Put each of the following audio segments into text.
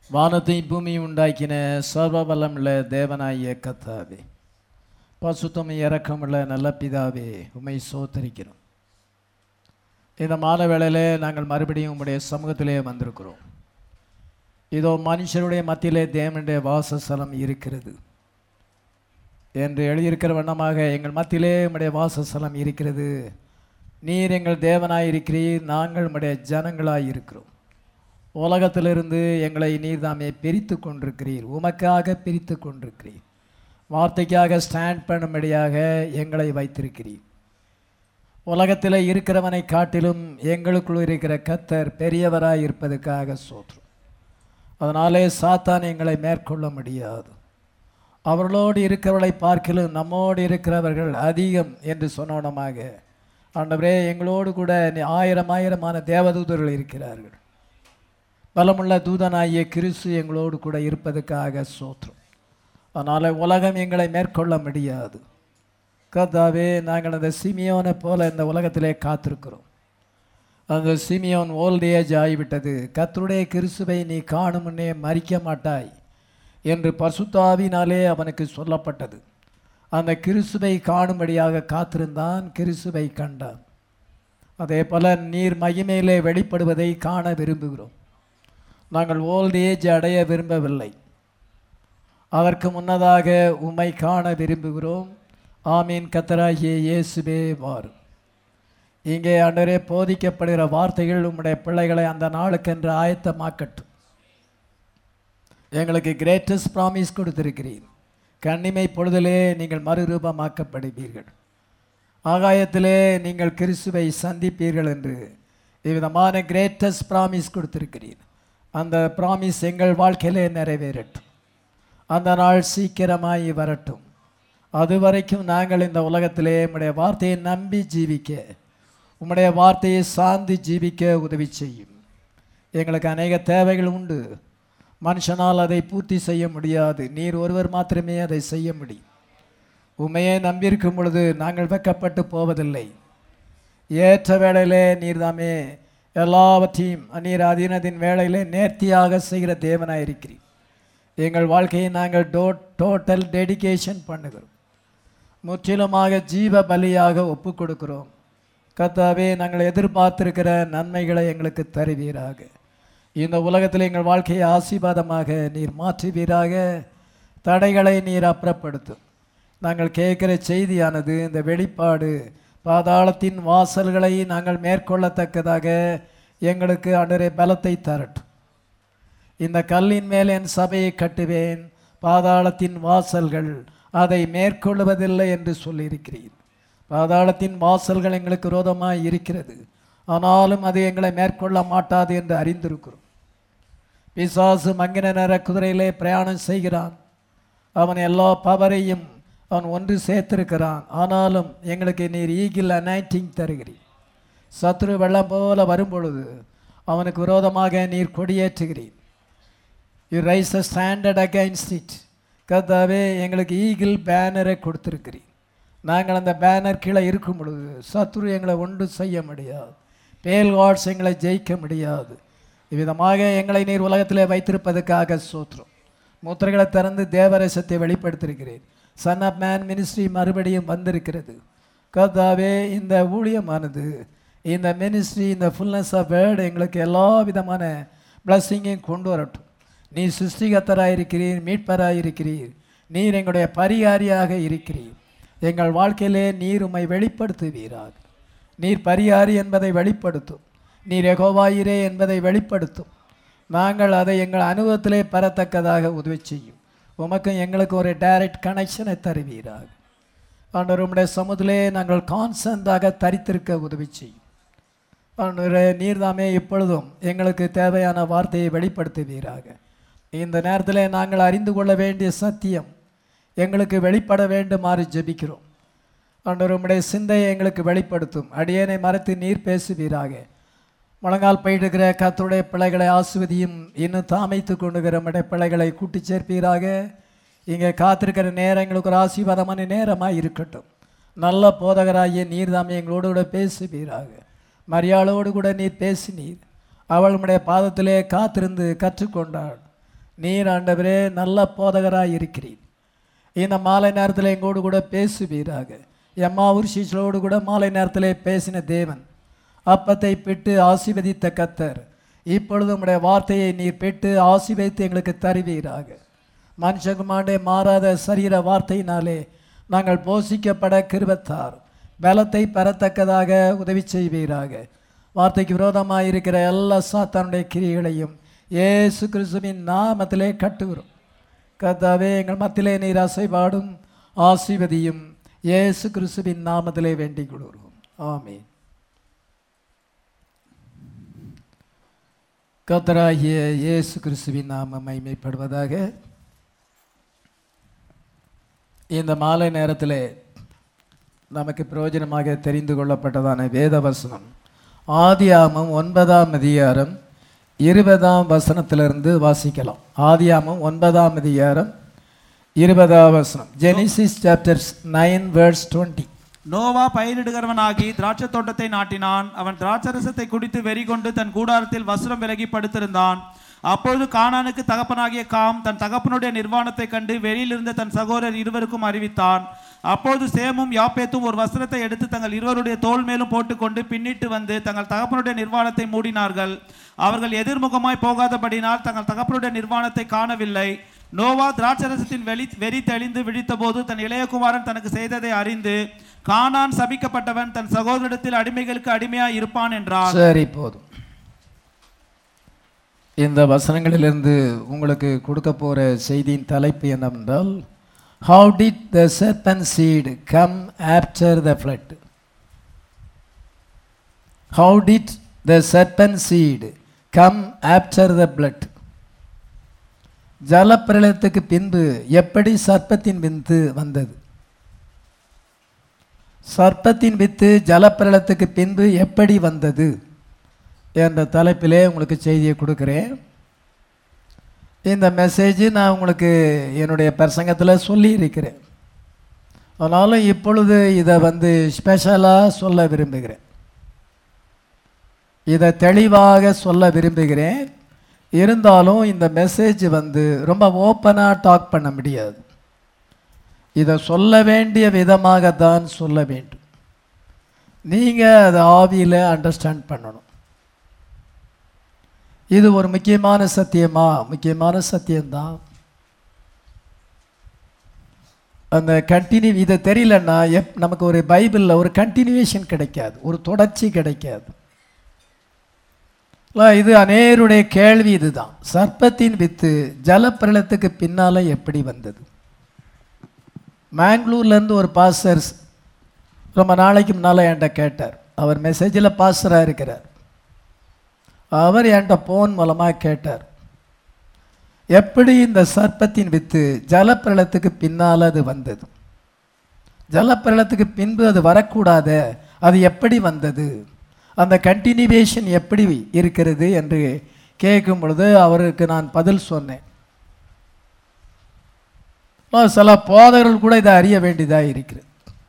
வானத்தையும் பூமியும் உண்டாக்கின சர்வ வல்லமுள்ள தேவனாகிய கத்தாவே பசுத்தம் இறக்கமுள்ள நல்ல பிதாவே உம்மை சோத்தரிக்கிறோம் இந்த மாலை வேளையிலே நாங்கள் மறுபடியும் உம்முடைய சமூகத்திலே வந்திருக்கிறோம் இதோ மனுஷருடைய மத்தியிலே தேவனுடைய வாசஸ்தலம் இருக்கிறது என்று எழுதியிருக்கிற வண்ணமாக எங்கள் மத்தியிலே உம்முடைய வாசஸ்தலம் இருக்கிறது நீர் எங்கள் தேவனாய் இருக்கிறீர் நாங்கள் உம்முடைய ஜனங்களாய் இருக்கிறோம் உலகத்திலிருந்து எங்களை நீர் தாமே பிரித்து கொண்டிருக்கிறீர் உமக்காக பிரித்து கொண்டிருக்கிறீர் வார்த்தைக்காக ஸ்டாண்ட் பண்ணும்படியாக எங்களை வைத்திருக்கிறீர் உலகத்தில் இருக்கிறவனை காட்டிலும் எங்களுக்குள் இருக்கிற கத்தர் பெரியவராய் இருப்பதற்காக சோற்றும் அதனாலே சாத்தான் எங்களை மேற்கொள்ள முடியாது அவர்களோடு இருக்கிறவர்களை பார்க்கிலும் நம்மோடு இருக்கிறவர்கள் அதிகம் என்று சொன்னோனமாக ஆண்டவரே எங்களோடு கூட ஆயிரம் ஆயிரமான தேவதூதர்கள் இருக்கிறார்கள் பலமுள்ள தூதனாகிய கிறிஸ்து எங்களோடு கூட இருப்பதற்காக சோற்றும் அதனால் உலகம் எங்களை மேற்கொள்ள முடியாது கர்த்தாவே நாங்கள் அந்த சிமியோனை போல இந்த உலகத்திலே காத்திருக்கிறோம் அந்த சிமியோன் ஓல்ட் ஏஜ் ஆகிவிட்டது கத்தருடைய கிறிஸ்துவை நீ காணும் முன்னே மறிக்க மாட்டாய் என்று பசுத்தாவினாலே அவனுக்கு சொல்லப்பட்டது அந்த கிறிஸ்துவை காணும்படியாக காத்திருந்தான் கிறிஸ்துவை கண்டான் அதே போல நீர் மகிமையிலே வெளிப்படுவதை காண விரும்புகிறோம் நாங்கள் ஓல்ட் ஏஜ் அடைய விரும்பவில்லை அதற்கு முன்னதாக உம்மை காண விரும்புகிறோம் ஆமீன் கத்தராகிய இயேசுவே வாரும் இங்கே அன்றரே போதிக்கப்படுகிற வார்த்தைகள் உம்முடைய பிள்ளைகளை அந்த நாளுக்கென்று ஆயத்தமாக்கட்டும் எங்களுக்கு கிரேட்டஸ்ட் ப்ராமிஸ் கொடுத்திருக்கிறீர் கண்ணிமை பொழுதிலே நீங்கள் மறுரூபமாக்கப்படுவீர்கள் ஆகாயத்திலே நீங்கள் கிறிஸ்துவை சந்திப்பீர்கள் என்று இவ்விதமான கிரேட்டஸ்ட் ப்ராமிஸ் கொடுத்திருக்கிறீர் அந்த ப்ராமிஸ் எங்கள் வாழ்க்கையிலே நிறைவேறட்டும் அந்த நாள் சீக்கிரமாய் வரட்டும் அது வரைக்கும் நாங்கள் இந்த உலகத்திலே உம்முடைய வார்த்தையை நம்பி ஜீவிக்க உம்முடைய வார்த்தையை சார்ந்து ஜீவிக்க உதவி செய்யும் எங்களுக்கு அநேக தேவைகள் உண்டு மனுஷனால் அதை பூர்த்தி செய்ய முடியாது நீர் ஒருவர் மாத்திரமே அதை செய்ய முடியும் உண்மையை நம்பியிருக்கும் பொழுது நாங்கள் வெக்கப்பட்டு போவதில்லை ஏற்ற வேளையிலே நீர் தாமே எல்லாவற்றையும் நீர் அதீனத்தின் வேளையிலே நேர்த்தியாக செய்கிற தேவனாக இருக்கிறீர் எங்கள் வாழ்க்கையை நாங்கள் டோ டோட்டல் டெடிகேஷன் பண்ணுகிறோம் முற்றிலுமாக ஜீவ பலியாக ஒப்பு கொடுக்கிறோம் கத்தாவே நாங்கள் எதிர்பார்த்திருக்கிற நன்மைகளை எங்களுக்கு தருவீராக இந்த உலகத்தில் எங்கள் வாழ்க்கையை ஆசீர்வாதமாக நீர் மாற்றுவீராக தடைகளை நீர் அப்புறப்படுத்தும் நாங்கள் கேட்குற செய்தியானது இந்த வெளிப்பாடு பாதாளத்தின் வாசல்களை நாங்கள் மேற்கொள்ளத்தக்கதாக எங்களுக்கு அன்றரை பலத்தை தரட்டும் இந்த கல்லின் மேல் என் சபையை கட்டுவேன் பாதாளத்தின் வாசல்கள் அதை மேற்கொள்வதில்லை என்று சொல்லியிருக்கிறீர் பாதாளத்தின் வாசல்கள் எங்களுக்கு விரோதமாக இருக்கிறது ஆனாலும் அது எங்களை மேற்கொள்ள மாட்டாது என்று அறிந்திருக்கிறோம் பிசாசு மங்கின நேர குதிரையிலே பிரயாணம் செய்கிறான் அவன் எல்லா பவரையும் அவன் ஒன்று சேர்த்திருக்கிறான் ஆனாலும் எங்களுக்கு நீர் ஈகில் அனைட்டிங் தருகிறீர் சத்ரு வெள்ளம் போல வரும்பொழுது அவனுக்கு விரோதமாக நீர் கொடியேற்றுகிறீர் you raise a standard against it கர்த்தாவே எங்களுக்கு ஈகிள் பேனரை கொடுத்துருக்கிறீர் நாங்கள் அந்த பேனர் கீழே இருக்கும் பொழுது சத்ரு எங்களை ஒன்றும் செய்ய முடியாது பேல் காட்ஸ் எங்களை ஜெயிக்க முடியாது இவ்விதமாக எங்களை நீர் உலகத்திலே வைத்திருப்பதற்காக சோத்திரம் முத்திரைகளை திறந்து தேவரசத்தை வெளிப்படுத்தியிருக்கிறேன் சன் ஆஃப் மேன் மினிஸ்ட்ரி மறுபடியும் வந்திருக்கிறது கர்த்தாவே இந்த ஊழியமானது இந்த மினிஸ்ட்ரி இந்த ஃபுல்னஸ் ஆஃப் வேர்டு எங்களுக்கு எல்லா விதமான பிளஸ்ஸிங்கையும் கொண்டு வரட்டும் நீ சிருஷ்டிகத்தராக இருக்கிறீர் மீட்பராக இருக்கிறீர் நீர் எங்களுடைய பரிகாரியாக இருக்கிறீர் எங்கள் வாழ்க்கையிலே நீர் உம்மை வெளிப்படுத்துவீராக நீர் பரிகாரி என்பதை வெளிப்படுத்தும் நீர் எகோவாயிரே என்பதை வெளிப்படுத்தும் நாங்கள் அதை எங்கள் அனுபவத்திலே பெறத்தக்கதாக உதவி செய்யும் உமக்கும் எங்களுக்கு ஒரு டைரக்ட் கனெக்ஷனை தருவீராக ஆண்டவர் உம்முடைய சமுதிலே நாங்கள் கான்சன்டாக தரித்திருக்க உதவி செய்யும் ஆண்டவரே நீர்தாமே இப்பொழுதும் எங்களுக்கு தேவையான வார்த்தையை வெளிப்படுத்துவீராக இந்த நேரத்தில் நாங்கள் அறிந்து கொள்ள வேண்டிய சத்தியம் எங்களுக்கு வெளிப்பட வேண்டுமாறு ஜெபிக்கிறோம் ஆண்டவர் உம்முடைய சிந்தையை எங்களுக்கு வெளிப்படுத்தும் அடியேனை மறைத்து நீர் பேசுவீராக முழங்கால் போயிட்டுக்கிற கத்தருடைய பிள்ளைகளை ஆசுவதியும் இன்னும் தாமைத்து கொண்டுகிற நம்முடைய பிள்ளைகளை கூட்டி சேர்ப்பீராக இங்கே காத்திருக்கிற நேரங்களுக்கு ஒரு ஆசீர்வாதமான நேரமாக இருக்கட்டும் நல்ல போதகராகிய நீர் தாமே எங்களோடு கூட பேசுவீராக மரியாளோடு கூட நீர் பேசினீர் அவள் உம்முடைய பாதத்திலே காத்திருந்து கற்றுக்கொண்டாள் நீர் ஆண்டவரே நல்ல போதகராக இருக்கிறீர் இந்த மாலை நேரத்தில் எங்கோடு கூட பேசுவீராக எம்மா உருஷிஷோடு கூட மாலை நேரத்தில் பேசின தேவன் அப்பத்தை பெற்று ஆசீர்வதித்த கத்தர் இப்பொழுது உம்முடைய வார்த்தையை நீர் பெற்று ஆசீர்வதித்து எங்களுக்கு தருவீராக மனுஷகுமாண்டே மாறாத சரீர வார்த்தையினாலே நாங்கள் போஷிக்கப்பட கிருபத்தார் பலத்தை பெறத்தக்கதாக உதவி செய்வீராக வார்த்தைக்கு விரோதமாக இருக்கிற எல்லா சாத்தானுடைய கிரியைகளையும் இயேசு கிறிஸ்துவின் நாமத்திலே கட்டுகிறோம் கர்த்தாவே எங்கள் மத்தியிலே நீர் அசைபாடும் ஆசீர்வதியும் இயேசு கிறிஸ்துவின் நாமத்திலே வேண்டிக் கொள்கிறோம் ஆமென் கர்த்தராகிய இயேசு கிறிஸ்துவின் நாமம் மைமைப்படுவதாக இந்த மாலை நேரத்தில் நமக்கு பிரயோஜனமாக தெரிந்து கொள்ளப்பட்டதான வேத வசனம் ஆதியாமம் ஒன்பதாம் அதிகாரம் இருபதாம் வசனத்திலிருந்து வாசிக்கலாம் ஆதியாமம் ஒன்பதாம் அதிகாரம் இருபதாம் வசனம் Genesis chapters nine words twenty Noah பயிரிடுகிறவனாகி திராட்சை தோட்டத்தை நாட்டினான் அவன் திராட்சரசத்தை குடித்து வெறி கொண்டு தன் கூடாரத்தில் வஸ்திரம் விலகி படுத்திருந்தான் அப்பொழுது கானானுக்கு தகப்பனாகிய காம் தன் தகப்பனுடைய நிர்வாணத்தை கண்டு வெளியிலிருந்த தன் சகோதரர் இருவருக்கும் அறிவித்தான் அப்போது சேமும் யாப்பேத்தும் ஒரு வஸ்திரத்தை எடுத்து தங்கள் இருவருடைய தோள் மேலும் போட்டுக்கொண்டு பின்னிட்டு வந்து தங்கள் தகப்பனுடைய நிர்வாணத்தை மூடினார்கள் அவர்கள் எதிர்முகமாய் போகாதபடினால் தங்கள் தகப்பனுடைய நிர்வாணத்தை காணவில்லை நோவா திராட்சரசத்தின் வெளி வெறி தெளிந்து விழித்தபோது தன் இளையகுமாரன் தனக்கு செய்ததை அறிந்து கானான் சபிக்கப்பட்டவன் தன் சகோதரத்தில் அடிமைகளுக்கு அடிமையாய் இருப்பான் என்றார் சரி போதும் இந்த வசனங்களிலிருந்து உங்களுக்கு கொடுக்க போகிற செய்தியின் தலைப்பு என்னவென்றால் how did the serpent seed come after the flood how did the serpent seed come after the blood ஜலப்பிரளயத்துக்கு பின்பு எப்படி சர்ப்பத்தின் வித்து வந்தது சர்ப்பத்தின் வித்து ஜலப்பிரளயத்துக்கு பின்பு எப்படி வந்தது என்ற தலைப்பிலே உங்களுக்கு செய்தியை கொடுக்குறேன் இந்த மெசேஜ் நான் உங்களுக்கு என்னுடைய பிரசங்கத்தில் சொல்லியிருக்கிறேன் ஆனாலும் இப்பொழுது இதை வந்து ஸ்பெஷலாக சொல்ல விரும்புகிறேன் இதை தெளிவாக சொல்ல விரும்புகிறேன் இருந்தாலும் இந்த மெசேஜ் வந்து ரொம்ப ஓப்பனாக டாக் பண்ண முடியாது இதை சொல்ல வேண்டிய விதமாக தான் சொல்ல வேண்டும் நீங்கள் அதை ஆவியில் அண்டர்ஸ்டாண்ட் பண்ணணும் இது ஒரு முக்கியமான சத்தியமா முக்கியமான சத்தியம்தான் அந்த கண்டினியூ இதை தெரியலன்னா எப் நமக்கு ஒரு பைபிளில் ஒரு கண்டினியூவேஷன் கிடைக்காது ஒரு தொடர்ச்சி கிடைக்காது இல்ல, இது அநேருடைய கேள்வி இதுதான் சர்ப்பத்தின் வித்து ஜலப்பிரளயத்துக்கு பின்னால் எப்படி வந்தது மேங்களூர்லேருந்து ஒரு பாஸ்டர் ரொம்ப நாளைக்கு முன்னால் என்கிட்ட கேட்டார் அவர் மெசேஜில் பாஸ்டராக இருக்கிறார் அவர் என்கிட்ட ஃபோன் மூலமாக கேட்டார் எப்படி இந்த சர்ப்பத்தின் வித்து ஜலப்பிரளயத்துக்கு பின்னால் அது வந்தது ஜலப்பிரளயத்துக்கு பின்பு அது வரக்கூடாத அது எப்படி வந்தது அந்த கண்டினியூவேஷன் எப்படி இருக்கிறது என்று கேட்கும் பொழுது அவருக்கு நான் பதில் சொன்னேன் ஆ, சில போதகர்கள் கூட இதை அறிய வேண்டியதாக இருக்கிறது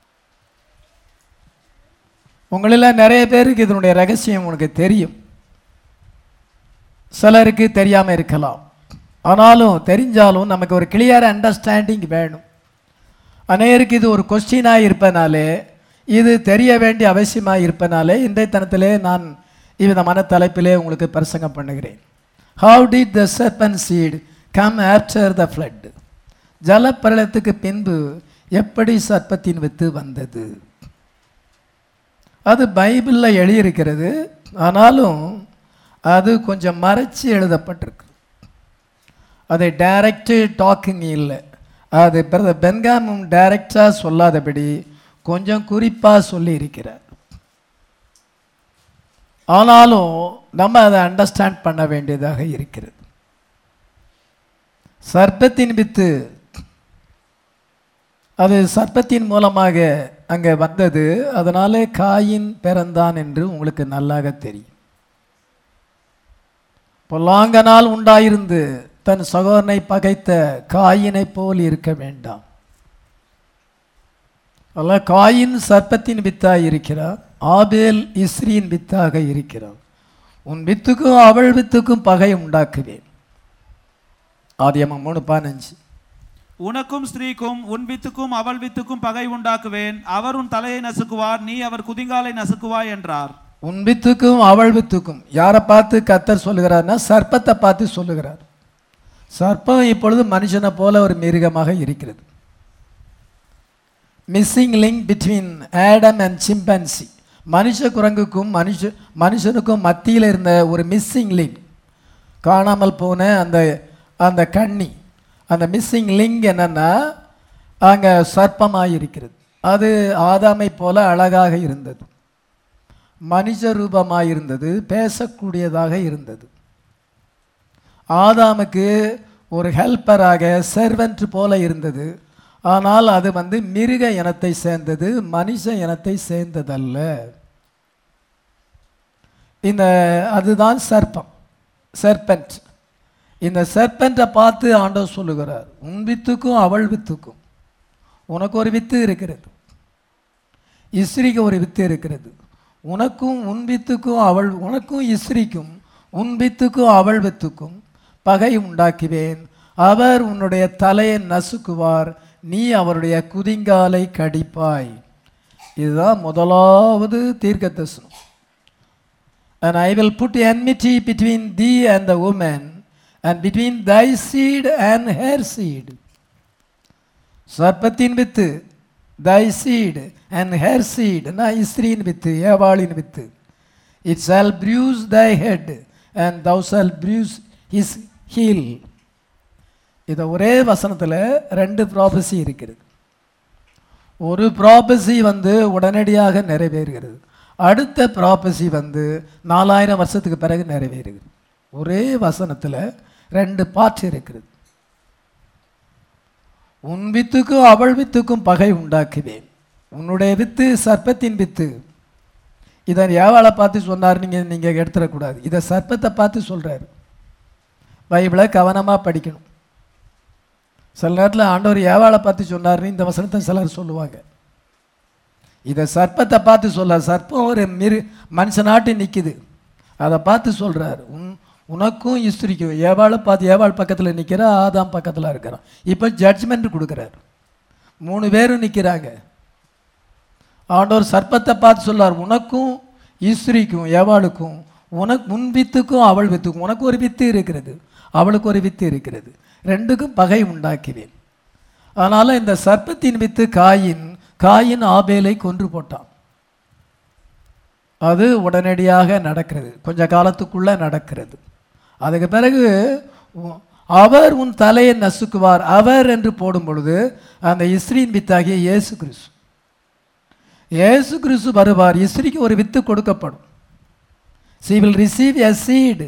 உங்களில் நிறைய பேருக்கு இதனுடைய ரகசியம் உனக்கு தெரியும் சிலருக்கு தெரியாமல் இருக்கலாம் ஆனாலும் தெரிஞ்சாலும் நமக்கு ஒரு கிளியர் அண்டர்ஸ்டாண்டிங் வேணும் அநேருக்கு இது ஒரு கொஸ்டினாக இருப்பனாலே இது தெரிய வேண்டிய அவசியமாக இருப்பனாலே இன்றைய தினத்திலே நான் இவ்விதமான தலைப்பிலே உங்களுக்கு பிரசங்கம் பண்ணுகிறேன் how did the serpent seed come after the flood ஜலப்பிரளயத்துக்கு பின்பு எப்படி சர்ப்பத்தின் வித்து வந்தது அது பைபிளில் எழுதியிருக்கிறது ஆனாலும் அது கொஞ்சம் மறைச்சு எழுதப்பட்டிருக்கு அது டைரக்டு டாக்கிங் இல்லை அது பிரதர் பென்காமும் டைரக்டாக சொல்லாதபடி கொஞ்சம் குறிப்பாக சொல்லியிருக்கிறார் ஆனாலும் நம்ம அதை அண்டர்ஸ்டாண்ட் பண்ண வேண்டியதாக இருக்கிறது சர்ப்பத்தின் வித்து அது சர்ப்பத்தின் மூலமாக அங்கே வந்தது அதனாலே காயின் பிறந்தான் என்று உங்களுக்கு நல்லாக தெரியும் பொல்லாங்கனால் உண்டாயிருந்து தன் சகோதரனை பகைத்த காயினைப் போல் இருக்க வேண்டாம் அல்ல காயின் சர்ப்பத்தின் வித்தாக இருக்கிறார் ஆபேல் இஸ்ரியின் வித்தாக இருக்கிறார் உன் வித்துக்கும் அவள் வித்துக்கும் பகை உண்டாக்குவேன் ஆதியமம் மூணு பதினஞ்சு உனக்கும் ஸ்திரீக்கும் உன் வித்துக்கும் அவள் வித்துக்கும் பகை உண்டாக்குவேன் அவர் உன் தலையை நசுக்குவார் நீ அவர் குதிங்காலை நசுக்குவாய் என்றார் உன் வித்துக்கும் அவள் வித்துக்கும் யாரை பார்த்து கத்தர் சொல்லுகிறார்னா சர்ப்பத்தை பார்த்து சொல்லுகிறார் சர்ப்பம் இப்பொழுது மனுஷனை போல ஒரு மிருகமாக இருக்கிறது missing link between Adam and chimpanzee மனுஷ குரங்குக்கும் மனுஷ மனுஷனுக்கும் மத்தியில் இருந்த ஒரு மிஸ்ஸிங் லிங்க் காணாமல் போன அந்த அந்த கண்ணி அந்த மிஸ்ஸிங் லிங்க் என்னன்னா அங்கே சர்ப்பமாக இருக்கிறது அது ஆதாமை போல அழகாக இருந்தது மனுஷ ரூபமாக இருந்தது பேசக்கூடியதாக இருந்தது ஆதாமுக்கு ஒரு ஹெல்ப்பராக செர்வெண்ட் போல இருந்தது ஆனால் அது வந்து மிருக இனத்தை சேர்ந்தது மனுஷ இனத்தை சேர்ந்ததல்ல இந்த அதுதான் சர்ப்பம் சர்பென்ட் இந்த சர்பெண்ட்டை பார்த்து ஆண்டவர் சொல்லுகிறார் உன் வித்துக்கும் அவள் வித்துக்கும் உனக்கு ஒரு வித்து இருக்கிறது இஸ்ரிக்கு ஒரு வித்து இருக்கிறது உனக்கும் உன் வித்துக்கும் அவள் உனக்கும் இஸ்ரிக்கும் உன் வித்துக்கும் அவள் வித்துக்கும் பகை உண்டாக்குவேன் அவர் உன்னுடைய தலையை நசுக்குவார் நீ அவருடைய குதிங்காலை கடிப்பாய் இதுதான் முதலாவது தீர்க்க தரிசனம் and I will put enmity between thee and the woman, and between thy seed and her seed. சர்ப்பத்தின் வித்து thy seed and her seed நான் இஸ்ரீன் வித்து ஏவாளின் வித்து it shall bruise thy head and thou shalt bruise his heel இதை ஒரே வசனத்தில் ரெண்டு ப்ராபசி இருக்கிறது ஒரு ப்ராபசி வந்து உடனடியாக நிறைவேறுகிறது அடுத்த ப்ராபசி வந்து நாலாயிரம் வருஷத்துக்கு பிறகு நிறைவேறுகிறது ஒரே வசனத்தில் ரெண்டு பாட்டு இருக்கிறது உன் வித்துக்கும் அவள் வித்துக்கும் பகை உண்டாக்குவேன் உன்னுடைய வித்து சர்ப்பத்தின் வித்து இதை ஏவாளை பார்த்து சொன்னார் நீங்கள் நீங்கள் எடுத்துடக்கூடாது இதை சர்ப்பத்தை பார்த்து சொல்கிறாரு பைபிளை கவனமாக படிக்கணும் சில நேரத்தில் ஆண்டவர் ஏவாளை பார்த்து சொன்னார்னு இந்த வசனத்தை சிலர் சொல்லுவாங்க இதை சர்ப்பத்தை பார்த்து சொல்ல சர்ப்பம் ஒரு மிரு மனுஷனாட்டு நிற்குது அதை பார்த்து சொல்கிறார் உன் உனக்கும் இஸ்திரிக்கும் ஏவாளை பார்த்து ஏவாள் பக்கத்தில் நிற்கிறா ஆதாம் பக்கத்தில் இருக்கிறான் இப்போ ஜட்ஜ்மெண்ட் கொடுக்குறார் மூணு பேரும் நிற்கிறாங்க ஆண்டவர் சர்ப்பத்தை பார்த்து சொல்லார் உனக்கும் இஸ்திரிக்கும் ஏவாளுக்கும் உனக்கு உன் வித்துக்கும் அவள் வித்துக்கும் உனக்கு ஒரு வித்து இருக்கிறது அவளுக்கு ஒரு வித்து இருக்கிறது ரெண்டுக்கும் பகை உண்டாக்குவேன் அதனால் இந்த சர்ப்பத்தின் வித்து காயின் காயின் ஆபேலை கொன்று போட்டான் அது உடனடியாக நடக்கிறது கொஞ்ச காலத்துக்குள்ள நடக்கிறது அதுக்கு பிறகு உ- அவர் உன் தலையை நசுக்குவார் அவர் என்று போடும் பொழுது அந்த இஸ்ரீன் வித்தாகிய இயேசு கிறிஸ்து இயேசு கிறிஸ்து வருவார் இஸ்ரிக்கு ஒரு வித்து கொடுக்கப்படும் she will receive a seed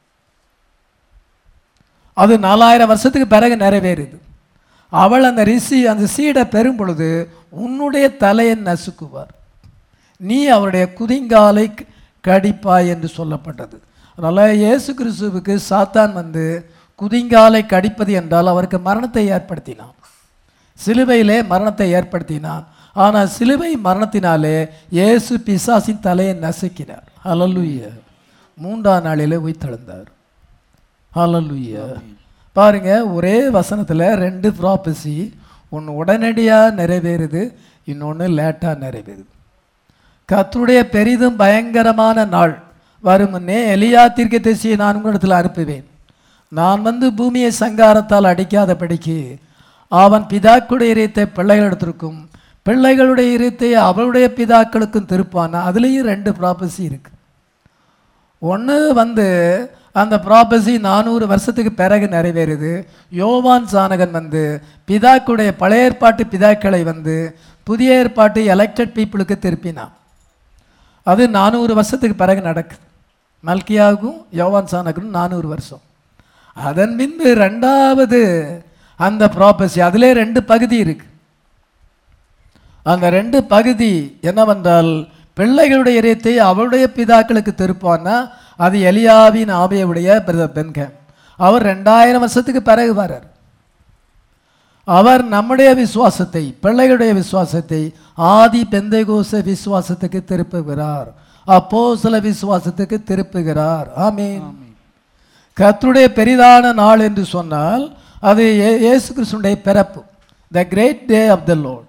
அது நாலாயிரம் வருஷத்துக்கு பிறகு நிறைவேறுது அவள் அந்த ரிசி அந்த சீடை பெறும் பொழுது உன்னுடைய தலையை நசுக்குவார் நீ அவருடைய குதிங்காலை க- கடிப்பாய் என்று சொல்லப்பட்டது அதனால் இயேசு கிறிஸ்துவுக்கு சாத்தான் வந்து குதிங்காலை கடிப்பது என்றால் அவருக்கு மரணத்தை ஏற்படுத்தினான் சிலுவையிலே மரணத்தை ஏற்படுத்தினான் ஆனால் சிலுவை மரணத்தினாலே இயேசு பிசாசின் தலையை நசுக்கினார் ஹalleluya மூன்றாம் நாளிலே உயிர்த்தெழுந்தார் ஹalleluya பாருங்க ஒரே வசனத்தில் ரெண்டு ப்ராப்பசி ஒன்று உடனடியாக நிறைவேறுது இன்னொன்று லேட்டாக நிறைவேறுது கர்த்தருடைய பெரிதும் பயங்கரமான நாள் வரும் முன்னே எலியா தீர்க்கதரிசியை நான் உங்களிடத்தில் அனுப்புவேன் நான் வந்து பூமியை சங்காரத்தால் அடிக்காதபடிக்கு அவன் பிதாக்களுடைய இறைத்தை பிள்ளைகளிடத்திற்கும் பிள்ளைகளுடைய இறைத்தை அவளுடைய பிதாக்களுக்கும் திருப்பான் அதுலேயும் ரெண்டு ப்ராப்பசி இருக்கு ஒன்று வந்து அந்த ப்ராப்பசி நானூறு வருஷத்துக்கு பிறகு நிறைவேறுது யோவான் சானகன் வந்து பிதாக்களுடைய பழைய ஏற்பாட்டு பிதாக்களை வந்து புதிய ஏற்பாட்டு எலெக்டட் பீப்புளுக்கு திருப்பினான் அது நானூறு வருஷத்துக்கு பிறகு நடக்குது மல்கியாவுக்கும் யோவான் சானகனும் நானூறு வருஷம் அதன் பின்பு ரெண்டாவது அந்த ப்ராப்பசி அதிலே ரெண்டு பகுதி இருக்கு அந்த ரெண்டு பகுதி என்னவென்றால் பிள்ளைகளுடைய இறைத்தை அவளுடைய பிதாக்களுக்கு திருப்பான்னா அது எலியாவின் ஆவியுடைய பிரதர் பென்கேம் அவர் ரெண்டாயிரம் வருஷத்துக்கு பிறகு வரார் அவர் நம்முடைய விசுவாசத்தை பிள்ளைகளுடைய விசுவாசத்தை ஆதி பெந்தைகோச விசுவாசத்துக்கு திருப்புகிறார் அப்போ சில விசுவாசத்துக்கு திருப்புகிறார் ஆமீன் கர்த்தருடைய பெரிதான நாள் என்று சொன்னால் அது இயே- இயேசு கிறிஸ்துடைய பிறப்பு the great day of the Lord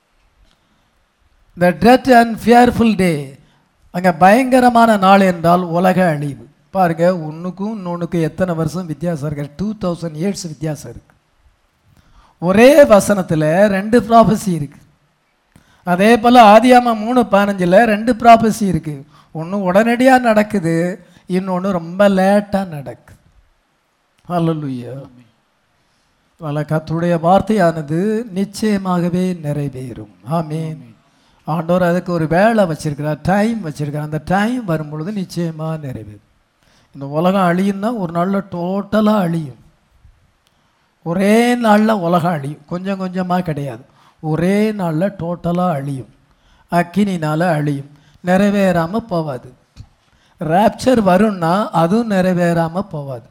the death and fearful day அங்கே பயங்கரமான நாள் என்றால் உலக அழிவு பாருங்க ஒன்றுக்கும் இன்னொன்றுக்கும் எத்தனை வருஷம் வித்தியாசம் இருக்கு டூ தௌசண்ட் இயர்ஸ் வித்தியாசம் இருக்கு ஒரே வசனத்தில் ரெண்டு ப்ராபஸி இருக்கு அதே போல் ஆதியாம மூணு பதினஞ்சில் ரெண்டு ப்ராபஸி இருக்கு ஒன்று உடனடியாக நடக்குது இன்னொன்று ரொம்ப லேட்டாக நடக்குது ஹalleluya பல கர்த்தருடைய வார்த்தையானது நிச்சயமாகவே நிறைவேறும் ஆமென் ஆண்டவர் அதுக்கு ஒரு வேலை வச்சிருக்கிறார் டைம் வச்சிருக்கிறார் அந்த டைம் வரும்பொழுது நிச்சயமாக நிறைவேறும் இந்த உலகம் அழியும்னா ஒரு நாளில் டோட்டலாக அழியும் ஒரே நாளில் உலகம் அழியும் கொஞ்சம் கொஞ்சமாக கிடையாது ஒரே நாளில் டோட்டலாக அழியும் அக்கினினால் அழியும் நிறைவேறாமல் போவாது ராப்சர் வரும்னா அதுவும் நிறைவேறாமல் போவாது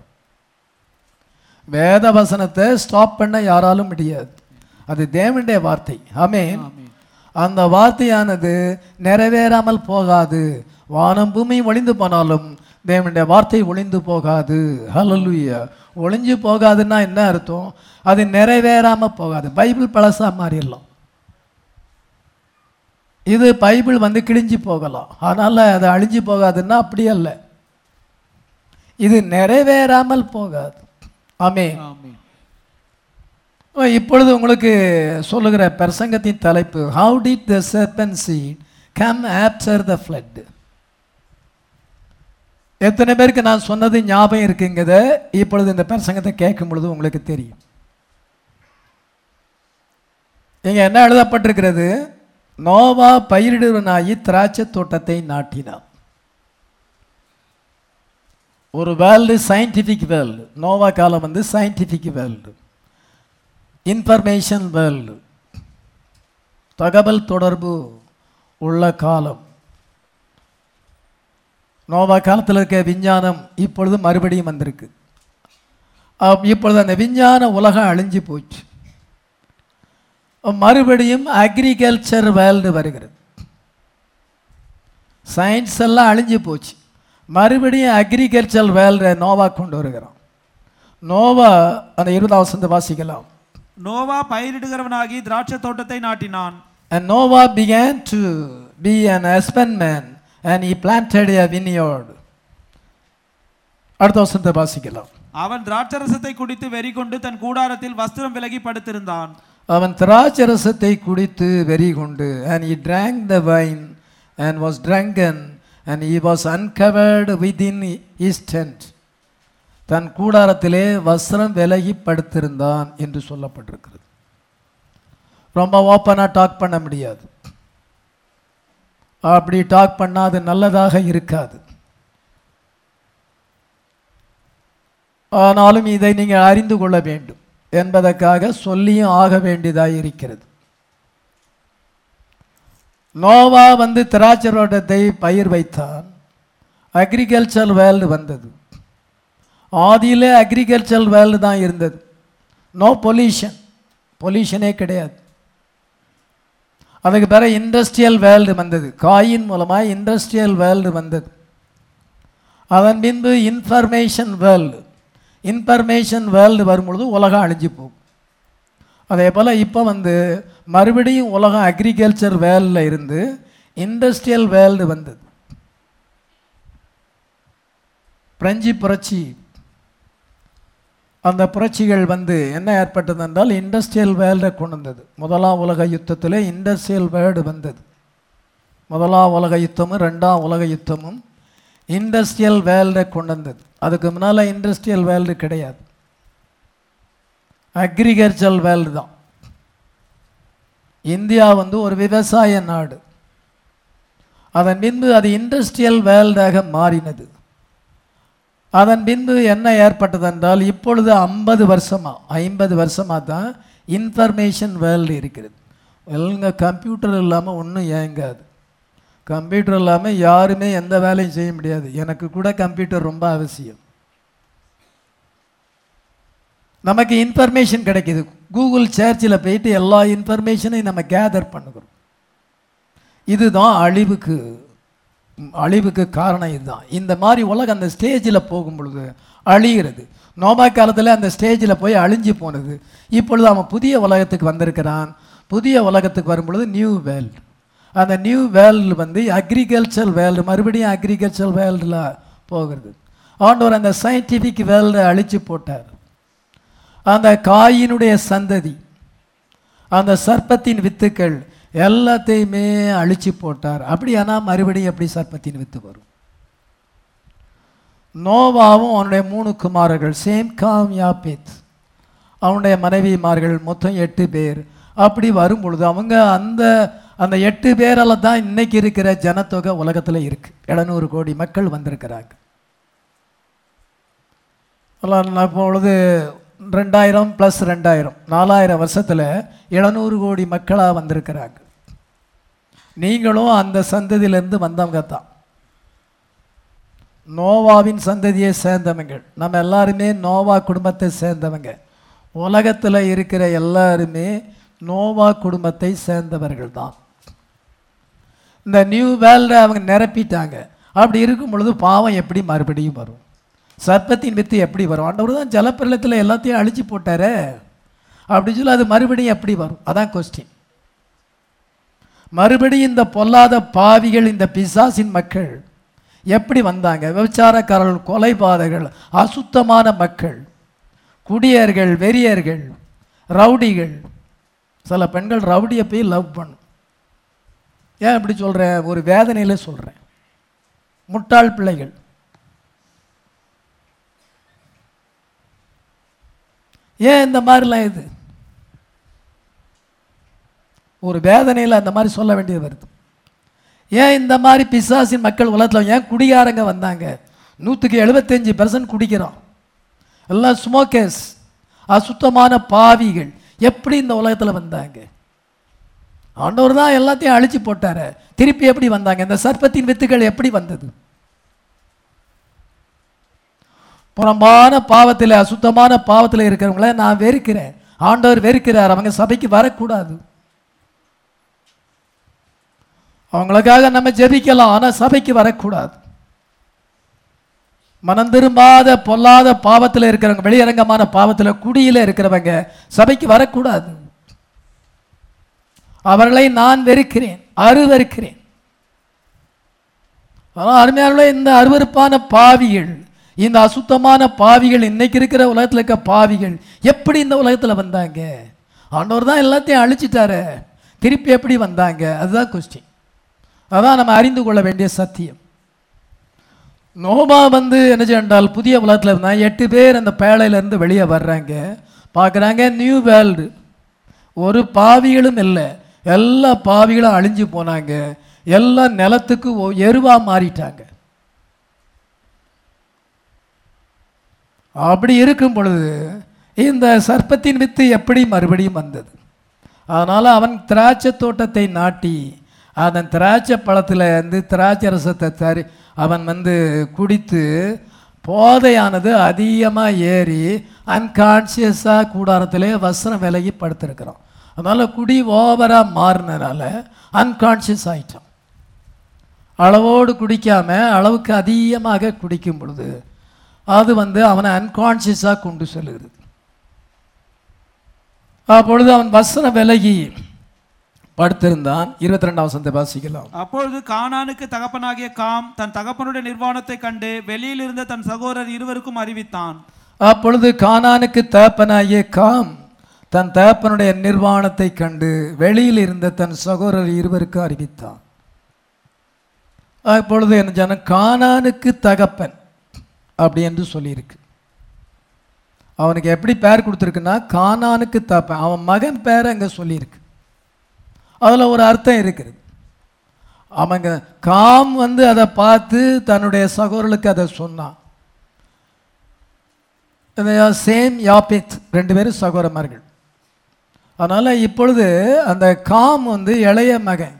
வேத வசனத்தை ஸ்டாப் பண்ண யாராலும் முடியாது அது தேவனுடைய வார்த்தை ஆமென் அந்த வார்த்தையானது நிறைவேறாமல் போகாது வானம் பூமி ஒளிந்து போனாலும் தேவனுடைய வார்த்தை ஒளிந்து போகாது ஹalleluya ஒளிஞ்சு போகாதுன்னா என்ன அர்த்தம் அது நிறைவேறாம போகாது பைபிள் பழசா மாறிடலாம் இது பைபிள் வந்து கிழிஞ்சு போகலாம் அதனால அது அழிஞ்சு போகாதுன்னா அப்படி அல்ல இது நிறைவேறாமல் போகாது ஆமென் ஆமென் இப்பொழுது உங்களுக்கு சொல்லுகிற பிரசங்கத்தின் தலைப்பு how did the serpent seed come after the flood எத்தனை பேருக்கு நான் சொன்னது ஞாபகம் இருக்குங்கிறத இப்பொழுது இந்த பிரசங்கத்தை கேட்கும் பொழுது உங்களுக்கு தெரியும் இங்க என்ன எழுதப்பட்டிருக்கிறது நோவா பயிரிடுவனாகி திராட்சை தோட்டத்தை நாட்டினான் ஒரு வேர்ல்டு சயின்டிஃபிக் வேர்ல்டு நோவா காலம் வந்து சயின்டிஃபிக் வேர்ல்டு இன்ஃபர்மேஷன் வேர்ல்டு தகவல் தொடர்பு உள்ள காலம் நோவா காலத்தில் இருக்க விஞ்ஞானம் இப்பொழுது மறுபடியும் வந்திருக்கு அப் இப்பொழுது அந்த விஞ்ஞான உலகம் அழிஞ்சு போச்சு மறுபடியும் அக்ரிகல்ச்சர் வேர்ல்டு வருகிறது சயின்ஸ் எல்லாம் அழிஞ்சு போச்சு மறுபடியும் அக்ரிகல்ச்சர் வேர்ல்டு நோவா கொண்டு வருகிறான் நோவா அந்த இருபதாம் வசந்த வாசிக்கலாம் நோவா பயிரிடுகிறவனாகி திராட்சை தோட்டத்தை நாட்டினான் And Noah began to be an husbandman and he planted a vineyard. அடுத்த வசனத்தை வாசிக்கலாம் அவன் திராட்சரசத்தை குடித்து வெறி கொண்டு தன் கூடாரத்தில் வஸ்திரம் விலகி படுத்திருந்தான் அவன் திராட்சரசத்தை குடித்து வெறி கொண்டு and he drank the wine and was drunken and he was uncovered within his tent தன் கூடாரத்திலே வஸ்திரம் விலகி படுத்திருந்தான் என்று சொல்லப்பட்டிருக்கிறது ரொம்ப ஓப்பனாக டாக் பண்ண முடியாது அப்படி டாக் பண்ணால் அது நல்லதாக இருக்காது ஆனாலும் இதை நீங்கள் அறிந்து கொள்ள வேண்டும் என்பதற்காக சொல்லியும் ஆக வேண்டியதாக இருக்கிறது நோவா வந்து திராட்சை தோட்டத்தை பயிர் வைத்தான் அக்ரிகல்ச்சர் வேர்ல்டு வந்தது ஆதியிலே அக்ரிகல்ச்சர் வேர்ல்டு தான் இருந்தது நோ பொல்யூஷன் பொல்யூஷனே கிடையாது அதுக்கு பிறகு இண்டஸ்ட்ரியல் வேர்ல்டு வந்தது காயின் மூலமாக இண்டஸ்ட்ரியல் வேர்ல்டு வந்தது அதன் பின்பு இன்ஃபர்மேஷன் வேர்ல்டு இன்ஃபர்மேஷன் வேர்ல்டு வரும்பொழுது உலகம் அழிஞ்சு போகும் அதே போல் இப்போ வந்து மறுபடியும் உலகம் அக்ரிகல்ச்சர் வேர்ல்டில் இருந்து இண்டஸ்ட்ரியல் வேர்ல்டு வந்தது பிரெஞ்சு புரட்சி அந்த புரட்சிகள் வந்து என்ன ஏற்பட்டது என்றால் இண்டஸ்ட்ரியல் வேர்ல்டை கொண்டு வந்தது முதலாம் உலக யுத்தத்தில் இண்டஸ்ட்ரியல் வேர்ல்டு வந்தது முதலாம் உலக யுத்தமும் ரெண்டாம் உலக யுத்தமும் இண்டஸ்ட்ரியல் வேர்ல்டை கொண்டு வந்தது அதுக்கு முன்னால் இண்டஸ்ட்ரியல் வேர்ல்டு கிடையாது அக்ரிகல்ச்சர் வேர்ல்டு தான் இந்தியா வந்து ஒரு விவசாய நாடு அதன் பின்பு அது இண்டஸ்ட்ரியல் வேர்ல்டாக மாறினது அதன் பின்பு என்ன ஏற்பட்டது என்றால் இப்பொழுது ஐம்பது வருஷமா ஐம்பது வருஷமாக தான் இன்ஃபர்மேஷன் வேர்ல்டு இருக்கிறது எல்லாம் கம்ப்யூட்டர் இல்லாமல் ஒன்றும் இயங்காது கம்ப்யூட்டர் இல்லாமல் யாருமே எந்த வேலையும் செய்ய முடியாது எனக்கு கூட கம்ப்யூட்டர் ரொம்ப அவசியம் நமக்கு இன்ஃபர்மேஷன் கிடைக்குது கூகுள் சர்ச்சில் போயிட்டு எல்லா இன்ஃபர்மேஷனையும் நம்ம கேதர் பண்ணுகிறோம் இதுதான் அழிவுக்கு அழிவுக்கு காரணம் இதுதான் இந்த மாதிரி உலகம் அந்த ஸ்டேஜில் போகும் பொழுது அழிகிறது நோபா காலத்தில் அந்த ஸ்டேஜில் போய் அழிஞ்சு போனது இப்பொழுது அவன் புதிய உலகத்துக்கு வந்திருக்கிறான் புதிய உலகத்துக்கு வரும் பொழுது நியூ வேர்ல்டு அந்த நியூ வேர்ல்டு வந்து அக்ரிகல்ச்சர் வேர்ல்டு மறுபடியும் அக்ரிகல்ச்சர் வேர்ல்டில் போகிறது ஆண்டவர் அந்த சயின்டிஃபிக் வேர்ல்டை அழிச்சு போட்டார் அந்த காயினுடைய சந்ததி அந்த சர்ப்பத்தின் வித்துக்கள் எல்லாத்தையுமே அழிச்சு போட்டார் அப்படியானா மறுபடியும் எப்படி சர்ப்பத்தின் வித்து வரும் நோவாவும் அவனுடைய மூணு குமாரர்கள் சேம் காம் யாபேத் அவனுடைய மனைவிமார்கள் மொத்தம் எட்டு பேர் அப்படி வரும் பொழுது அவங்க அந்த அந்த எட்டு பேரால தான் இன்னைக்கு இருக்கிற ஜனத்தொகை உலகத்தில் இருக்கு எழுநூறு கோடி மக்கள் வந்திருக்கிறாங்க எல்லாம் பொழுது ரெண்டாயிரம் ப்ளஸ் ரெண்டாயிரம் நாலாயிரம் வருஷத்தில் எழுநூறு கோடி மக்களாக வந்திருக்கிறாங்க நீங்களும் அந்த சந்ததியிலேருந்து வந்தவங்க தான் நோவாவின் சந்ததியை சேர்ந்தவங்க நம்ம எல்லாருமே நோவா குடும்பத்தை சேர்ந்தவங்க உலகத்தில் இருக்கிற எல்லாருமே நோவா குடும்பத்தை சேர்ந்தவர்கள் தான் இந்த நியூ வேர்ல்டை அவங்க நிரப்பிட்டாங்க அப்படி இருக்கும் பொழுது பாவம் எப்படி மறுபடியும் வரும் சர்ப்பத்தின் வித்து எப்படி வரும் ஆண்டவர் தான் ஜலப்பிரளயத்தில் எல்லாத்தையும் அழிச்சு போட்டாரே அப்படி சொல்லி அது மறுபடியும் எப்படி வரும் அதான் கொஸ்டின் மறுபடியும் இந்த பொல்லாத பாவிகள் இந்த பிசாசின் மக்கள் எப்படி வந்தாங்க விபச்சாரக்காரர்கள் கொலைபாதகர்கள் அசுத்தமான மக்கள் குடியர்கள் வெறியர்கள் ரவுடிகள் சில பெண்கள் ரவுடியை போய் லவ் பண்ணும் ஏன் இப்படி சொல்கிறேன் ஒரு வேதனையில் சொல்கிறேன் முட்டாள் பிள்ளைகள் ஏன் இந்த மாதிரிலாம் இது ஒரு வேதனையில் அந்த மாதிரி சொல்ல வேண்டியது வருது ஏன் இந்த மாதிரி பிசாசின் மக்கள் உலகத்தில் ஏன் குடிகாரங்க வந்தாங்க நூற்றுக்கு எழுபத்தஞ்சு பெர்சன்ட் குடிக்கிறோம் எல்லாம் ஸ்மோக்கர்ஸ் அசுத்தமான பாவிகள் எப்படி இந்த உலகத்தில் வந்தாங்க ஆண்டவர் தான் எல்லாத்தையும் அழிச்சு போட்டாரு திருப்பி எப்படி வந்தாங்க இந்த சர்ப்பத்தின் வித்துகள் எப்படி வந்தது புறம்பான பாவத்தில் அசுத்தமான பாவத்தில் இருக்கிறவங்கள நான் வெறுக்கிறேன் ஆண்டவர் வெறுக்கிறார் அவங்க சபைக்கு வரக்கூடாது அவங்களுக்காக நம்ம ஜெபிக்கலாம் ஆனால் சபைக்கு வரக்கூடாது மனம் திரும்பாத பொல்லாத பாவத்தில் இருக்கிறவங்க வெளியரங்கமான பாவத்தில் குடியில் இருக்கிறவங்க சபைக்கு வரக்கூடாது அவர்களை நான் வெறுக்கிறேன் அருவருக்கிறேன் ஆனால் அருமையானவர்களே இந்த அருவருப்பான பாவிகள் இந்த அசுத்தமான பாவிகள் இன்னைக்கு இருக்கிற உலகத்தில் இருக்க பாவிகள் எப்படி இந்த உலகத்தில் வந்தாங்க ஆண்டவர் தான் எல்லாத்தையும் அழிச்சிட்டாரு திருப்பி எப்படி வந்தாங்க அதுதான் கொஸ்டின் அதான் நம்ம அறிந்து கொள்ள வேண்டிய சத்தியம் நோபா வந்து என்ன செய்யண்டால் புதிய உலகத்தில் இருந்தால் எட்டு பேர் அந்த பேழையிலேருந்து வெளியே வர்றாங்க பார்க்குறாங்க நியூ வேர்ல்டு ஒரு பாவிகளும் இல்லை எல்லா பாவிகளும் அழிஞ்சு போனாங்க எல்லா நிலத்துக்கு ஒ- எருவா மாறிட்டாங்க அப்படி இருக்கும் பொழுது இந்த சர்ப்பத்தின் வித்து எப்படி மறுபடியும் வந்தது அதனால் அவன் திராட்சை தோட்டத்தை நாட்டி அதன் திராட்சை பழத்தில் இருந்து திராட்சை ரசத்தை தரி அவன் வந்து குடித்து போதையானது அதிகமாக ஏறி அன்கான்சியஸாக கூடாரத்திலே வஸ்திரம் விலகி படுத்திருக்கிறான் அதனால் குடி ஓவராக மாறினனால அன்கான்ஷியஸ் ஆயிட்டான் அளவோடு குடிக்காம அளவுக்கு அதிகமாக குடிக்கும் பொழுது அது வந்து அவனை அன்கான்ஷியஸாக கொண்டு செல்லுகிறது அப்பொழுது அவன் வஸ்திரம் விலகி படுத்திருந்தான் இருபத்தி ரெண்டாம் வசனத்தை வாசிக்கலாம் அப்பொழுது கானானுக்கு தகப்பனாகிய காம் தன் தகப்பனுடைய நிர்வாணத்தை கண்டு வெளியில் இருந்த தன் சகோதரர் இருவருக்கும் அறிவித்தான் அப்பொழுது கானானுக்கு தகப்பனாகிய காம் தன் தகப்பனுடைய நிர்வாணத்தை கண்டு வெளியில் இருந்த தன் சகோதரர் இருவருக்கு அறிவித்தான் அப்பொழுது என்ன ஜன கானானுக்கு தகப்பன் அப்படி என்று சொல்லியிருக்கு அவனுக்கு எப்படி பேர் கொடுத்துருக்குன்னா கானானுக்கு தகப்பன் அவன் மகன் பேர் அங்கே சொல்லியிருக்கு அதில் ஒரு அர்த்தம் இருக்குது அவங்க காம் வந்து அதை பார்த்து தன்னுடைய சகோதரர்களுக்கு அதை சொன்னான் சேம் யாபித் ரெண்டு பேரும் சகோதரமார்கள் அதனால் இப்பொழுது அந்த காம் வந்து இளைய மகன்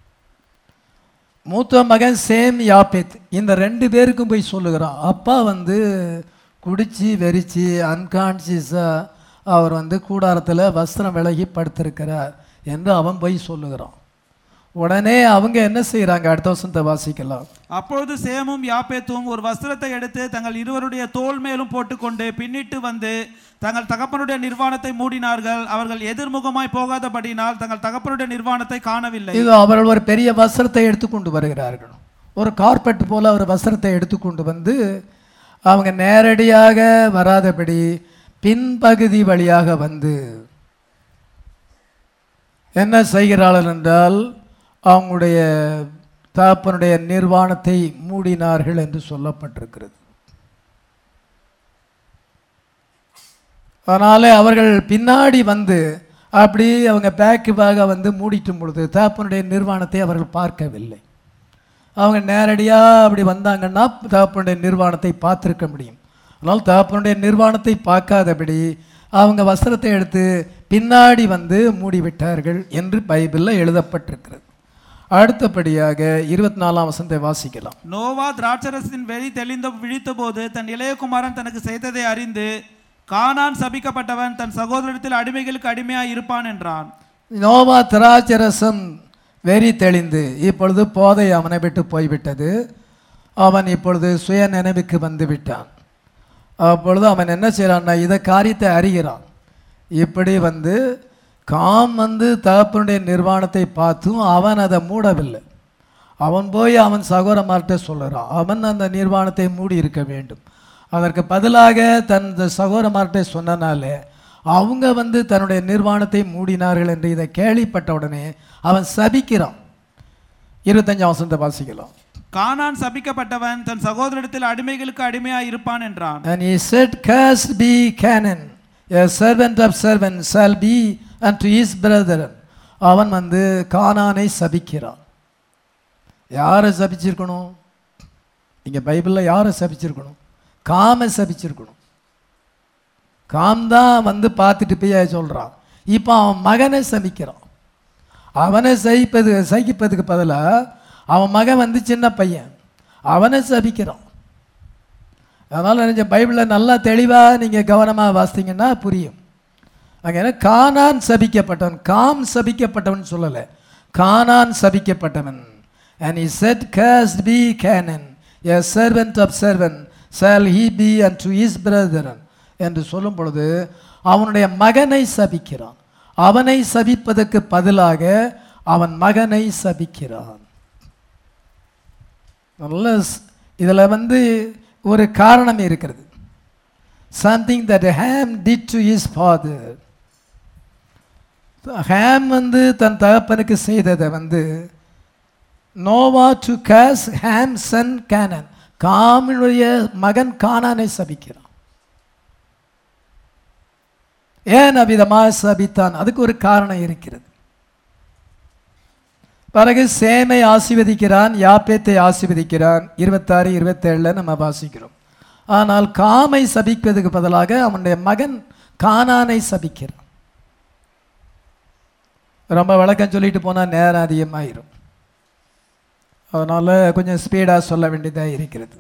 மூத்த மகன் சேம் யாபித் இந்த ரெண்டு பேருக்கும் போய் சொல்லுகிறான் அப்பா வந்து குடிச்சு வெறிச்சு அன்கான்சியஸாக அவர் வந்து கூடாரத்தில் வஸ்திரம் விலகி படுத்திருக்கிறார் என்று அவன் போய் சொல்லுகிறான் உடனே அவங்க என்ன செய்றாங்க அடுத்த வசனத்தை வாசிக்கலாம் அப்பொழுது சேமும் யாப்பேத்தும் ஒரு வஸ்திரத்தை எடுத்து தங்கள் இருவருடைய தோள் மேலும் போட்டுக்கொண்டு பின்னிட்டு வந்து தங்கள் தகப்பனுடைய நிர்வாணத்தை மூடினார்கள் அவர்கள் எதிர்முகமாய் போகாதபடினால் தங்கள் தகப்பனுடைய நிர்வாணத்தை காணவில்லை இது அவர்கள் ஒரு பெரிய வஸ்திரத்தை எடுத்துக்கொண்டு வருகிறார்கள் ஒரு கார்பெட் போல ஒரு வஸ்திரத்தை எடுத்துக்கொண்டு வந்து அவங்க நேரடியாக வராதபடி பின்பகுதி வழியாக வந்து என்ன செய்கிறார்கள் என்றால் அவங்களுடைய தகப்பனுடைய நிர்வாணத்தை மூடினார்கள் என்று சொல்லப்பட்டிருக்கிறது அதனால அவர்கள் பின்னாடி வந்து அப்படி அவங்க பேக்கு பேக்காக வந்து மூடிட்டும் பொழுது தகப்பனுடைய நிர்வாணத்தை அவர்கள் பார்க்கவில்லை அவங்க நேரடியாக அப்படி வந்தாங்கன்னா தகப்பனுடைய நிர்வாணத்தை பார்த்திருக்க முடியும் அதனால் தகப்பனுடைய நிர்வாணத்தை பார்க்காதபடி அவங்க வஸ்திரத்தை எடுத்து பின்னாடி வந்து மூடிவிட்டார்கள் என்று பைபிளில் எழுதப்பட்டிருக்கிறது அடுத்தபடியாக இருபத்தி நாலாம் வசனத்தை வாசிக்கலாம் நோவா திராட்சரசின் வெளி தெளிந்த விழித்தபோது தன் இளையகுமாரன் தனக்கு செய்ததை அறிந்து கானான் சபிக்கப்பட்டவன் தன் சகோதரத்தில் அடிமைகளுக்கு அடிமையாய் இருப்பான் என்றான் நோவா திராட்சரசம் வெறி தெளிந்து இப்பொழுது போதை அவனை விட்டு போய்விட்டது அவன் இப்பொழுது சுய நினைவுக்கு வந்து விட்டான் அப்பொழுது அவன் என்ன செய்கிறான்னா இதை காரியத்தை அறிகிறான் இப்படி வந்து காம் வந்து தகப்பனுடைய நிர்வாணத்தை பார்த்தும் அவன் அதை மூடவில்லை அவன் போய் அவன் சகோதரமார்கிட்ட சொல்லுறான் அவன் அந்த நிர்வாணத்தை மூடி இருக்க வேண்டும் அதற்கு பதிலாக தன் சகோதரமார்கிட்ட சொன்னனாலே அவங்க வந்து தன்னுடைய நிர்வாணத்தை மூடினார்கள் என்று இதை கேள்விப்பட்ட உடனே அவன் சபிக்கிறான் இருபத்தஞ்சாம் வசனத்தை வாசிக்கலாம் கானான் சபிக்கப்பட்டவன் தன் சகோதரத்தில் அடிமைகளுக்கு அடிமையாய் இருப்பான் என்றான் And he said, Cursed be Canaan, a servant of servants shall be unto his brethren. அவன் வந்து கானானை சபிக்கிறான் யாரை சபிச்சிருக்கணும் நீங்கள் பைபிளில் யாரை சபிச்சிருக்கணும் காமை சபிச்சிருக்கணும் காம் தான் வந்து பார்த்துட்டு போய் சொல்கிறான் இப்போ அவன் மகனை சபிக்கிறான் அவனை சகிப்பது சகிப்பதுக்கு பதிலாக அவன் மகன் வந்து சின்ன பையன் அவனை சபிக்கிறான் அதனால் நினைச்ச பைபிளில் நல்லா தெளிவாக நீங்கள் கவனமாக வாசித்தீங்கன்னா புரியும் அங்கே என்ன கானான் சபிக்கப்பட்டவன் காம் சபிக்கப்பட்டவன் சொல்லலை கானான் சபிக்கப்பட்டவன் and he said cursed be Canaan a servant of servant shall he be unto his brethren என்று சொல்லும் பொழுது அவனுடைய மகனை சபிக்கிறான் அவனை சபிப்பதற்கு பதிலாக அவன் மகனை சபிக்கிறான் நல்ல இதில் வந்து ஒரு காரணம் இருக்கிறது something that Ham did to his father Ham வந்து தன் தகப்பனுக்கு செய்ததை வந்து Noah to curse Ham son Canaan காமினுடைய மகன் கானானை சபிக்கிறான் ஏன் அவ்விதமாக சபித்தான் அதுக்கு ஒரு காரணம் இருக்கிறது பிறகு சேமை ஆசீர்வதிக்கிறான் யாப்பேத்தை ஆசீர்வதிக்கிறான் இருபத்தாறு இருபத்தேழில் நம்ம வாசிக்கிறோம் ஆனால் காமை சபிப்பதுக்கு பதிலாக அவனுடைய மகன் கானானை சபிக்கிறான் ரொம்ப விளக்கம் சொல்லிட்டு போனால் நேரம் அதிகமாயிரும் அதனால் கொஞ்சம் ஸ்பீடாக சொல்ல வேண்டியதாக இருக்கிறது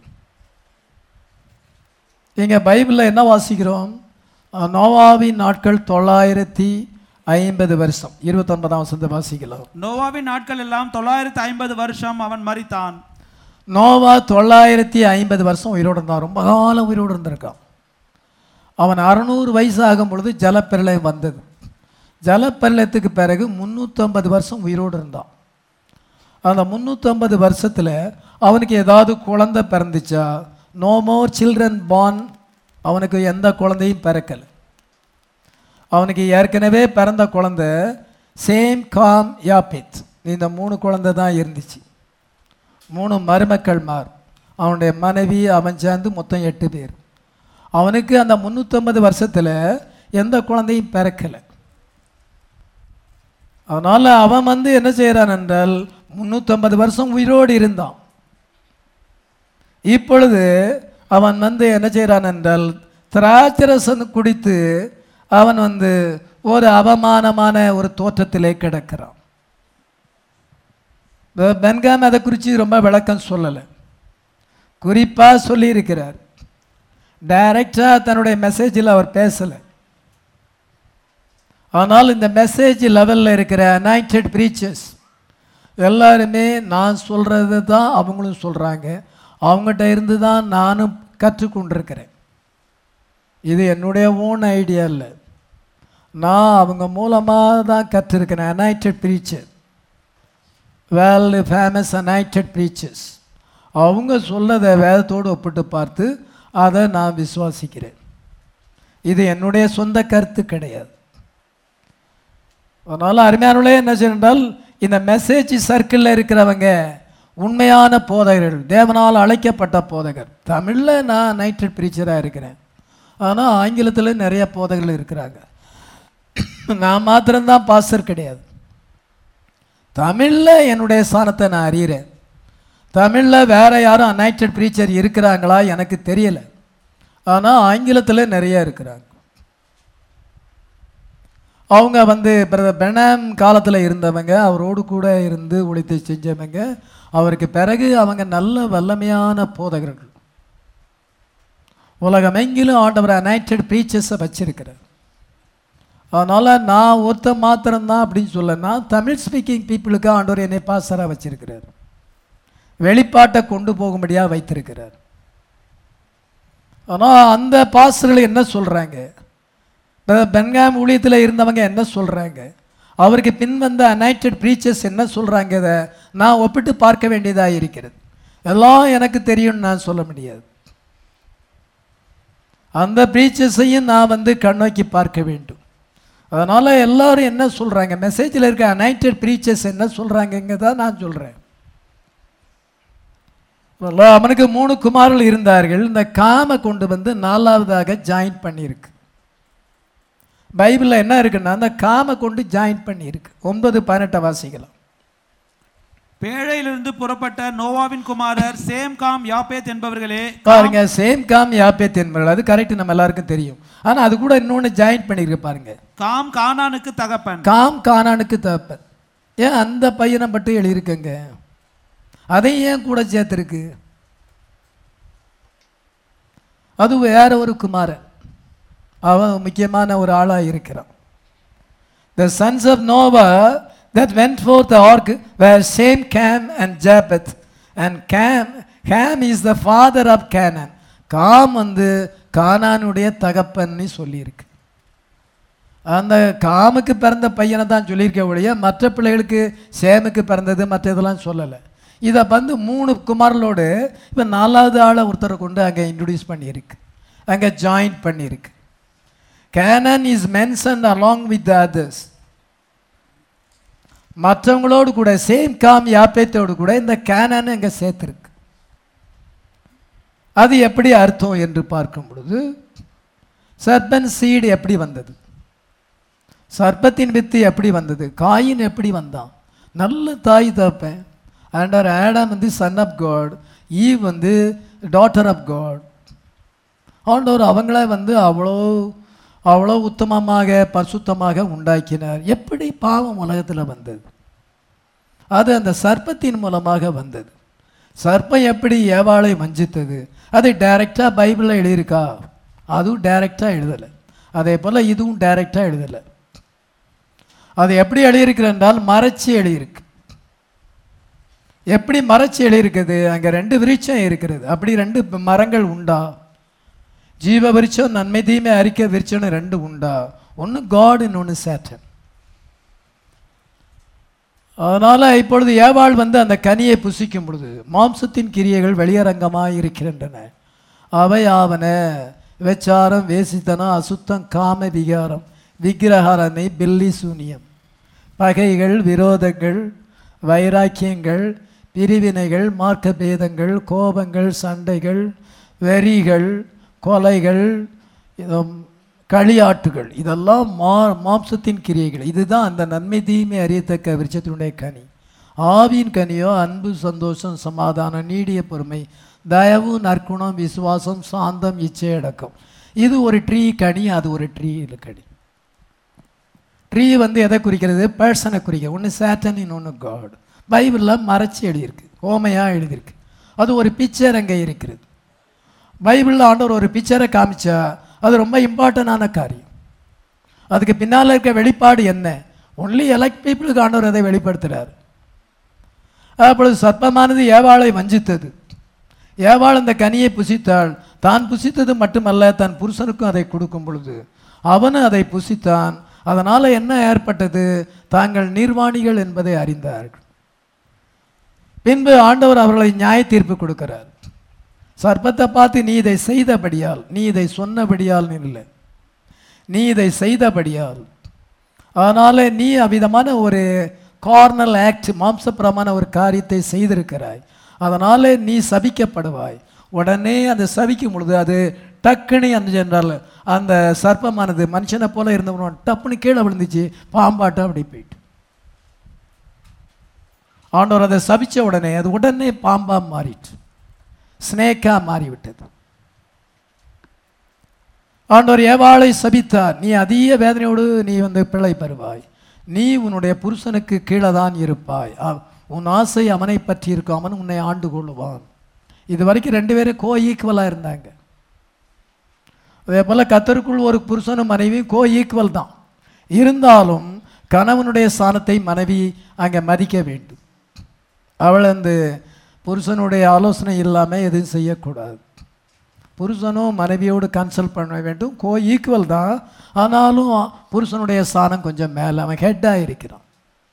இங்கே பைபிளில் என்ன வாசிக்கிறோம் நோவாவின் நாட்கள் தொள்ளாயிரத்தி ஐம்பது வருஷம் இருபத்தொன்பதாம் வசந்த வாசிக்கலாம் நோவாவின் நாட்கள் எல்லாம் தொள்ளாயிரத்து ஐம்பது வருஷம் அவன் மரித்தான் நோவா தொள்ளாயிரத்தி ஐம்பது வருஷம் உயிரோடு இருந்தான் ரொம்ப காலம் உயிரோடு இருந்திருக்கான் அவன் அறநூறு வயசு ஆகும் பொழுது ஜலப்பிரளயம் வந்தது ஜலப்பிரளயத்துக்கு பிறகு முந்நூற்றம்பது வருஷம் உயிரோடு இருந்தான் அந்த முந்நூற்றம்பது வருஷத்தில் அவனுக்கு ஏதாவது குழந்தை பிறந்துச்சா நோ மோர் சில்ட்ரன் born அவனுக்கு எந்த குழந்தையும் பிறக்கலை அவனுக்கு ஏற்கனவே பிறந்த குழந்தை சேம் காம் யாபித் இந்த மூணு குழந்தை தான் இருந்துச்சு மூணு மருமக்கள் மார் அவனுடைய மனைவி அவன் சேர்ந்து மொத்தம் எட்டு பேர் அவனுக்கு அந்த முந்நூற்றம்பது வருஷத்தில் எந்த குழந்தையும் பிறக்கலை அதனால் அவன் வந்து என்ன செய்கிறான் என்றால் முந்நூற்றம்பது வருஷம் உயிரோடு இருந்தான் இப்பொழுது அவன் வந்து என்ன செய்கிறான் என்றால் திராட்சரசன் குடித்து அவன் வந்து ஒரு அவமானமான ஒரு தோற்றத்திலே கிடக்கிறான் பெ- பென்காம் அதை குறித்து ரொம்ப விளக்கம் சொல்லலை குறிப்பாக சொல்லியிருக்கிறார் டைரக்டாக தன்னுடைய மெசேஜில் அவர் பேசலை ஆனால் இந்த மெசேஜ் லெவலில் இருக்கிற அனாயிண்டட் ப்ரீச்சர்ஸ் எல்லாருமே நான் சொல்கிறது தான் அவங்களும் சொல்கிறாங்க அவங்ககிட்ட இருந்து தான் நானும் கற்றுக்கொண்டிருக்கிறேன் இது என்னுடைய ஓன் ஐடியா இல்லை நான் அவங்க மூலமாக தான் கற்றுருக்கிறேன் anointed preacher world famous anointed preachers அவங்க சொல்லதை வேதத்தோடு ஒப்பிட்டு பார்த்து அதை நான் விசுவாசிக்கிறேன் இது என்னுடைய சொந்த கருத்து கிடையாது அதனால் அருமையானவர்களே என்ன செய்யறால் இந்த மெசேஜ் சர்க்கிளில் இருக்கிறவங்க உண்மையான போதகர்கள் தேவனால் அழைக்கப்பட்ட போதகர் தமிழில் நான் நைட்ரட் ப்ரீச்சராக இருக்கிறேன் ஆனால் ஆங்கிலத்தில் நிறைய போதகர்கள் இருக்கிறாங்க நான் மாத்திரம்தான் பாஸ்டர் கிடையாது தமிழில் என்னுடைய ஸ்தானத்தை நான் அறிகிறேன் தமிழில் வேற யாரும் அனைட்டட் ப்ரீச்சர் இருக்கிறாங்களா எனக்கு தெரியலை ஆனால் ஆங்கிலத்தில் நிறைய இருக்கிறாங்க அவங்க வந்து பிரதர் பெனாம் காலத்தில் இருந்தவங்க அவரோடு கூட இருந்து உழைத்து செஞ்சவங்க அவருக்கு பிறகு அவங்க நல்ல வல்லமையான போதகர்கள் உலகமெங்கிலும் ஆண்டவர் அனைட்டட் ப்ரீச்சர்ஸை வச்சிருக்கிறார் அதனால் நான் ஒருத்த மாத்திரம்தான் அப்படின்னு சொல்ல நான் தமிழ் ஸ்பீக்கிங் பீப்புளுக்கு ஆண்டவர் என்னை பாசராக வச்சிருக்கிறார் வெளிப்பாட்டை கொண்டு போகும்படியாக வைத்திருக்கிறார் ஆனால் அந்த பாஸ்டர்கள் என்ன சொல்கிறாங்க பென்காம் ஊழியத்தில் இருந்தவங்க என்ன சொல்கிறாங்க அவருக்கு பின் வந்த அனைட்டட் ப்ரீச்சர்ஸ் என்ன சொல்கிறாங்க இதை நான் ஒப்பிட்டு பார்க்க வேண்டியதாக இருக்கிறது எல்லாம் எனக்கு தெரியும்னு நான் சொல்ல முடியாது அந்த ப்ரீச்சர்ஸையும் நான் வந்து கண்ணோக்கி பார்க்க வேண்டும் அதனால் எல்லாரும் என்ன சொல்கிறாங்க மெசேஜில் இருக்க அனைட்டட் ப்ரீச்சர்ஸ் என்ன சொல்கிறாங்கங்க தான் நான் சொல்கிறேன் அவனுக்கு மூணு குமாரர்கள் இருந்தார்கள் இந்த காம கொண்டு வந்து நாலாவதாக ஜாயின் பண்ணியிருக்கு பைபிளில் என்ன இருக்குன்னா அந்த காம கொண்டு ஜாயின் பண்ணியிருக்கு ஒன்பது பதினெட்டை வாசிக்கலாம் பேழையிலிருந்து புறப்பட்ட நோவாவின் குமாரர் சேம் காம் யாப்பேத் என்பவர்களே பாருங்க சேம் காம் யாப்பேத் என்பவர்கள் அது கரெக்ட் நம்ம எல்லாருக்கும் தெரியும் ஆனால் அது கூட இன்னொன்று ஜாயின் பண்ணியிருக்கு பாருங்க காம் கானானுக்கு தகப்பன் காம் கானானுக்கு தகப்பன் ஏன் அந்த பையனை மட்டும் எழுதியிருக்கங்க அதை ஏன் கூட சேர்த்துருக்கு அது வேற ஒரு குமாரன் அவன் முக்கியமான ஒரு ஆளாக இருக்கிறான் the sons of Noah that went forth the ark where Shem Ham and Japheth and Ham Ham is the father of Canaan காம் வந்து கானானுடைய தகப்பன்னு சொல்லியிருக்கு அந்த காமுக்கு பிறந்த பையனை தான் சொல்லியிருக்க ஒழிய மற்ற பிள்ளைகளுக்கு சேமுக்கு பிறந்தது மற்ற இதெல்லாம் சொல்லலை இதை வந்து மூணு குமாரலோடு இப்போ நாலாவது ஆளை ஒருத்தரை கொண்டு அங்கே இன்ட்ரடியூஸ் பண்ணியிருக்கு அங்கே ஜாயின் பண்ணியிருக்கு Canaan is mention along with the others மற்றவங்களோடு கூட சேம் காம் யாப்பேத்தோடு கூட இந்த கேனன் அங்கே சேர்த்துருக்கு அது எப்படி அர்த்தம் என்று பார்க்கும் பொழுது சர்பன் சீடு எப்படி வந்தது சர்ப்பத்தின் வித்து எப்படி வந்தது காயின் எப்படி வந்தான் நல்ல தாய் தப்பேன் அண்டர் ஆடம் வந்து சன் ஆஃப் காட் ஈவ் வந்து டாட்டர் ஆஃப் காட் ஆண்டவர் அவங்கள வந்து அவ்வளோ அவ்வளோ உத்தமமாக பரிசுத்தமாக உண்டாக்கினார் எப்படி பாவம் உலகத்தில் வந்தது அது அந்த சர்ப்பத்தின் மூலமாக வந்தது சர்ப்பம் எப்படி ஏவாளை வஞ்சித்தது அது டைரெக்டாக பைபிளில் எழுதியிருக்கா அதுவும் டைரெக்டாக எழுதலை அதே போல் இதுவும் டைரெக்டாக எழுதலை அது எப்படி எழுதியிருக்கு என்றால் மறைச்சி எழுதியிருக்கு எப்படி மறைச்சி எழுதியிருக்குது அங்கே ரெண்டு விருட்சம் இருக்கிறது அப்படி ரெண்டு மரங்கள் உண்டா ஜீவ விருட்சம் நன்மை தீமை அறிக்கை விருட்சம்னு ரெண்டு உண்டா ஒன்று காட் இன்னொன்று சேட்டன் அதனால் இப்பொழுது ஏவாள் வந்து அந்த கனியை புசிக்கும் பொழுது மாம்சத்தின் கிரியைகள் வெளியரங்கமாக இருக்கின்றன அவை ஆவன விபச்சாரம் வேசித்தனம் அசுத்தம் காம விகாரம் விக்கிரகாரமை பில்லி சூனியம் பகைகள் விரோதங்கள் வைராக்கியங்கள் பிரிவினைகள் மார்க்க பேதங்கள் கோபங்கள் சண்டைகள் வெறிகள் கொலைகள் இதம் களியாட்டுகள் இதெல்லாம் மா மாம்சத்தின் கிரியைகள் இதுதான் அந்த நன்மை தீமை அறியத்தக்க விருட்சத்தினுடைய கனி ஆவியின் கனியோ அன்பு சந்தோஷம் சமாதானம் நீடிய பொறுமை தயவு நற்குணம் விசுவாசம் சாந்தம் இச்சை அடக்கம் இது ஒரு ட்ரீ கனி அது ஒரு ட்ரீ கனி ட்ரீ வந்து எதை குறிக்கிறது பர்சனை குறிக்க ஒன்று சேட்டன் இன்னொன்று காட் பைபிளில் மறைச்சி எழுதியிருக்கு ஓமையாக எழுதியிருக்கு அது ஒரு பிக்சர் அங்கே இருக்கிறது பைபிளில் ஆண்டவர் ஒரு பிக்சரை காமிச்சா அது ரொம்ப இம்பார்ட்டண்டான காரியம் அதுக்கு பின்னால் இருக்க வெளிப்பாடு என்ன ஒன்லி எலக்ட் பீப்புளுக்கு ஆண்டவர் அதை வெளிப்படுத்துகிறார் அப்பொழுது சர்ப்பமானது ஏவாளை வஞ்சித்தது ஏவாள் அந்த கனியை புசித்தாள் தான் புசித்தது மட்டுமல்ல தன் புருஷனுக்கும் அதை கொடுக்கும் பொழுது அவனும் அதை புசித்தான் அதனால் என்ன ஏற்பட்டது தாங்கள் நிர்வாணிகள் என்பதை அறிந்தார்கள் பின்பு ஆண்டவர் அவர்களை நியாய தீர்ப்பு கொடுக்கிறார் சர்ப்பத்தை பார்த்து நீ இதை செய்தபடியால் நீ இதை சொன்னபடியால் இல்லை நீ இதை செய்தபடியால் அதனால் நீ அவ்விதமான ஒரு கார்னல் ஆக்ட் மாம்சப்புறமான ஒரு காரியத்தை செய்திருக்கிறாய் அதனால் நீ சபிக்கப்படுவாய் உடனே அந்த சபிக்கும் பொழுது அது டக்குன்னு அந்த சென்றால் அந்த சர்ப்பமானது மனுஷனை போல இருந்தவன் டப்புன்னு கீழே விழுந்துச்சு பாம்பாட்டம் அப்படி போயிட்டு ஆண்டவர் அதை சபிச்ச உடனே அது உடனே பாம்பா மாறிட்டு ஸ்னேக்கா மாறிவிட்டது ஆண்டவர் ஏவாளை சபித்தார் நீ அதிக வேதனையோடு நீ வந்து பிழை பெறுவாய் நீ உன்னுடைய புருஷனுக்கு கீழே தான் இருப்பாய் அவ- உன் ஆசை அவனை பற்றி இருக்கும் அவன் உன்னை ஆண்டு கொள்ளுவான் இது வரைக்கும் ரெண்டு பேரும் கோ ஈக்குவலாக இருந்தாங்க அதே போல் கத்தருக்குள் ஒரு புருஷனும் மனைவியும் கோ ஈக்குவல் தான் இருந்தாலும் கணவனுடைய ஸ்தானத்தை மனைவி அங்கே மதிக்க வேண்டும் அவள் அந்த புருஷனுடைய ஆலோசனை இல்லாமல் எதுவும் செய்யக்கூடாது புருஷனும் மனைவியோடு கன்சல்ட் பண்ண வேண்டும் கோ ஈக்குவல் தான் ஆனாலும் புருஷனுடைய ஸ்தானம் கொஞ்சம் மேலே அவன் ஹெட்டாக இருக்கிறான்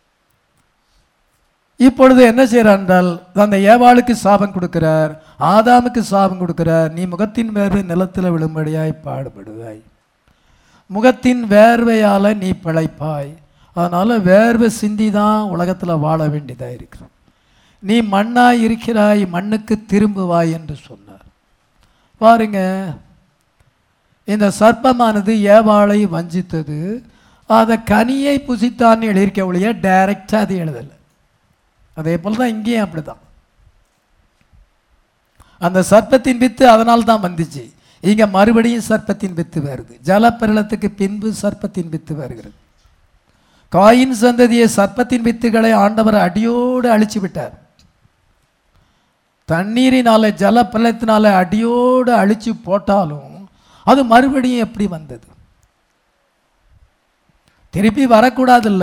இப்பொழுது என்ன செய்கிறார் என்றால் அந்த ஏவாளுக்கு சாபம் கொடுக்கிறார் ஆதாமுக்கு சாபம் கொடுக்கிறார் நீ முகத்தின் வேர்வை நிலத்தில் விழும்படியாய் பாடுபடுவாய் முகத்தின் வேர்வையால் நீ பிழைப்பாய் அதனால் வேர்வை சிந்தி தான் உலகத்தில் வாழ வேண்டியதாக இருக்கிறோம் நீ மண்ணாய் இருக்கிறாய் மண்ணுக்கு திரும்புவாய் என்று சொன்னார் பாருங்க இந்த சர்ப்பமானது ஏவாளை வஞ்சித்தது அதை கனியை புசித்தான்னு எழுதியிருக்க ஒழிய டைரக்டாக அது எழுதலை அதே போல் தான் இங்கேயும் அப்படிதான் அந்த சர்ப்பத்தின் வித்து அதனால் தான் வந்துச்சு இங்க மறுபடியும் சர்ப்பத்தின் வித்து வருது ஜலப்பிரளத்துக்கு பின்பு சர்ப்பத்தின் வித்து வருகிறது காயின் சந்ததியை சர்ப்பத்தின் வித்துகளை ஆண்டவர் அடியோடு அழிச்சு விட்டார் தண்ணீரினால ஜலப்பிரளத்தினால அடியோடு அழிச்சு போட்டாலும் அது மறுபடியும் எப்படி வந்தது திருப்பி வரக்கூடாதுல்ல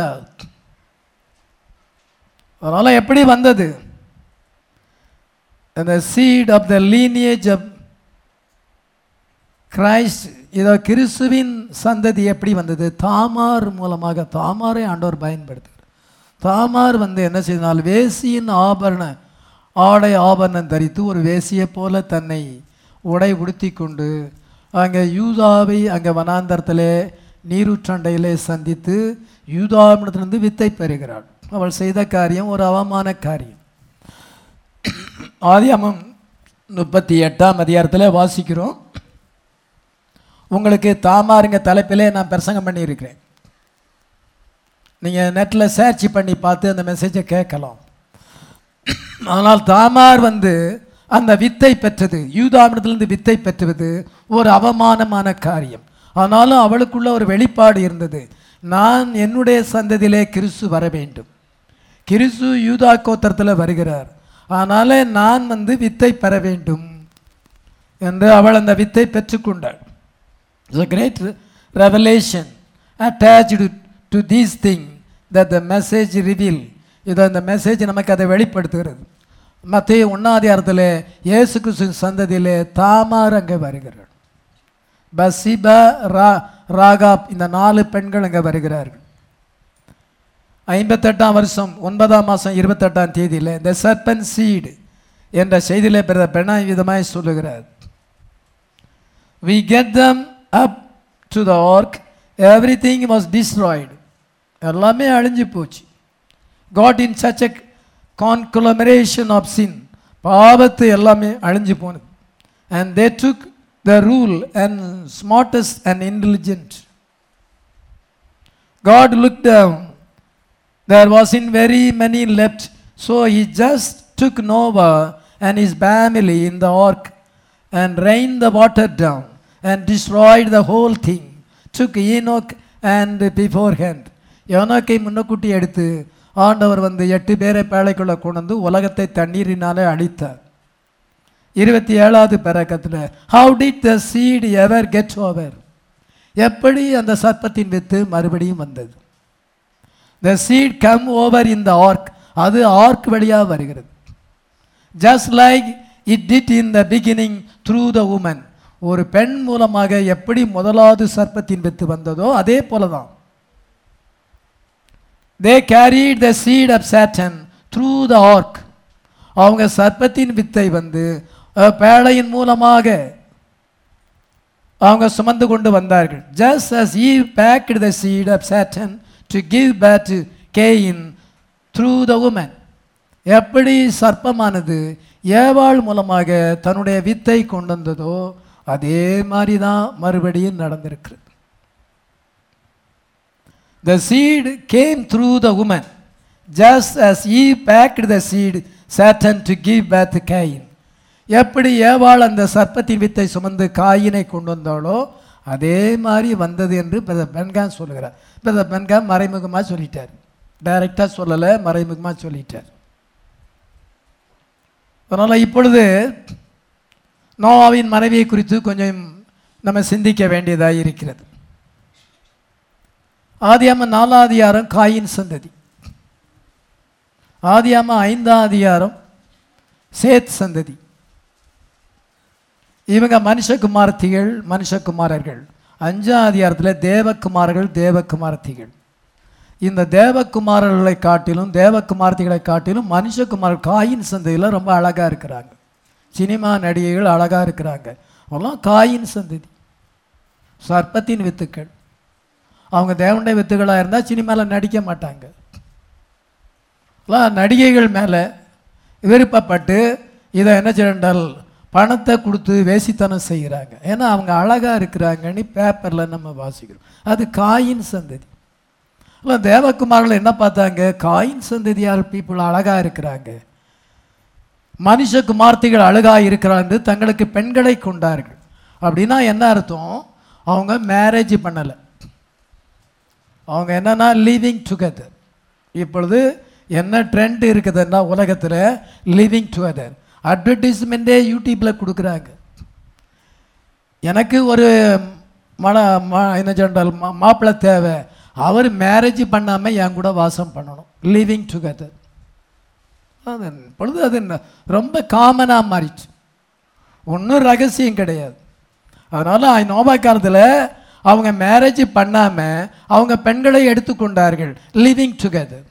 அதனால எப்படி வந்தது அந்த seed of the lineage of Christ இதோ கிறிஸ்துவின் சந்ததி எப்படி வந்தது தாமார் மூலமாக தாமாரை ஆண்டவர் பயன்படுத்துகிறார் தாமார் வந்து என்ன செய்தால் வேசியின் ஆபரண ஆடை ஆபரணம் தரித்து ஒரு வேசியை போல தன்னை உடை உடுத்தி கொண்டு அங்கே யூதாவை அங்கே வனாந்தரத்திலே நீரூற்றண்டையிலே சந்தித்து யூதாவிடத்திலிருந்து வித்தை பெறுகிறாள் அவள் செய்த காரியம் ஒரு அவமான காரியம் ஆதியாமம் முப்பத்தி எட்டாம் அதிகாரத்தில் வாசிக்கிறோம் உங்களுக்கு தாமாருங்க தலைப்பிலே நான் பிரசங்கம் பண்ணியிருக்கிறேன் நீங்கள் நெட்டில் சர்ச் பண்ணி பார்த்து அந்த மெசேஜை கேட்கலாம் ஆனால் தாமார் வந்து அந்த வித்தை பெற்றது யூதாமிடத்திலிருந்து வித்தை பெற்றுவது ஒரு அவமானமான காரியம் ஆனாலும் அவளுக்குள்ள ஒரு வெளிப்பாடு இருந்தது நான் என்னுடைய சந்ததியிலே கிறிஸ்து வர வேண்டும் கிறிஸ்து யூதா கோத்திரத்தில் வருகிறார் அதனால நான் வந்து வித்தை பெற வேண்டும் என்று அவள் அந்த வித்தை பெற்றுக்கொண்டாள் It's a great revelation attached to this thing that the message reveal. இது அந்த மெசேஜ் நமக்கு அதை வெளிப்படுத்துகிறது மத்திய ஒன்னாதிகாரத்தில் இயேசு கிறிஸ்து சந்ததியிலே தாமார் அங்கே வருகிறார் பசிபா ரா ராகாப் இந்த நாலு பெண்கள் அங்கே வருகிறார்கள் ஐம்பத்தெட்டாம் வருஷம் ஒன்பதாம் மாதம் இருபத்தெட்டாம் தேதியில் இந்த சர்பன் சீடு என்ற செய்தியிலே பிறந்த பெண்ணா விதமாய் சொல்லுகிறார் we get them up to the ark everything was destroyed எல்லாமே அழிஞ்சு போச்சு got in such a conglomeration of sin பாவத்து எல்லாமே அழிஞ்சு போனது and they took the rule and smartest and intelligent God looked down there wasn't very many left so he just took Noah and his family in the ark and rained the water down and destroyed the whole thing. Took Enoch and beforehand. யோனாக்கை முன்னக்கூட்டி எடுத்து ஆண்டவர் வந்து எட்டு பேரை பேழைக்குள்ள கொண்டு வந்து உலகத்தை தண்ணீரினாலே அழித்தார் இருபத்தி ஏழாவது பெறக்கத்தில் how did the seed ever get over எப்படி அந்த சர்ப்பத்தின் வித்து மறுபடியும் வந்தது the seed come over in the ark அது ஆர்க் வழியாக வருகிறது just like it did in the beginning through the woman ஒரு பெண் மூலமாக எப்படி முதலாவது சர்ப்பத்தின் வித்து வந்ததோ அதே போல தான் they carried the seed of Satan through the ark அவங்க சர்ப்பத்தின் வித்தை வந்து அஹ், பேழையின் மூலமாக அவங்க சுமந்து கொண்டு வந்தார்கள் just as eve packed the seed of satan to give birth to cain through the woman எப்படி சர்ப்பமானது ஏவாள் மூலமாக தன்னுடைய வித்தை கொண்டு வந்ததோ அதே மாதிரி தான் மறுபடியும் நடந்திருக்கு The seed came through the woman, just as Eve packed the seed Satan to give birth to Cain. எப்படி ஏவாள் அந்த சர்ப்பத்தின் வித்தை சுமந்து காயினை கொண்டு வந்தாளோ அதே மாதிரி வந்தது என்று பிரதர் பென்காம் சொல்லுகிறார் பிரதர் பென்காம் மறைமுகமாக சொல்லிட்டார் டைரக்டாக சொல்லலை மறைமுகமாக சொல்லிட்டார் அதனால் இப்பொழுது நோவாவின் மனைவியை குறித்து கொஞ்சம் நம்ம சிந்திக்க வேண்டியதாக இருக்கிறது ஆதியாம நாலாம் அதிகாரம் காயின் சந்ததி ஆதியாம ஐந்தாம் அதிகாரம் சேத் சந்ததி இவங்க மனுஷகுமாரத்திகள் மனுஷகுமாரர்கள் அஞ்சாம் அதிகாரத்தில் தேவகுமாரர்கள் தேவகுமாரத்திகள் இந்த தேவகுமாரர்களை காட்டிலும் தேவகுமாரத்திகளை காட்டிலும் மனுஷகுமார் காயின் சந்ததியில் ரொம்ப அழகாக இருக்கிறாங்க சினிமா நடிகைகள் அழகாக இருக்கிறாங்க அவங்களாம் காயின் சந்ததி சர்ப்பத்தின் வித்துக்கள் அவங்க தேவனுடைய வித்துகளாக இருந்தால் சினிமாவில் நடிக்க மாட்டாங்க எல்லாம் நடிகைகள் மேலே விருப்பப்பட்டு இதை என்ன செய்யண்டால் பணத்தை கொடுத்து வேசித்தனம் செய்கிறாங்க ஏன்னா அவங்க அழகாக இருக்கிறாங்கன்னு பேப்பரில் நம்ம வாசிக்கிறோம் அது காயின் சந்ததி இல்லை தேவகுமாரில் என்ன பார்த்தாங்க காயின் சந்ததியார் பீப்புள் அழகாக இருக்கிறாங்க மனுஷ குமார்த்திகள் அழகாக இருக்கிறார் என்று தங்களுக்கு பெண்களை கொண்டார்கள் அப்படின்னா என்ன அர்த்தம் அவங்க மேரேஜ் பண்ணலை அவங்க என்னன்னா லிவிங் டுகெதர் இப்பொழுது என்ன ட்ரெண்ட் இருக்குதுன்னா உலகத்தில் லிவிங் டுகெதர் அட்வர்டைஸ்மெண்ட்டே யூடியூப்பில் கொடுக்குறாங்க எனக்கு ஒரு மன ம என்ன சொன்னால் மா மாப்பிள்ளை தேவை அவர் மேரேஜ் பண்ணாமல் என் கூட வாசம் பண்ணணும் லிவிங் டுகெதர் அது பொழுது அது என்ன- ரொம்ப காமனாக மாறிச்சு ஒன்றும் ரகசியம் கிடையாது அதனால் நோபா காலத்தில் அவங்க மேரேஜ் பண்ணாமல் அவங்க பெண்களை எடுத்துக்கொண்டார்கள் லிவிங் டுகெதர்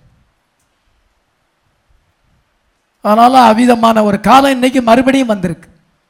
அதனால் அவ்விதமான ஒரு காலம் இன்னைக்கு மறுபடியும் வந்திருக்கு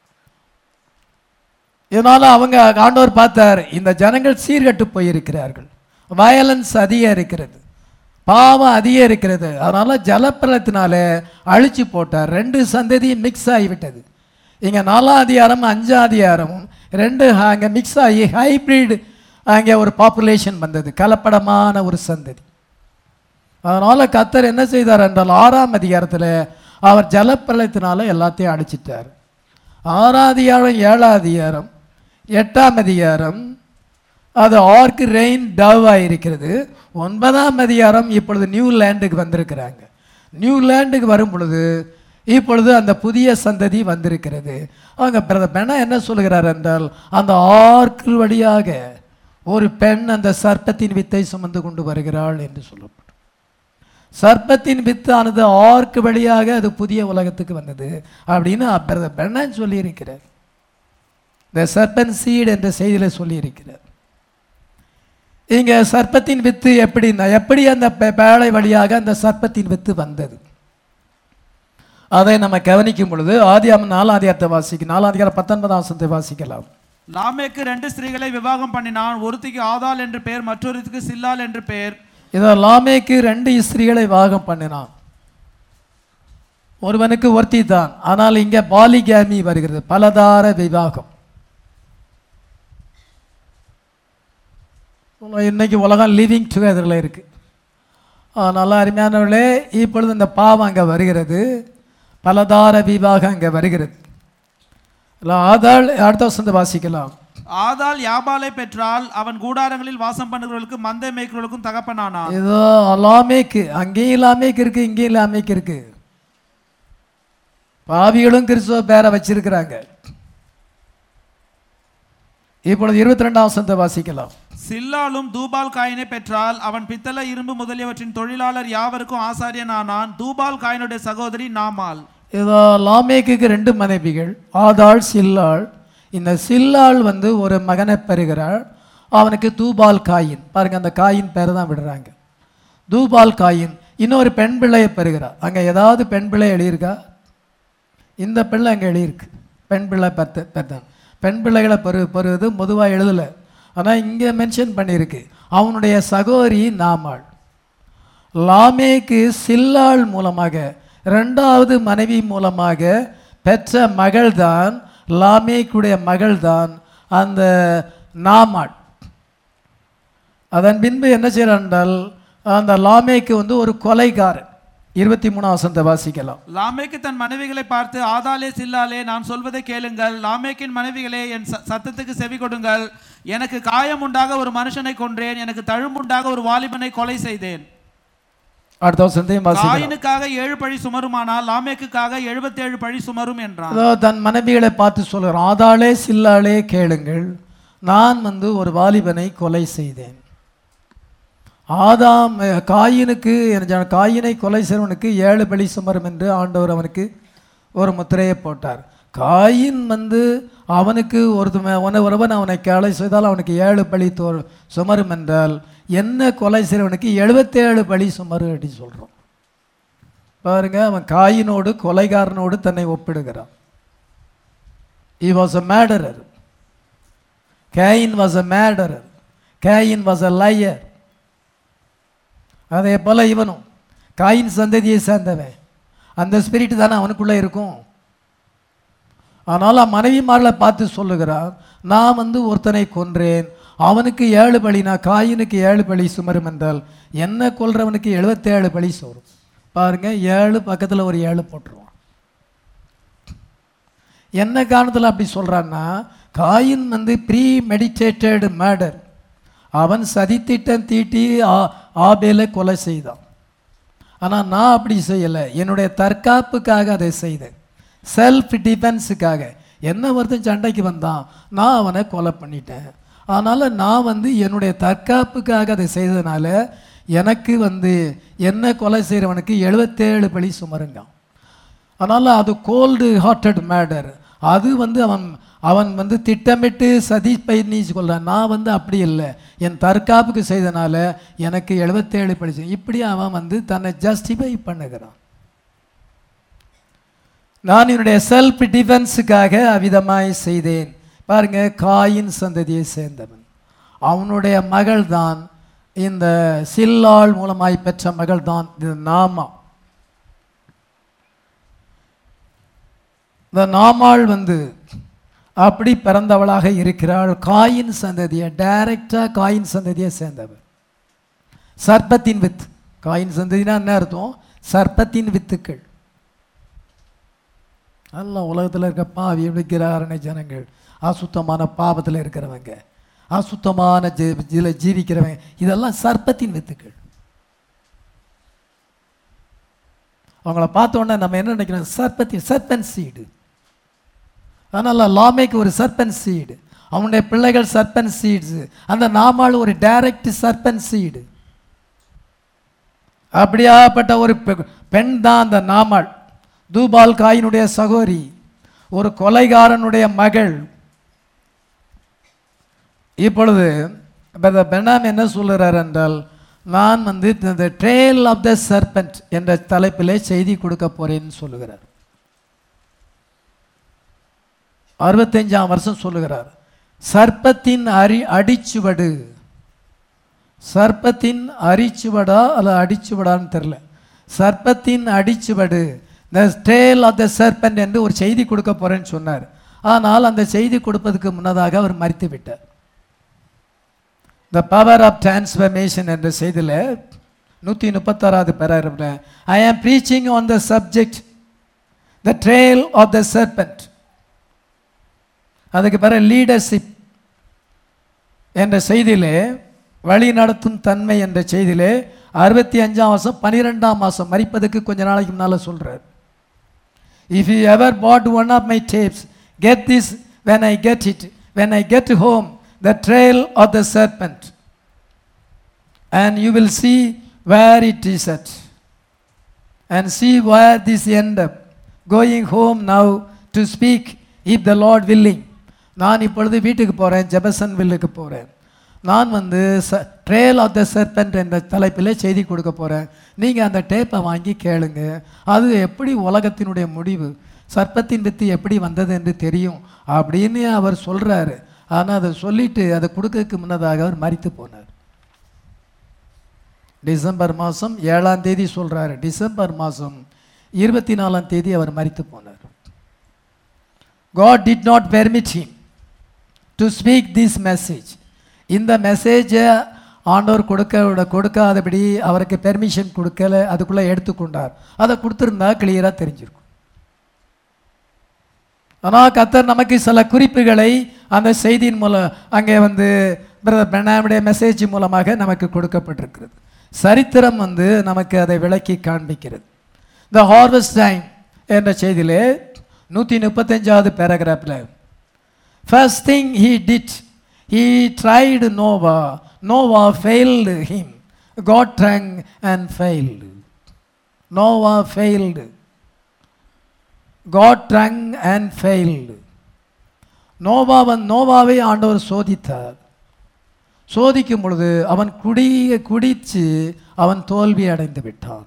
இதனால் அவங்க ஆண்டவர் பார்த்தார் இந்த ஜனங்கள் சீர்கட்டு போயிருக்கிறார்கள் வயலன்ஸ் அதிகம் இருக்கிறது பாவம் அதிகம் இருக்கிறது அதனால் ஜலப்பிரளத்தினால அழிச்சு போட்டார் ரெண்டு சந்ததியும் மிக்ஸ் ஆகிவிட்டது இங்கே நாலாம் அதிகாரம் அஞ்சாம் அதிகாரமும் ரெண்டு அங்கே மிக்ஸ் ஆகி ஹைப்ரிட் அங்கே ஒரு பாப்புலேஷன் வந்தது கலப்படமான ஒரு சந்ததி அதனால் கத்தர் என்ன செய்தார் என்றால் ஆறாம் அதிகாரத்தில் அவர் ஜலப்பிரளயத்தினால எல்லாத்தையும் அடிச்சிட்டார் ஆறாம் அதிகாரம் ஏழாம் அதிகாரம் எட்டாம் அதிகாரம் அது ஆர்க்கு ரெயின் டவ்வாக இருக்கிறது ஒன்பதாம் அதிகாரம் இப்பொழுது நியூ லேண்டுக்கு வந்திருக்கிறாங்க நியூ லேண்டுக்கு வரும் பொழுது இப்பொழுது அந்த புதிய சந்ததி வந்திருக்கிறது அவங்க பிரதர் பெண்ணா என்ன சொல்கிறார் என்றால் அந்த ஆர்க்கு வழியாக ஒரு பெண் அந்த சர்ப்பத்தின் வித்தை சுமந்து கொண்டு வருகிறாள் என்று சொல்லப்படும் சர்ப்பத்தின் வித்தானது ஆர்க்கு வழியாக அது புதிய உலகத்துக்கு வந்தது அப்படின்னு பிரதர் பெண்ணான் சொல்லியிருக்கிறார் த சர்பன் சீட் என்ற செய்தியில் சொல்லியிருக்கிறார் இங்க சர்ப்பத்தின் வித்து எப்படின்னா எப்படி அந்த பே- பேழை வழியாக அந்த சர்ப்பத்தின் வித்து வந்தது அதை நம்ம கவனிக்கும் பொழுது ஆதியாமம் நாலாம் அதிகாரத்தை வாசிக்க நாலாம் அதிகாரம் பத்தொன்பதாம் வசனத்தை வாசிக்கலாம் லாமேக்கு ரெண்டு ஸ்திரீகளை விவாகம் பண்ணினான் ஒருத்திக்கு ஆதாள் என்று பெயர் மற்றொருத்திக்கு சில்லாள் என்று பெயர் இதோ லாமேக்கு ரெண்டு ஸ்திரீகளை வாகம் பண்ணினான் ஒருவனுக்கு ஒருத்தி தான் ஆனால் இங்கே பாலிகேமி வருகிறது பலதார விவாகம் இன்னைக்கு உலகம் லிவிங் டுகெதரில் இருக்கு நல்லா அருமையானவர்களே இப்பொழுது இந்த பாவம் அங்கே வருகிறது பலதார விவாகம் அங்கே வருகிறது இல்ல, ஆதாள் அடுத்த வசந்த வாசிக்கலாம் ஆதாள் யாபாலை பெற்றால் அவன் கூடாரங்களில் வாசம் பண்ணுகிறவர்களுக்கு மந்தை மேய்க்கிறவர்களுக்கும் தகப்பனானான் ஏதோ லாமேக்கு அங்கேயும் லாமேக்கு இருக்கு இங்கேயும் லாமேக்கு இருக்கு பாவிகளும் கிறிஸ்துவ பேரை வச்சிருக்கிறாங்க இப்பொழுது இருபத்தி ரெண்டாம் வசனத்தை வாசிக்கலாம் சில்லாலும் தூபால் காயினை பெற்றால் அவன் பித்தளை இரும்பு முதலியவற்றின் தொழிலாளர் யாவருக்கும் ஆசாரியனானான் தூபால் காயினுடைய சகோதரி நாமால் இதோ லாமேக்குக்கு ரெண்டு மனைவிகள் ஆதாள் சில்லாள் இந்த சில்லாள் வந்து ஒரு மகனை பெறுகிறாள் அவனுக்கு தூபால் காயின் பாருங்க அந்த காயின் பேரை தான் விடுறாங்க தூபால் காயின் இன்னொரு பெண் பிள்ளையை பெறுகிறார் அங்கே ஏதாவது பெண் பிள்ளை எழுதியிருக்கா இந்த பிள்ளை அங்கே எழுதியிருக்கு பெண் பிள்ளை பெற்ற பெற்றான் பெண் பிள்ளைகளை பெரு பெறுவது பொதுவாக எழுதலை ஆனால் இங்கே மென்ஷன் பண்ணியிருக்கு அவனுடைய சகோதரி நாமாள் லாமேக்கு சில்லாள் மூலமாக ரெண்டாவது மனைவி மூலமாக பெற்ற மகள்தான் லாமேக்குடைய மகள்தான் அந்த நாமாள் அதன் பின்பு என்ன செய்கிறான் என்றால் அந்த லாமேக்கு வந்து ஒரு கொலைகாரன் இருபத்தி மூணாம் வசனத்தை வாசிக்கலாம் லாமேக்கு தன் மனைவிகளை பார்த்து ஆதாலே சில்லாலே நான் சொல்வதை கேளுங்கள் லாமேக்கின் மனைவிகளே என் ச- சத்தத்துக்கு செவி கொடுங்கள் எனக்கு காயம் உண்டாக ஒரு மனுஷனை கொன்றேன் எனக்கு தழும்புண்டாக ஒரு வாலிபனை கொலை செய்தேன் அடுத்த வசனத்தையும் வாசிக்கலாம் காயினுக்காக ஏழு பழி சுமருமானால் லாமேக்குக்காக எழுபத்தேழு பழி சுமரும் என்றான் அதோ தன் மனைவிகளை பார்த்து சொல்கிறான் ஆதாளே சில்லாளே கேளுங்கள் நான் வந்து ஒரு வாலிபனை கொலை செய்தேன் ஆதாம் அஹ், காயினுக்கு என்ன சொன்ன- காயினை கொலை செய்வனுக்கு ஏழு பலி சுமரும் என்று ஆண்டவர் அவனுக்கு ஒரு முத்திரையை போட்டார் காயின் வந்து அவனுக்கு ஒருத்தன் உன ஒருவன் அவனை கொலை செய்தால் அவனுக்கு ஏழு பழி தோ சுமரும் என்றால் என்ன கொலை செய்கிறவனுக்கு எழுபத்தேழு பழி சுமரு அப்படின்னு சொல்கிறோம் பாருங்க அவன் காயினோடு கொலைகாரனோடு தன்னை ஒப்பிடுகிறான் he was a murderer gain was a murderer gain was a liar அதே போல இவனும் காயின் சந்ததியை சேர்ந்தவன் அந்த ஸ்பிரிட் தானே அவனுக்குள்ளே இருக்கும் ஆனால் மனைவிமார்களை பார்த்து சொல்லுகிறான் நான் வந்து ஒருத்தனை கொன்றேன் அவனுக்கு ஏழு பலி நான் காயினுக்கு ஏழு பலி சுமரும் என்றால் என்ன கொல்றவனுக்கு எழுபத்தேழு பலி சோறும் பாருங்க ஏழு பக்கத்தில் ஒரு ஏழு போட்டுருவான் என்ன காரணத்தில் அப்படி சொல்கிறான்னா காயின் வந்து ப்ரீ மெடிடேட்டட் மேடர் அவன் சதித்திட்டம் தீட்டி ஆ ஆபேலை கொலை செய்தான் ஆனால் நான் அப்படி செய்யலை என்னுடைய தற்காப்புக்காக அதை செய்தேன் செல்ஃப் டிஃபென்ஸுக்காக என்ன ஒருத்தன் சண்டைக்கு வந்தான் நான் அவனை கொலை பண்ணிட்டேன் அதனால் நான் வந்து என்னுடைய தற்காப்புக்காக அதை செய்ததுனால எனக்கு வந்து என்ன கொலை செய்கிறவனுக்கு எழுபத்தேழு பழி சுமருங்க அதனால் அது கோல்டு ஹார்ட்டட் மேடர் அது வந்து அவன் அவன் வந்து திட்டமிட்டு சதி பண்ணி கொள்றான் நான் வந்து அப்படி இல்லை என் தற்காப்புக்கு செய்தனால எனக்கு எழுபத்தேழு படிச்சு இப்படி அவன் வந்து தன்னை ஜஸ்டிஃபை பண்ணுகிறான் நான் என்னுடைய செல்ஃப் டிஃபென்ஸுக்காக அவ்விதமாய் செய்தேன் பாருங்க காயின் சந்ததியை சேர்ந்தவன் அவனுடைய மகள் தான் இந்த சில்லாள் மூலமாய் பெற்ற மகள் தான் இது நாமா இந்த நாமாள் வந்து அப்படி பிறந்தவளாக இருக்கிறாள் காயின் சந்ததியை டைரக்டாக காயின் சந்ததியை சேர்ந்தவள் சர்ப்பத்தின் வித்து காயின் சந்ததினா என்ன அர்த்தம் சர்ப்பத்தின் வித்துக்கள் எல்லாம் உலகத்தில் இருக்க பாவி விற்கிறாரணை ஜனங்கள் அசுத்தமான பாவத்தில் இருக்கிறவங்க அசுத்தமான ஜீ இதில் ஜீவிக்கிறவங்க இதெல்லாம் சர்ப்பத்தின் வித்துக்கள் அவங்கள பார்த்த உடனே நம்ம என்ன நினைக்கிறோம் சர்ப்பத்தின் சர்பன் சீடு அதனால் லாமேக்கு ஒரு சர்பன் சீடு அவனுடைய பிள்ளைகள் சர்பன் சீட்ஸு அந்த நாமாள் ஒரு டைரக்ட் சர்பன் சீடு அப்படியாப்பட்ட ஒரு பெ- பெண் தான் அந்த நாமாள் தூபால் காயினுடைய சகோரி ஒரு கொலைகாரனுடைய மகள் இப்பொழுது பிரதர் பெனாம் என்ன சொல்லுறார் என்றால் நான் வந்து இந்த ட்ரேல் ஆஃப் த சர்பெண்ட் என்ற தலைப்பிலே செய்தி கொடுக்க போறேன்னு சொல்லுகிறார் அறுபத்தஞ்சாம் வருஷம் சொல்லுகிறார் சர்ப்பத்தின் அரி அடிச்சுவடு சர்ப்பத்தின் அரிச்சுவடா அல்ல அடிச்சுவடான்னு தெரில சர்ப்பத்தின் அடிச்சுவடு த ஸ்டேல் ஆஃப் த சர்பெண்ட் என்று ஒரு செய்தி கொடுக்க போறேன்னு சொன்னார் ஆனால் அந்த செய்தி கொடுப்பதற்கு முன்னதாக அவர் மறித்து விட்டார் த பவர் ஆஃப் டிரான்ஸ்ஃபர்மேஷன் என்ற செய்தியில் நூற்றி முப்பத்தாறாவது பேராகிராஃபில் I am preaching on the subject the trail of the serpent அதுக்கு பிறகு லீடர்ஷிப் என்ற செய்தியிலே வழி நடத்தும் தன்மை என்ற செய்தியிலே அறுபத்தி அஞ்சாம் மாதம் பன்னிரெண்டாம் மாதம் மறிப்பதற்கு கொஞ்ச நாளைக்கு முன்னால் சொல்கிறார் if you ever bought one of my tapes get this when I get it when I get home the trail of the serpent and you will see where it is at and see where this end up going home now to speak if the lord willing நான் இப்பொழுது வீட்டுக்கு போகிறேன் ஜெபசன் வில்லுக்கு போகிறேன் நான் வந்து ச ட்ரேல் of த சர்பென்ட் என்ற தலைப்பில் செய்தி கொடுக்க போகிறேன் நீங்கள் அந்த டேப்பை வாங்கி கேளுங்க அது எப்படி உலகத்தினுடைய முடிவு சர்ப்பத்தின் வித்து எப்படி வந்தது என்று தெரியும் அப்படின்னு அவர் சொல்கிறாரு ஆனால் அதை சொல்லிட்டு அதை கொடுக்கறதுக்கு முன்னதாக அவர் மறித்து போனார் டிசம்பர் மாதம் ஏழாம் தேதி சொல்கிறாரு டிசம்பர் மாதம் இருபத்தி நாலாம் தேதி அவர் மறித்து போனார் God did not permit him to speak this message இந்த மெசேஜை ஆண்டவர் கொடுக்க கொடுக்காதபடி அவருக்கு பெர்மிஷன் கொடுக்கல அதுக்குள்ளே எடுத்துக்கொண்டார் அதை கொடுத்துருந்தா கிளியராக தெரிஞ்சிருக்கும் ஆனால் கத்தர் நமக்கு சில குறிப்புகளை அந்த செய்தியின் மூலம் அங்கே வந்து பிரதர் பிரணாமுடைய மெசேஜ் மூலமாக நமக்கு கொடுக்கப்பட்டிருக்கிறது சரித்திரம் வந்து நமக்கு அதை விளக்கி காண்பிக்கிறது த ஹார்வெஸ்ட் டைம் என்ற செய்தியிலே நூற்றி முப்பத்தஞ்சாவது பேராகிராஃபில் first thing he did he tried Noah Noah failed him got drunk and failed Noah failed got drunk and failed நோவாவன் நோவாவை ஆண்டவர் சோதித்தார் சோதிக்கும் பொழுது அவன் குடி குடித்து அவன் தோல்வி அடைந்து விட்டான்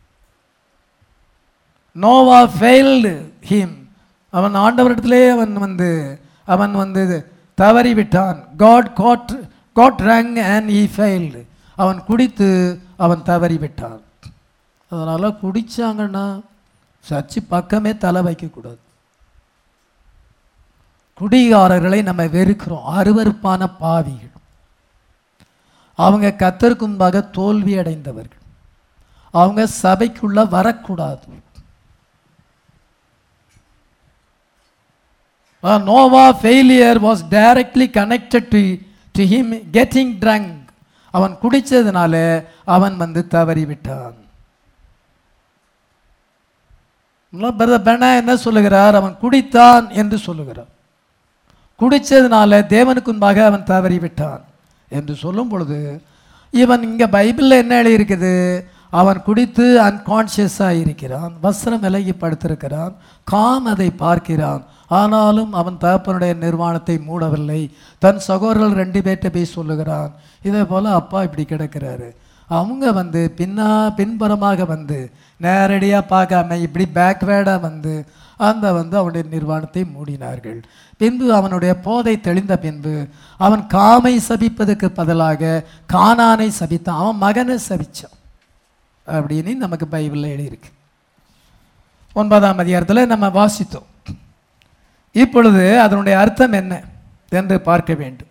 நோவா ஃபெயில்டு ஹிம் அவன் ஆண்டவரிடத்திலே அவன் வந்து அவன் வந்து தவறி விட்டான் got got got drunk and he failed அவன் குடித்து அவன் தவறி விட்டான் அதனால் குடித்தாங்கன்னா சர்ச்சு பக்கமே தலை வைக்கக்கூடாது குடிகாரர்களை நம்ம வெறுக்கிறோம் அருவருப்பான பாவிகள் அவங்க கத்தருக்கு முன்பாக தோல்வி அடைந்தவர்கள் அவங்க சபைக்குள்ள வரக்கூடாது Noah failure was directly connected to to him getting drunk அவன் குடித்ததுனால அவன் வந்து தவறி விட்டான் பிரதர் பெனா என்ன சொல்லுகிறார் அவன் குடித்தான் என்று சொல்லுகிறார் குடித்ததுனால தேவனுக்கு முன்பாக அவன் தவறி விட்டான் என்று சொல்லும் பொழுது இவன் இங்கே பைபிளில் என்ன எழுதியிருக்குது அவன் குடித்து அன்கான்ஷியஸாக இருக்கிறான் வஸ்திரம் விலகி படுத்திருக்கிறான் காம் அதை பார்க்கிறான் ஆனாலும் அவன் தகப்பனுடைய நிர்வாணத்தை மூடவில்லை தன் சகோதரர்கள் ரெண்டு பேர்கிட்ட போய் சொல்லுகிறான் இதே போல் அப்பா இப்படி கிடக்கிறாரு அவங்க வந்து பின்னா பின்புறமாக வந்து நேரடியாக பார்க்காம இப்படி பேக்வேர்டாக வந்து அந்த வந்து அவனுடைய நிர்வாணத்தை மூடினார்கள் பின்பு அவனுடைய போதை தெளிந்த பின்பு அவன் காமை சபிப்பதற்கு பதிலாக கானானை சபித்தான் அவன் மகனை சபிச்சான் அப்படின்னு நமக்கு பைபிளில் எழுதியிருக்கு ஒன்பதாம் அதிகாரத்தில் நம்ம வாசித்தோம் இப்பொழுது அதனுடைய அர்த்தம் என்ன என்று பார்க்க வேண்டும்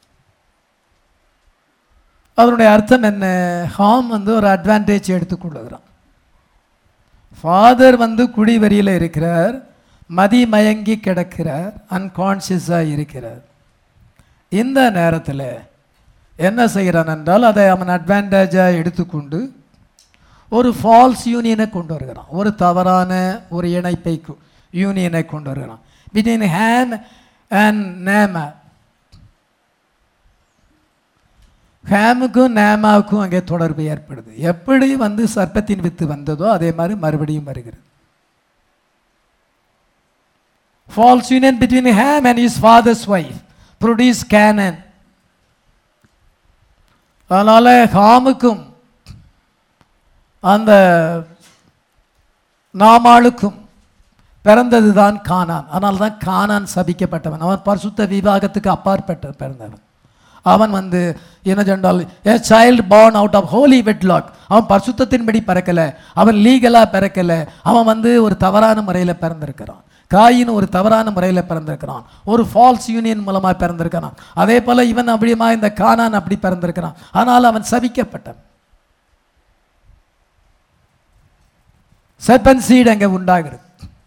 அதனுடைய அர்த்தம் என்ன ஹாம் வந்து ஒரு அட்வான்டேஜ் எடுத்துக்கொள்ளுகிறான் ஃபாதர் வந்து குடிவரியில் இருக்கிறார் மதி மயங்கி கிடக்கிறார் அன்கான்ஷியஸாக இருக்கிறார் இந்த நேரத்தில் என்ன செய்கிறான் என்றால் அதை அவன் அட்வான்டேஜாக எடுத்துக்கொண்டு ஒரு ஃபால்ஸ் யூனியனை கொண்டு வருகிறான் ஒரு தவறான ஒரு இணைப்பை கு- யூனியனை கொண்டு வருகிறான் பிட்வீன் ஹேம் அண்ட் நேம ஹேமுக்கும் நேமாவுக்கும் அங்கே தொடர்பு ஏற்படுது எப்படி வந்து சர்ப்பத்தின் வித்து வந்ததோ அதே மாதிரி மறுபடியும் வருகிறது false union between Ham and his father's wife produce Canaan அதனால் ஹாமுக்கும் அந்த நாமாளுக்கும் பிறந்தது தான் கானான் அதனால தான் கானான் சபிக்கப்பட்டவன் அவன் பரிசுத்த விவாகத்துக்கு அப்பாற்பட்ட பிறந்தவன் அவன் வந்து என்ன சொன்னால் a child born out of holy wedlock அவன் பரிசுத்தத்தின்படி பிறக்கலை அவன் லீகலாக பிறக்கலை அவன் வந்து ஒரு தவறான முறையில் பிறந்திருக்கிறான் காயின் ஒரு தவறான முறையில் பிறந்திருக்கிறான் ஒரு ஃபால்ஸ் யூனியன் மூலமாக பிறந்திருக்கிறான் அதே போல் இவன் அப்படியுமா இந்த கானான் அப்படி பிறந்திருக்கிறான் ஆனால் அவன் சபிக்கப்பட்டான் செப்பன் சீட் அங்கே உண்டாகிறது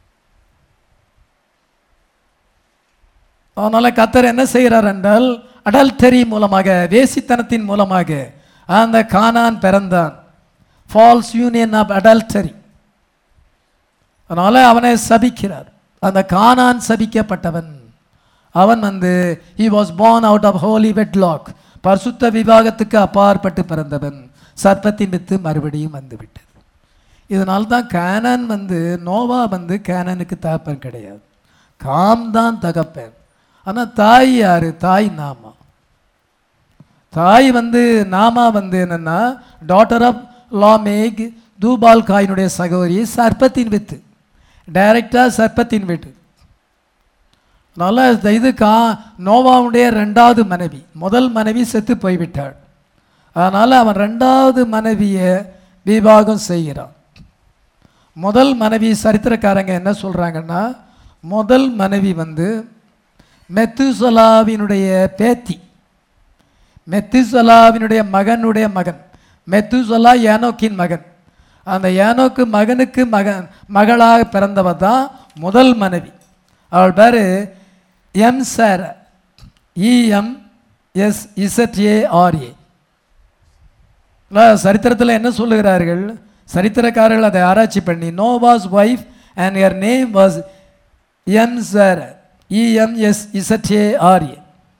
அதனால கத்தர் என்ன செய்கிறார் என்றால் அடல்டரி மூலமாக வேசித்தனத்தின் மூலமாக அந்த கானான் பிறந்தான் ஃபால்ஸ் யூனியன் ஆஃப் அடல்டரி அதனால அவனை சபிக்கிறார் அந்த கானான் சபிக்கப்பட்டவன் அவன் வந்து he was born out of holy wedlock பரிசுத்த விவாகத்துக்கு அப்பாற்பட்டு பிறந்தவன் சர்ப்பத்தின் வித்து மறுபடியும் வந்து விட்டது இதனால தான் கேனன் வந்து நோவா வந்து கேனனுக்கு தகப்பன் கிடையாது காம் தான் தகப்பன் ஆனால் தாய் யாரு தாய் நாமா தாய் வந்து நாமா வந்து என்னன்னா டாட்டர் ஆஃப் லாமேக் தூபால் காயினுடைய சகோதரி சர்ப்பத்தின் வித்து டைரக்டாக சர்ப்பத்தின் வித்து அதனால் இந்த இது கா நோவாவுடைய ரெண்டாவது மனைவி முதல் மனைவி செத்து போய்விட்டாள் அதனால் அவன் ரெண்டாவது மனைவியை விவாகம் செய்கிறான் முதல் மனைவி சரித்திரக்காரங்க என்ன சொல்கிறாங்கன்னா முதல் மனைவி வந்து மெத்துசலாவினுடைய பேத்தி மெத்துசலாவினுடைய மகனுடைய மகன் மெத்துசலா ஏனோக்கின் மகன் அந்த ஏனோக்கு மகனுக்கு மகன் மகளாக பிறந்தவ தான் முதல் மனைவி அவள் பேர் Emzara E M S Z A R A சரித்திரத்தில் என்ன சொல்லுகிறார்கள் சரித்திரக்காரர்கள் அதை ஆராய்ச்சி பண்ணி Noah's wife and her name was Emzara E M S Z A R A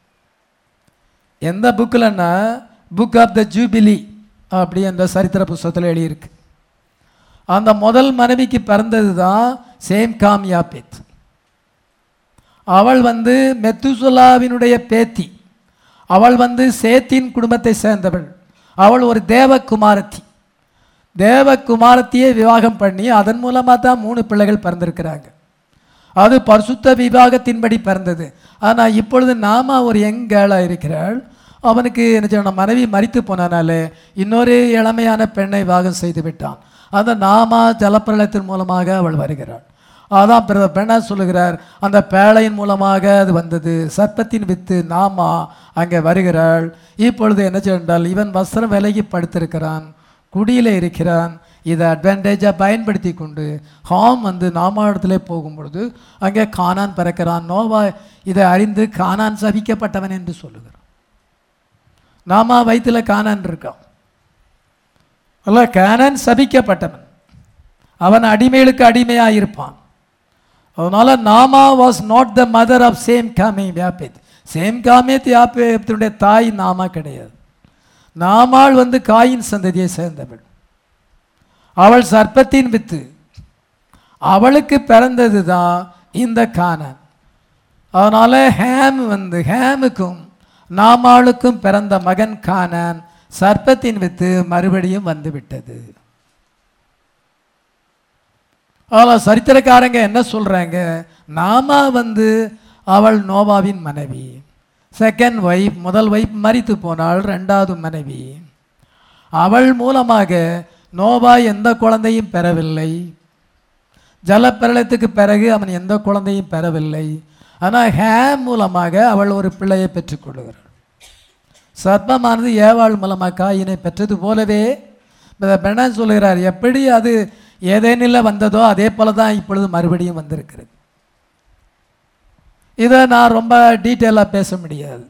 எந்த புக்கில்னா புக் ஆஃப் த ஜூபிலி அப்படி அந்த சரித்திர புஸ்தகத்தில் எழுதியிருக்கு அந்த முதல் மனைவிக்கு பிறந்தது தான் சேம் காம் யாபேத் அவள் வந்து மெத்துசுலாவினுடைய பேத்தி அவள் வந்து சேத்தின் குடும்பத்தை சேர்ந்தவள் அவள் ஒரு தேவகுமாரத்தி தேவகுமாரத்தியை விவாகம் பண்ணி அதன் மூலமாக தான் மூணு பிள்ளைகள் பிறந்திருக்கிறாங்க அது பரிசுத்த விவாகத்தின்படி பிறந்தது ஆனால் இப்பொழுது நாம ஒரு யங் கேர்ளாக இருக்கிறாள் அவனுக்கு என்ன செய்யணும் மனைவி மறித்து போனனால இன்னொரு இளமையான பெண்ணை விவாகம் செய்து விட்டான் அந்த நாமா ஜலப்பிரளயத்தின் மூலமாக அவள் வருகிறாள் அதான் பிற பெண்ணா சொல்லுகிறார் அந்த பேழையின் மூலமாக அது வந்தது சர்ப்பத்தின் வித்து நாமா அங்கே வருகிறாள் இப்பொழுது என்ன செய்தால் இவன் வஸ்திரம் விலகி படுத்திருக்கிறான் குடியில் இருக்கிறான் இதை அட்வான்டேஜாக பயன்படுத்தி கொண்டு ஹாம் வந்து நாமாடத்திலே போகும் பொழுது அங்கே கானான் பிறக்கிறான் நோவா இதை அறிந்து கானான் சபிக்கப்பட்டவன் என்று சொல்லுகிறான் நாமா வயிற்றில் கானான் இருக்கான் அல்ல கானான் சபிக்கப்பட்டவன் அவன் அடிமைகளுக்கு அடிமையாக இருப்பான் அதனால Naamah was not the mother of Shem காமே வியாபேத் சேம் காமேத் யாபேத்தினுடைய தாய் நாமா கிடையாது நாமாள் வந்து காயின் சந்ததியை சேர்ந்தவள் அவள் சர்ப்பத்தின் வித்து அவளுக்கு பிறந்தது தான் இந்த கானான் அதனால ஹேம் வந்து ஹேமுக்கும் நாமாளுக்கும் பிறந்த மகன் கானான் சர்ப்பத்தின் வித்து மறுபடியும் வந்து விட்டது ஆனால் சரித்திரக்காரங்க என்ன சொல்றாங்க நாமா வந்து அவள் நோவாவின் மனைவி செகண்ட் ஒய்ஃப் முதல் ஒய்ஃப் மரித்து போனாள் ரெண்டாவது மனைவி அவள் மூலமாக நோவா எந்த குழந்தையும் பெறவில்லை ஜலப்பிரளயத்துக்கு பிறகு அவன் எந்த குழந்தையும் பெறவில்லை ஆனால் ஹேம் மூலமாக அவள் ஒரு பிள்ளையை பெற்றுக்கொள்கிறாள் சர்ப்பமானது ஏவாள் மூலமாக காயினை பெற்றது போலவே பெணன் சொல்கிறார் எப்படி அது ஏதேனில் வந்ததோ அதே போல தான் இப்பொழுது மறுபடியும் வந்திருக்கிறது இதை நான் ரொம்ப டீட்டெயிலாக பேச முடியாது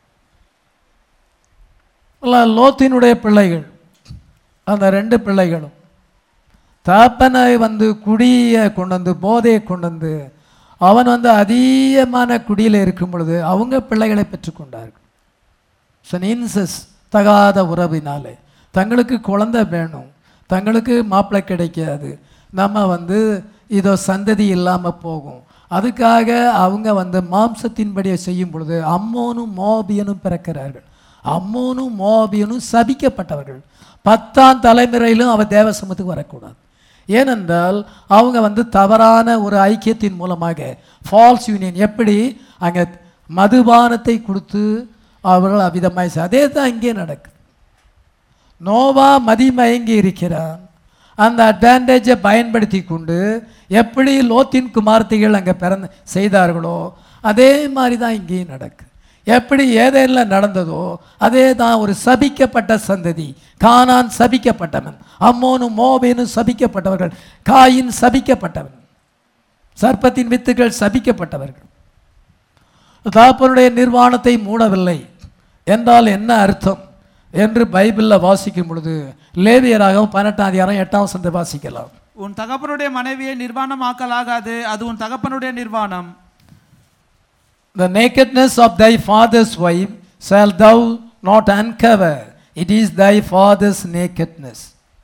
இல்ல, லோத்தினுடைய பிள்ளைகள் அந்த ரெண்டு பிள்ளைகளும் தாப்பனை வந்து குடியை கொண்டு வந்து போதையை கொண்டு வந்து அவன் வந்து அதிகமான குடியில் இருக்கும் பொழுது அவங்க பிள்ளைகளை பெற்றுக்கொண்டார்கள் இன்சஸ் தகாத உறவினாலே தங்களுக்கு குழந்தை வேணும் தங்களுக்கு மாப்பிள்ளை கிடைக்காது நம்ம வந்து இதோ சந்ததி இல்லாமல் போகும் அதுக்காக அவங்க வந்து மாம்சத்தின்படி செய்யும் பொழுது அம்மோனும் மோபியனும் பிறக்கிறார்கள் அம்மோனும் மோபியனும் சபிக்கப்பட்டவர்கள் பத்தாம் தலைமுறையிலும் அவ தேவ சமூகத்துக்கு வரக்கூடாது ஏனென்றால் அவங்க வந்து தவறான ஒரு ஐக்கியத்தின் மூலமாக ஃபால்ஸ் யூனியன் எப்படி அங்கே மதுபானத்தை கொடுத்து அவர்கள் அவிதமாய் செய்- அதே தான் இங்கே நடக்குது நோவா மதிமயங்கி இருக்கிறான் அந்த அட்வான்டேஜை பயன்படுத்தி கொண்டு எப்படி லோத்தின் குமார்த்திகள் அங்கே பிறந்த செய்தார்களோ அதே மாதிரி தான் இங்கேயும் நடக்குது எப்படி ஏதேனில் நடந்ததோ அதே தான் ஒரு சபிக்கப்பட்ட சந்ததி கானான் சபிக்கப்பட்டவன் அம்மோனும் மோபேனும் சபிக்கப்பட்டவர்கள் காயின் சபிக்கப்பட்டவன் சர்ப்பத்தின் வித்துகள் சபிக்கப்பட்டவர்கள் தாப்பனுடைய நிர்வாணத்தை மூடவில்லை என்றால் என்ன அர்த்தம் என்று பைபிளில் வாசிக்கும் பொழுது லேவியராகவும் பதினெட்டாம் அதிகாரம் எட்டாம் வசனத்தை வாசிக்கலாம் உன் தகப்பனுடைய மனைவியை நிர்வாணமாக்கலாகாது அது உன் தகப்பனுடைய நிர்வாணம் The nakedness of thy father's wife shall thou not uncover. It is thy father's nakedness.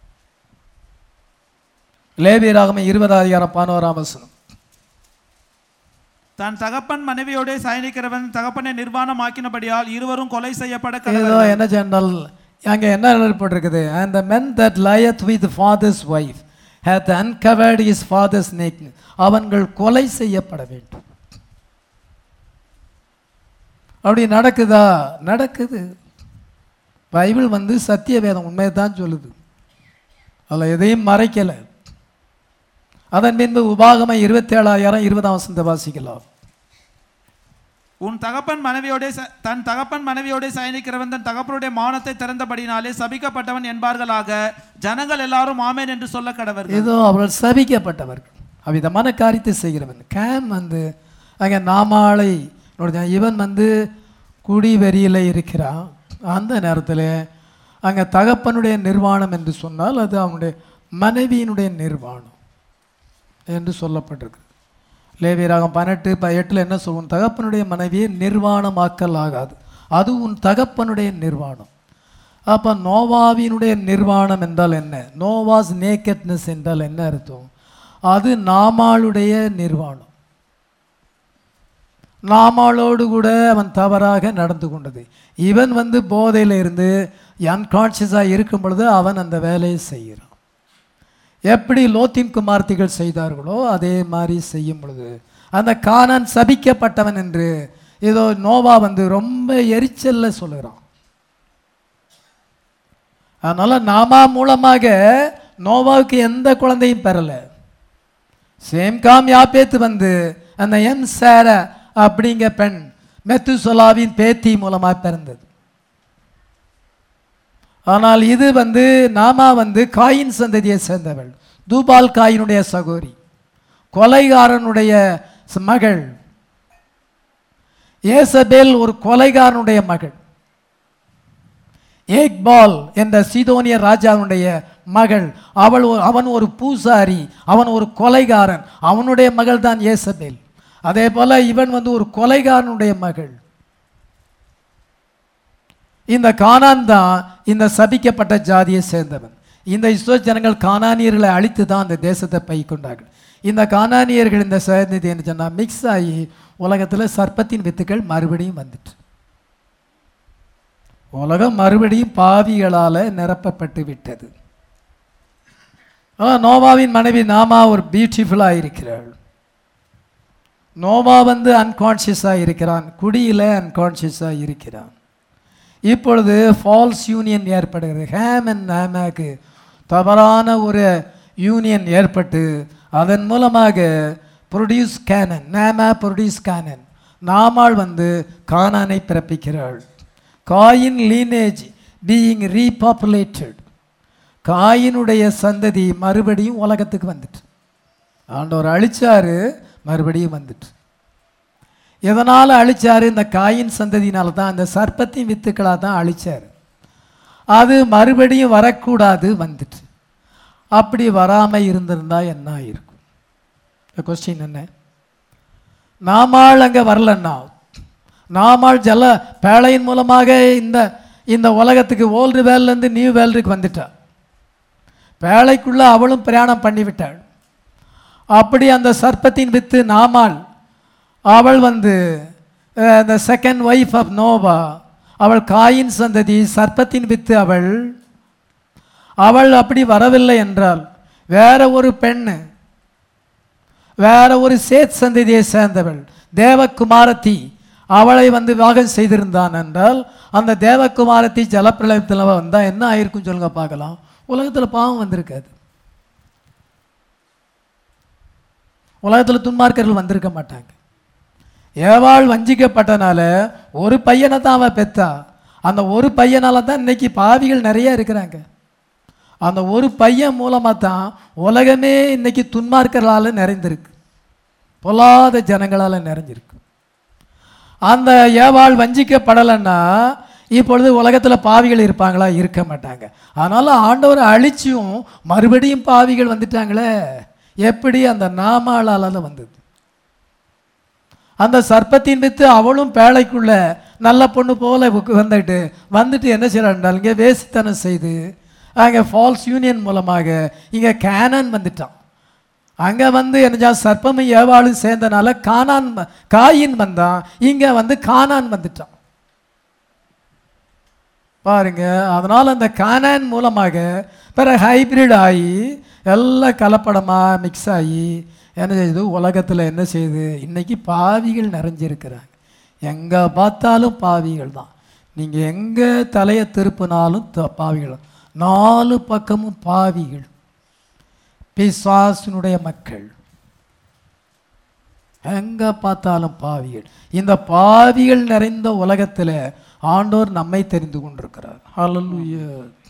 லேவியராகம இருபது அதிகாரம் பதினோராம் வசனம் தன் தகப்பன் மனைவியோடே சயனிக்கிறவன் தகப்பனை நிர்வாணமாக்கினபடியால் இருவரும் கொலை செய்யப்பட ஏதோ கடவர்கள் என்ன சொன்னால் அங்கே என்ன எழுதப்பட்டிருக்குது and the men that lieth with father's wife hath uncovered his father's nakedness அவன்கள் கொலை செய்யப்பட வேண்டும் அப்படி நடக்குதா நடக்குது பைபிள் வந்து சத்திய வேதம் உண்மையை தான் சொல்லுது அதில் எதையும் மறைக்கலை அதன் பின்பு உபாகம இருபத்தேழாயிரம் இருபதாம் வசந்த வாசிக்கலாம் உன் தகப்பன் மனைவியோடே ச- தன் தகப்பன் மனைவியோடே சயனிக்கிறவன் தன் தகப்பனுடைய மானத்தை திறந்தபடினாலே சபிக்கப்பட்டவன் என்பார்களாக ஜனங்கள் எல்லாரும் ஆமென் என்று சொல்ல கடவர்கள் ஏதோ அவர்கள் சபிக்கப்பட்டவர்கள் அவ்விதமான காரியத்தை செய்கிறவன் கேம் வந்து அங்கே நாமாளை நோடுங்க, இவன் வந்து குடி வெறியில் இருக்கிறான் அந்த நேரத்தில் அங்கே தகப்பனுடைய நிர்வாணம் என்று சொன்னால் அது அவனுடைய மனைவியினுடைய நிர்வாணம் என்று சொல்லப்பட்டிருக்கு லேவியராகம் பதினெட்டு ப எட்டில் என்ன சொல்லுவோம் தகப்பனுடைய மனைவியை நிர்வாணமாக்கல் ஆகாது அது உன் தகப்பனுடைய நிர்வாணம் அப்போ நோவாவினுடைய நிர்வாணம் என்றால் என்ன நோவாஸ் நேக்கட்னஸ் என்றால் என்ன அர்த்தம் அது நாமாளுடைய நிர்வாணம் நாமாளோடு கூட அவன் தவறாக நடந்து கொண்டது இவன் வந்து போதையில் இருந்து அன்கான்ஷியஸாக இருக்கும் பொழுது அவன் அந்த வேலையை செய்கிறான் எப்படி லோத்தின் குமார்த்திகள் செய்தார்களோ அதே மாதிரி செய்யும் பொழுது அந்த கானான் சபிக்கப்பட்டவன் என்று ஏதோ நோவா வந்து ரொம்ப எரிச்சல்ல சொல்லுகிறான் அதனால நாமா மூலமாக நோவாவுக்கு எந்த குழந்தையும் பெறலை சேம்காம் யாப்பேத்து வந்து அந்த எம் சேர அப்படிங்க பெண் மெத்துசொலாவின் பேத்தி மூலமாக பிறந்தது ஆனால் இது வந்து நாமா வந்து காயின் சந்ததியை சேர்ந்தவள் தூபால் காயினுடைய சகோரி கொலைகாரனுடைய ச- மகள் ஏசபேல் ஒரு கொலைகாரனுடைய மகள் ஏக்பால் என்ற சீதோனிய ராஜாவுடைய மகள் அவள் ஒரு- அவன் ஒரு பூசாரி அவன் ஒரு கொலைகாரன் அவனுடைய மகள் தான் ஏசபேல் அதே போல இவன் வந்து ஒரு கொலைகாரனுடைய மகள் இந்த கானான் தான் இந்த சபிக்கப்பட்ட ஜாதியை சேர்ந்தவன் இந்த இஸ்ரோ ஜனங்கள் கானானியர்களை அழித்து தான் அந்த தேசத்தை பை கொண்டார்கள் இந்த கானானியர்கள் இந்த சேர்ந்தது என்ன சொன்னால் மிக்ஸ் ஆகி உலகத்தில் சர்ப்பத்தின் வித்துக்கள் மறுபடியும் வந்துட்டு உலகம் மறுபடியும் பாவிகளால் நிரப்பப்பட்டு விட்டது ஆ, நோவாவின் மனைவி நாமா ஒரு பியூட்டிஃபுல்லாக இருக்கிறாள் நோவா வந்து அன்கான்ஷியஸாக இருக்கிறான் குடியில் அன்கான்ஷியஸாக இருக்கிறான் இப்பொழுது ஃபால்ஸ் யூனியன் ஏற்படுகிறது ஹேம் அண்ட் நாமாக்கு தவறான ஒரு யூனியன் ஏற்பட்டு அதன் மூலமாக produce Canaan Naamah produce Canaan நாமாள் வந்து கானானை பிறப்பிக்கிறாள் காயின் லீனேஜ் பீயிங் ரீபாப்புலேட்டட் காயினுடைய சந்ததி மறுபடியும் உலகத்துக்கு வந்துட்டு ஆண்டவர் அழிச்சாரு மறுபடியும் வந்துட்டு எதனால் அழிச்சாரு இந்த காயின் சந்ததியினால தான் அந்த சர்ப்பத்தின் வித்துக்களாக தான் அழிச்சாரு அது மறுபடியும் வரக்கூடாது வந்துட்டு அப்படி வராமல் இருந்திருந்தா என்ன ஆயிருக்கும் கொஸ்டின் என்ன நாமாள் அங்கே வரலன்னா நாமாள் ஜல பேழையின் மூலமாக இந்த இந்த உலகத்துக்கு ஓல்டு வேல்லேருந்து நியூ வேல்டுக்கு வந்துட்டா பேழைக்குள்ளே அவளும் பிரயாணம் பண்ணிவிட்டாள் அப்படி அந்த சர்ப்பத்தின் வித்து நாமாள் அவள் வந்து the second wife of Noah அவள் காயின் சந்ததி சர்ப்பத்தின் வித்து அவள் அவள் அப்படி வரவில்லை என்றால் வேற ஒரு பெண்ணு வேற ஒரு சேத் சந்ததியை சேர்ந்தவள் தேவகுமாரத்தி அவளை வந்து விவாகம் செய்திருந்தான் என்றால் அந்த தேவகுமாரத்தி ஜலப்பிரளயத்தில் வந்தால் என்ன ஆயிருக்கும் சொல்லுங்க பார்க்கலாம் உலகத்தில் பாவம் வந்திருக்காது உலகத்தில் துன்மார்க்கர்கள் வந்திருக்க மாட்டாங்க ஏவாள் வஞ்சிக்கப்பட்டனால ஒரு பையனை தான் அவன் பெத்தா அந்த ஒரு பையனால தான் இன்னைக்கு பாவிகள் நிறைய இருக்கிறாங்க அந்த ஒரு பையன் மூலமாக தான் உலகமே இன்னைக்கு துன்மார்க்கர்களால் நிறைந்திருக்கு பொல்லாத ஜனங்களால் நிறைஞ்சிருக்கு அந்த ஏவாள் வஞ்சிக்கப்படலைன்னா இப்பொழுது உலகத்தில் பாவிகள் இருப்பாங்களா இருக்க மாட்டாங்க அதனால் ஆண்டவர் அழிச்சியும் மறுபடியும் பாவிகள் வந்துட்டாங்களே எப்படி அந்த நாமாளால் வந்தது அந்த சர்ப்பத்தின் வித்து அவளும் பேழைக்குள்ள நல்ல பொண்ணு போல உக்கு- வந்துட்டு வந்துட்டு என்ன செய்யறாள் இங்கே வேசித்தனம் செய்து அங்கே ஃபால்ஸ் யூனியன் மூலமாக இங்கே கேனன் வந்துட்டான் அங்கே வந்து என்னஜா சர்ப்பமும் ஏவாளும் சேர்ந்தனால கானான் வ- காயின் வந்தான் இங்கே வந்து கானான் வந்துட்டான் பாருங்க அதனால் அந்த கானான் மூலமாக பிறகு ஹைபிரிட் ஆகி எல்லாம் கலப்படமாக மிக்ஸ் ஆகி என்ன செய்யுது உலகத்தில் என்ன செய்யுது இன்னைக்கு பாவிகள் நிறைஞ்சிருக்கிறாங்க எங்கே பார்த்தாலும் பாவிகள் தான் நீங்கள் எங்கே தலையை திருப்பினாலும் த- பாவிகள் தான். நாலு பக்கமும் பாவிகள் பிசாசினுடைய மக்கள் எங்கே பார்த்தாலும் பாவிகள் இந்த பாவிகள் நிறைந்த உலகத்தில் ஆண்டோர் நம்மை தெரிந்து கொண்டிருக்கிறார் ஹalleluya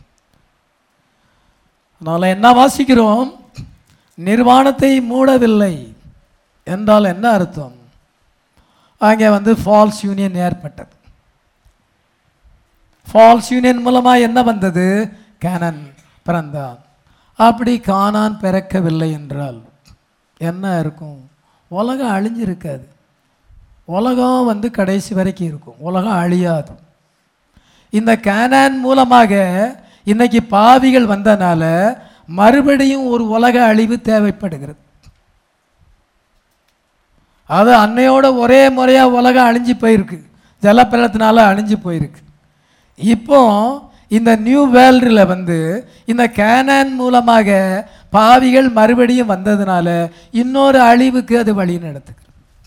அதனால் என்ன வாசிக்கிறோம் நிர்வாணத்தை மூடவில்லை என்றால் என்ன அர்த்தம் அங்கே வந்து ஃபால்ஸ் யூனியன் ஏற்பட்டது ஃபால்ஸ் யூனியன் மூலமாக என்ன வந்தது கேனன் பிறந்தான் அப்படி கானான் பிறக்கவில்லை என்றால் என்ன இருக்கும் உலகம் அழிஞ்சிருக்காது உலகம் வந்து கடைசி வரைக்கும் இருக்கும் உலகம் அழியாது இந்த கேனான் மூலமாக இன்னைக்கு பாவிகள் வந்தனால மறுபடியும் ஒரு உலக அழிவு தேவைப்படுகிறது அது அன்னையோட ஒரே முறையாக உலகம் அழிஞ்சு போயிருக்கு ஜலப்பிரளத்தினால அழிஞ்சு போயிருக்கு இப்போ இந்த நியூ வேர்ல்டில் வந்து இந்த கேனான் மூலமாக பாவிகள் மறுபடியும் வந்ததுனால இன்னொரு அழிவுக்கு அது வழி நடத்துகிறது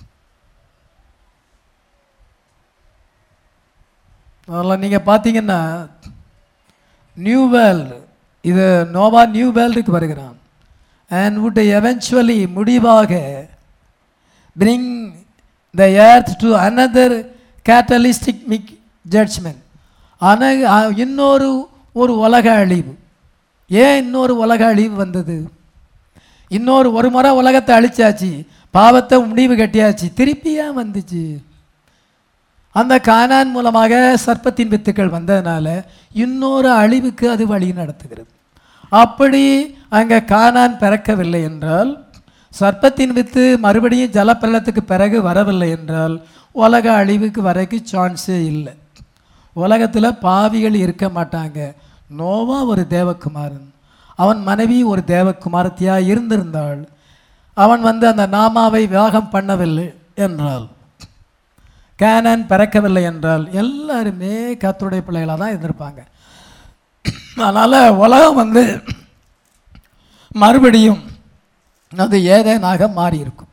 அதெல்லாம் நீங்கள் பார்த்தீங்கன்னா நியூ வேர்ல்டு இது நோவா நியூ வேர்ல்டுக்கு வருகிறான் அண்ட் would எவென்ச்சுவலி முடிவாக bring the earth to another catalytic மிக் ஜட்ஜ்மெண்ட் அன அ- இன்னொரு ஒரு உலக அழிவு ஏன் இன்னொரு உலக அழிவு வந்தது இன்னொரு ஒரு முறை உலகத்தை அழிச்சாச்சு பாவத்தை முடிவு கட்டியாச்சு திருப்பி ஏன் வந்துச்சு அந்த கானான் மூலமாக சர்ப்பத்தின் வித்துக்கள் வந்ததுனால இன்னொரு அழிவுக்கு அது வழி நடத்துகிறது அப்படி அங்கே கானான் பிறக்கவில்லை என்றால் சர்ப்பத்தின் வித்து மறுபடியும் ஜலப்பிரளத்துக்கு பிறகு வரவில்லை என்றால் உலக அழிவுக்கு வரைக்கு சான்ஸே இல்லை உலகத்தில் பாவிகள் இருக்க மாட்டாங்க நோவா ஒரு தேவகுமாரன் அவன் மனைவி ஒரு தேவகுமாரத்தியாக இருந்திருந்தாள் அவன் வந்து அந்த நாமாவை விவாகம் பண்ணவில்லை என்றால் கேனன் பிறக்கவில்லை என்றால் எல்லாருமே கர்த்தருடைய பிள்ளைகளாக தான் இருந்திருப்பாங்க அதனால் உலகம் வந்து மறுபடியும் அது ஏதேனாக மாறி இருக்கும்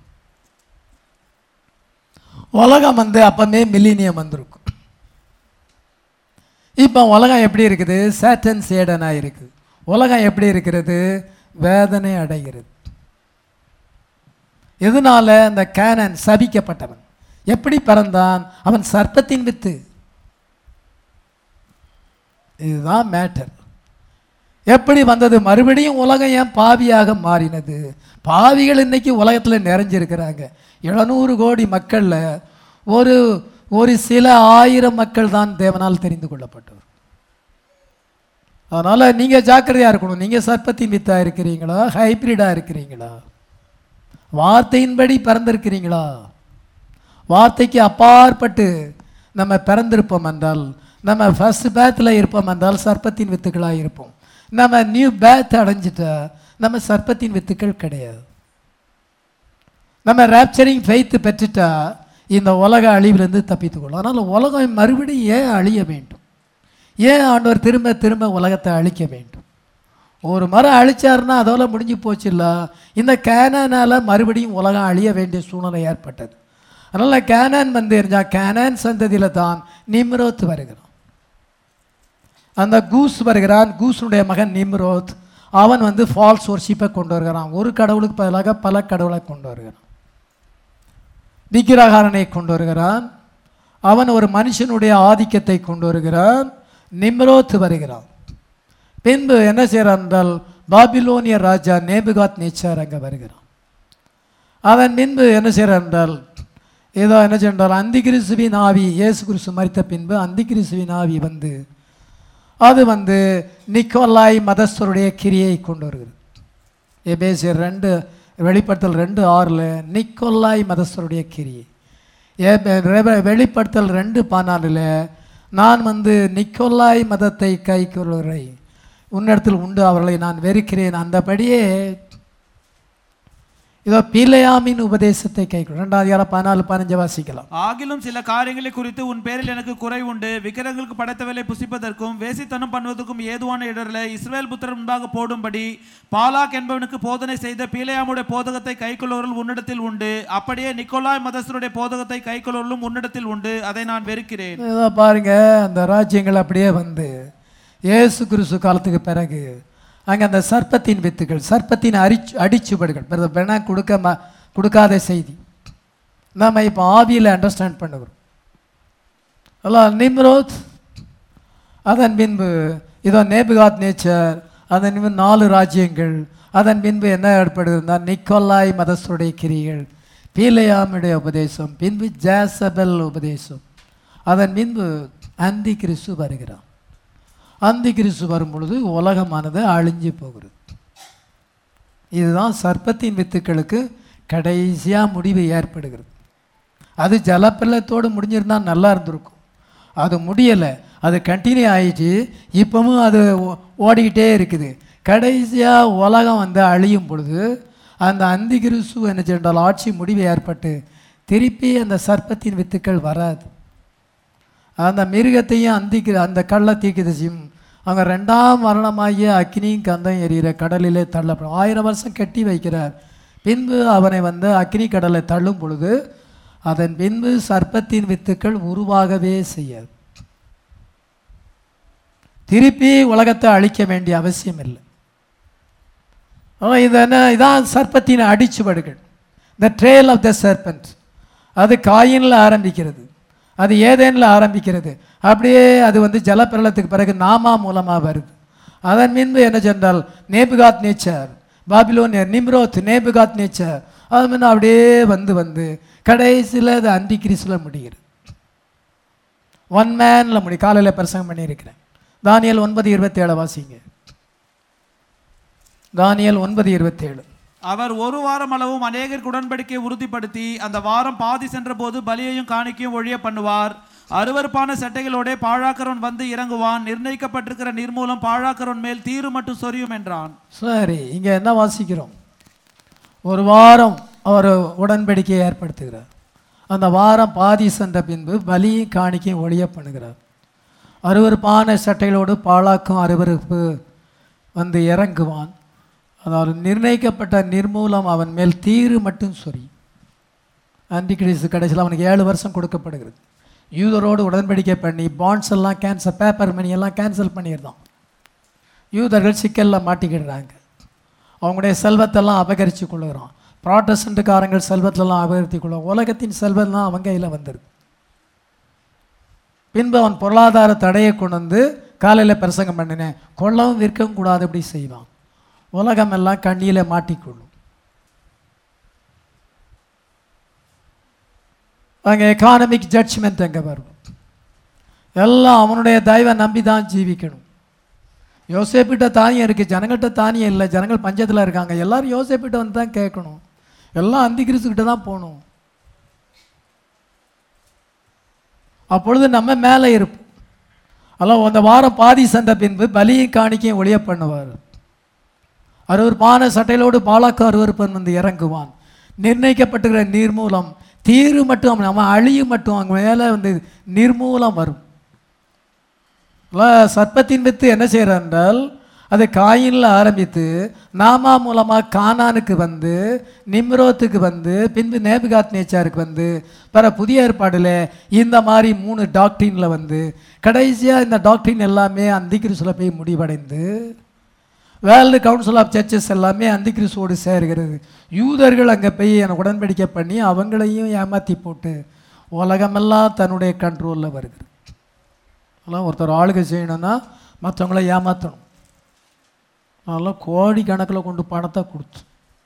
உலகம் வந்து அப்பமே மில்லினியம் வந்திருக்கும் இப்போ உலகம் எப்படி இருக்குது சேட்டன் சேடனாக இருக்குது உலகம் எப்படி இருக்கிறது வேதனை அடைகிறது எதனால அந்த கேனன் சபிக்கப்பட்டவன் எப்படி பிறந்தான் அவன் சர்ப்பத்தின் வித்து இதுதான் மேட்டர் எப்படி வந்தது மறுபடியும் உலகம் ஏன் பாவியாக மாறினது பாவிகள் இன்னைக்கு உலகத்தில் நிறைஞ்சிருக்கிறாங்க எழுநூறு கோடி மக்களில் ஒரு ஒரு சில ஆயிரம் மக்கள் தான் தேவனால் தெரிந்து கொள்ளப்பட்டவர் அதனால் நீங்கள் ஜாக்கிரதையாக இருக்கணும் நீங்கள் சர்ப்பத்தின் வித்தாக இருக்கிறீங்களா ஹைப்ரிடாக இருக்கிறீங்களா வார்த்தையின்படி பிறந்திருக்கிறீங்களா வார்த்தைக்கு அப்பாற்பட்டு நம்ம பிறந்திருப்போம் என்றால் நம்ம ஃபர்ஸ்ட் பேத்தில் இருப்போம் என்றால் சர்ப்பத்தின் வித்துக்களாக இருப்போம் நம்ம நியூ பேத் அடைஞ்சிட்டா நம்ம சர்ப்பத்தின் வித்துக்கள் கிடையாது நம்ம ரேப்சரிங் ஃபெய்த்து பெற்றுட்டா இந்த உலக அழிவிலிருந்து தப்பித்துக்கொள்ளும் அதனால் உலகம் மறுபடியும் ஏன் அழிய வேண்டும் ஏன் ஆண்டவர் திரும்ப திரும்ப உலகத்தை அழிக்க வேண்டும் ஒரு மரம் அழிச்சாருன்னா அதோட முடிஞ்சு போச்சு இல்ல இந்த கேனானால் மறுபடியும் உலகம் அழிய வேண்டிய சூழ்நிலை ஏற்பட்டது அதனால் கேனான் வந்து இருந்தால் கேனான் சந்ததியில் தான் நிம்ரோத் வருகிறான் அந்த கூஸ் வருகிறான் கூஸுடைய மகன் நிம்ரோத் அவன் வந்து ஃபால்ஸ் ஒர்ஷிப்பை கொண்டு வருகிறான் ஒரு கடவுளுக்கு பதிலாக பல கடவுளை கொண்டு வருகிறான் விக்கிரகாரனை கொண்டு வருகிறான் அவன் ஒரு மனுஷனுடைய ஆதிக்கத்தை கொண்டு வருகிறான் நிம்ரோத் வருகிறான் பின்பு என்ன செய்கிறான் என்றால் பாபிலோனிய ராஜா நேபுகாத் நேச்சார் அங்கே வருகிறான் அவன் பின்பு என்ன செய்கிறான் என்றால் ஏதோ என்ன செய்தால் அந்தி கிறிஸ்துவின் ஆவி இயேசு கிறிஸ்து மறித்த பின்பு அந்தி கிறிஸ்துவின் ஆவி வந்து அது வந்து நிக்கோலாய் மதஸ்தருடைய கிரியை கொண்டு வருகிறது எபேசியர் ரெண்டு வெளிப்படுத்தல் ரெண்டு ஆறில் நிக்கோலாய் மதஸ்தருடைய கிரியை ஏ- ரெவ- வெளிப்படுத்தல் ரெண்டு பானாலில் நான் வந்து நிக்கோலாய் மதத்தை கை கொள்கிறேன் உன்னிடத்தில் உண்டு அவர்களை நான் வெறுக்கிறேன் அந்தபடியே இதோ பீலையாமின் உபதேசத்தை கை ரெண்டாவது யாரம் பதினாலு பதினஞ்சு வாசிக்கலாம் ஆகிலும் சில காரியங்களை குறித்து உன் பேரில் எனக்கு குறை உண்டு விக்கிரங்களுக்கு படைத்தவலை புசிப்பதற்கும் வேசித்தனம் பண்ணுவதற்கும் ஏதுவான இடரில் இஸ்ரவேல் புத்திரர் முன்பாக போடும்படி பாலாக் என்பவனுக்கு போதனை செய்த பீலையாமுடைய போதகத்தை கைக்கொள்வர்கள் உன்னிடத்தில் உண்டு அப்படியே நிக்கோலாய் மதஸ்தருடைய போதகத்தை கைக்கொள்வர்களும் உன்னிடத்தில் உண்டு அதை நான் வெறுக்கிறேன் இதோ பாருங்க அந்த ராஜ்யங்கள் அப்படியே வந்து இயேசு கிறிஸ்து காலத்துக்கு பிறகு அங்கே அந்த சர்ப்பத்தின் வித்துகள் சர்ப்பத்தின் அரிச்சு அடிச்சுபடுகள் வேணா கொடுக்க ம கொடுக்காத செய்தி நாம் இப்போ ஆவியில் அண்டர்ஸ்டாண்ட் பண்ணுகிறோம் அல்லாம் நிம்ரோத் அதன் பின்பு இதோ நேபுகாத் நேச்சர் அதன் பின்பு நாலு ராஜ்யங்கள் அதன் பின்பு என்ன ஏற்படுதுன்னா நிக்கோலாய் மதஸ்துடைய கிரிகள் பீலையாமுடைய உபதேசம் பின்பு ஜேசபெல் உபதேசம் அதன் பின்பு அந்தி கிறிஸ்து வருகிறான் அந்தி கிறிஸ்து வரும் பொழுது உலகமானது அழிஞ்சு போகிறது இதுதான் சர்ப்பத்தின் வித்துக்களுக்கு கடைசியாக முடிவு ஏற்படுகிறது அது ஜலப்பிரளயத்தோடு முடிஞ்சிருந்தா நல்லா இருந்திருக்கும் அது முடியலை அது கண்டினியூ ஆயிடுச்சு இப்பவும் அது ஓ- ஓடிக்கிட்டே இருக்குது கடைசியாக உலகம் வந்து அழியும் பொழுது அந்த அந்தி கிறிஸ்து என்ன சென்றால் ஆட்சி முடிவு ஏற்பட்டு திருப்பி அந்த சர்ப்பத்தின் வித்துக்கள் வராது அந்த மிருகத்தையும் அந்திக்கு அந்த கள்ள தீக்குதசியும் அவங்க ரெண்டாம் மரணமாகிய அக்னியும் கந்தம் எரிகிற கடலிலே தள்ளப்படும் ஆயிரம் வருஷம் கட்டி வைக்கிறார் பின்பு அவனை வந்து அக்னி கடலை தள்ளும் பொழுது அதன் பின்பு சர்ப்பத்தின் வித்துக்கள் உருவாகவே செய்யாது திருப்பி உலகத்தை அழிக்க வேண்டிய அவசியம் இல்லை ஆ, இது என்ன இதான் சர்ப்பத்தின் அடிச்சுவடுகள் த ட்ரேல் ஆஃப் த சர்பன்ட் அது காயினில் ஆரம்பிக்கிறது அது ஏதேனில் ஆரம்பிக்கிறது அப்படியே அது வந்து ஜலப்பிரளத்துக்கு பிறகு நாமா மூலமாக வருது அதன் பின்பு என்ன சென்றால் நேபுகாத் நேச்சர் பாபிலோனியர் நிம்ரோத் நேபுகாத் நேச்சர் அது முன்ன அப்படியே வந்து வந்து கடைசியில் அது அந்தி கிறிஸ்துல முடிகிறது ஒன் மேனில் முடி காலையில் பிரசங்கம் பண்ணியிருக்கிறேன் தானியல் ஒன்பது இருபத்தேழு வாசிங்க தானியல் ஒன்பது இருபத்தேழு அவர் ஒரு வாரம் அளவும் அநேகருக்கு உடன்படிக்கையை உறுதிப்படுத்தி அந்த வாரம் பாதி சென்றபோது பலியையும் காணிக்கையும் ஒழிய பண்ணுவார் அருவருப்பான சட்டைகளோட பாழாக்கரவன் வந்து இறங்குவான் நிர்ணயிக்கப்பட்டிருக்கிற நிர்மூலம் பாழாக்கரவன் மேல் தீரு மட்டும் சொரியும் என்றான் சரி இங்கே என்ன வாசிக்கிறோம் ஒரு வாரம் அவர் உடன்படிக்கையை ஏற்படுத்துகிறார் அந்த வாரம் பாதி சென்ற பின்பு பலியும் காணிக்கையும் ஒழிய பண்ணுகிறார் அருவருப்பான சட்டைகளோடு பாழாக்கும் அருவருப்பு வந்து இறங்குவான் அதாவது நிர்ணயிக்கப்பட்ட நிர்மூலம் அவன் மேல் தீரு மட்டும் சொரி அந்தி கிறிஸ்து கடைசியில் அவனுக்கு ஏழு வருஷம் கொடுக்கப்படுகிறது யூதரோடு உடன்படிக்கை பண்ணி பாண்ட்ஸ் எல்லாம் கேன்சல் பேப்பர் மணி எல்லாம் கேன்சல் பண்ணியிருந்தான் யூதர்கள் சிக்கலில் மாட்டிக்கிடுறாங்க அவங்களுடைய செல்வத்தெல்லாம் அபகரித்து கொள்ளுகிறான் ப்ராட்டஸ்டன்ட்டுக்காரங்கள் செல்வத்தெல்லாம் அபகரித்து கொள்ள உலகத்தின் செல்வம்லாம் அவங்க கையில் வந்துடுது பின்பு அவன் பொருளாதார தடையை கொண்டு வந்து காலையில் பிரசங்கம் பண்ணினேன் கொள்ளவும் விற்கவும் கூடாது இப்படி செய்வான் உலகமெல்லாம் கண்ணியில் மாட்டிக்கொள்ளும் அங்கே எக்கானமிக் ஜட்ஜ்மெண்ட் அங்கே வரும் எல்லாம் அவனுடைய தயவை நம்பி தான் ஜீவிக்கணும் யோசேப்பிட்ட தானியம் இருக்குது ஜனங்கள்கிட்ட தானியம் இல்லை ஜனங்கள் பஞ்சத்தில் இருக்காங்க எல்லாரும் யோசேப்பிட்ட வந்து தான் கேட்கணும் எல்லாம் அந்தி கிறிஸ்துக்கிட்ட தான் போகணும் அப்பொழுது நம்ம மேலே இருப்போம் அல்ல அந்த வாரம் பாதி சென்ற பின்பு பலியும் காணிக்கையும் ஒளிய பண்ணுவார் அருவருப்பான சட்டையிலோடு பாலாக்கு அருவருப்பன் வந்து இறங்குவான் நிர்ணயிக்கப்பட்டிருக்கிற நீர்மூலம் தீரு மட்டும் அவன் அவன் அழியும் மட்டும் அவங்க மேலே வந்து நிர்மூலம் வரும் அல்ல, சர்ப்பத்தின் வித்து என்ன செய்கிறார் என்றால் அது காயினில் ஆரம்பித்து நாமா மூலமாக கானானுக்கு வந்து நிம்ரோத்துக்கு வந்து பின்பு நேபுகாத் நேச்சாருக்கு வந்து பிற புதிய ஏற்பாடில் இந்த மாதிரி மூணு டாக்டரினில் வந்து கடைசியாக இந்த டாக்டரின் எல்லாமே அந்திகிறிஸ்துல போய் முடிவடைந்து வேர்ல்டு கவுன்சில் ஆஃப் சர்ச்சஸ் எல்லாமே அந்திகிறிஸ்துவோடு சேர்கிறது யூதர்கள் அங்கே போய் எனக்கு உடன்படிக்கை பண்ணி அவங்களையும் ஏமாற்றி போட்டு உலகமெல்லாம் தன்னுடைய கண்ட்ரோலில் வருகிறது அதெல்லாம் ஒருத்தர் ஆளுகை செய்யணும்னா மற்றவங்கள ஏமாற்றணும் அதெல்லாம் கோடி கணக்கில் கொண்டு பணத்தை கொடுத்து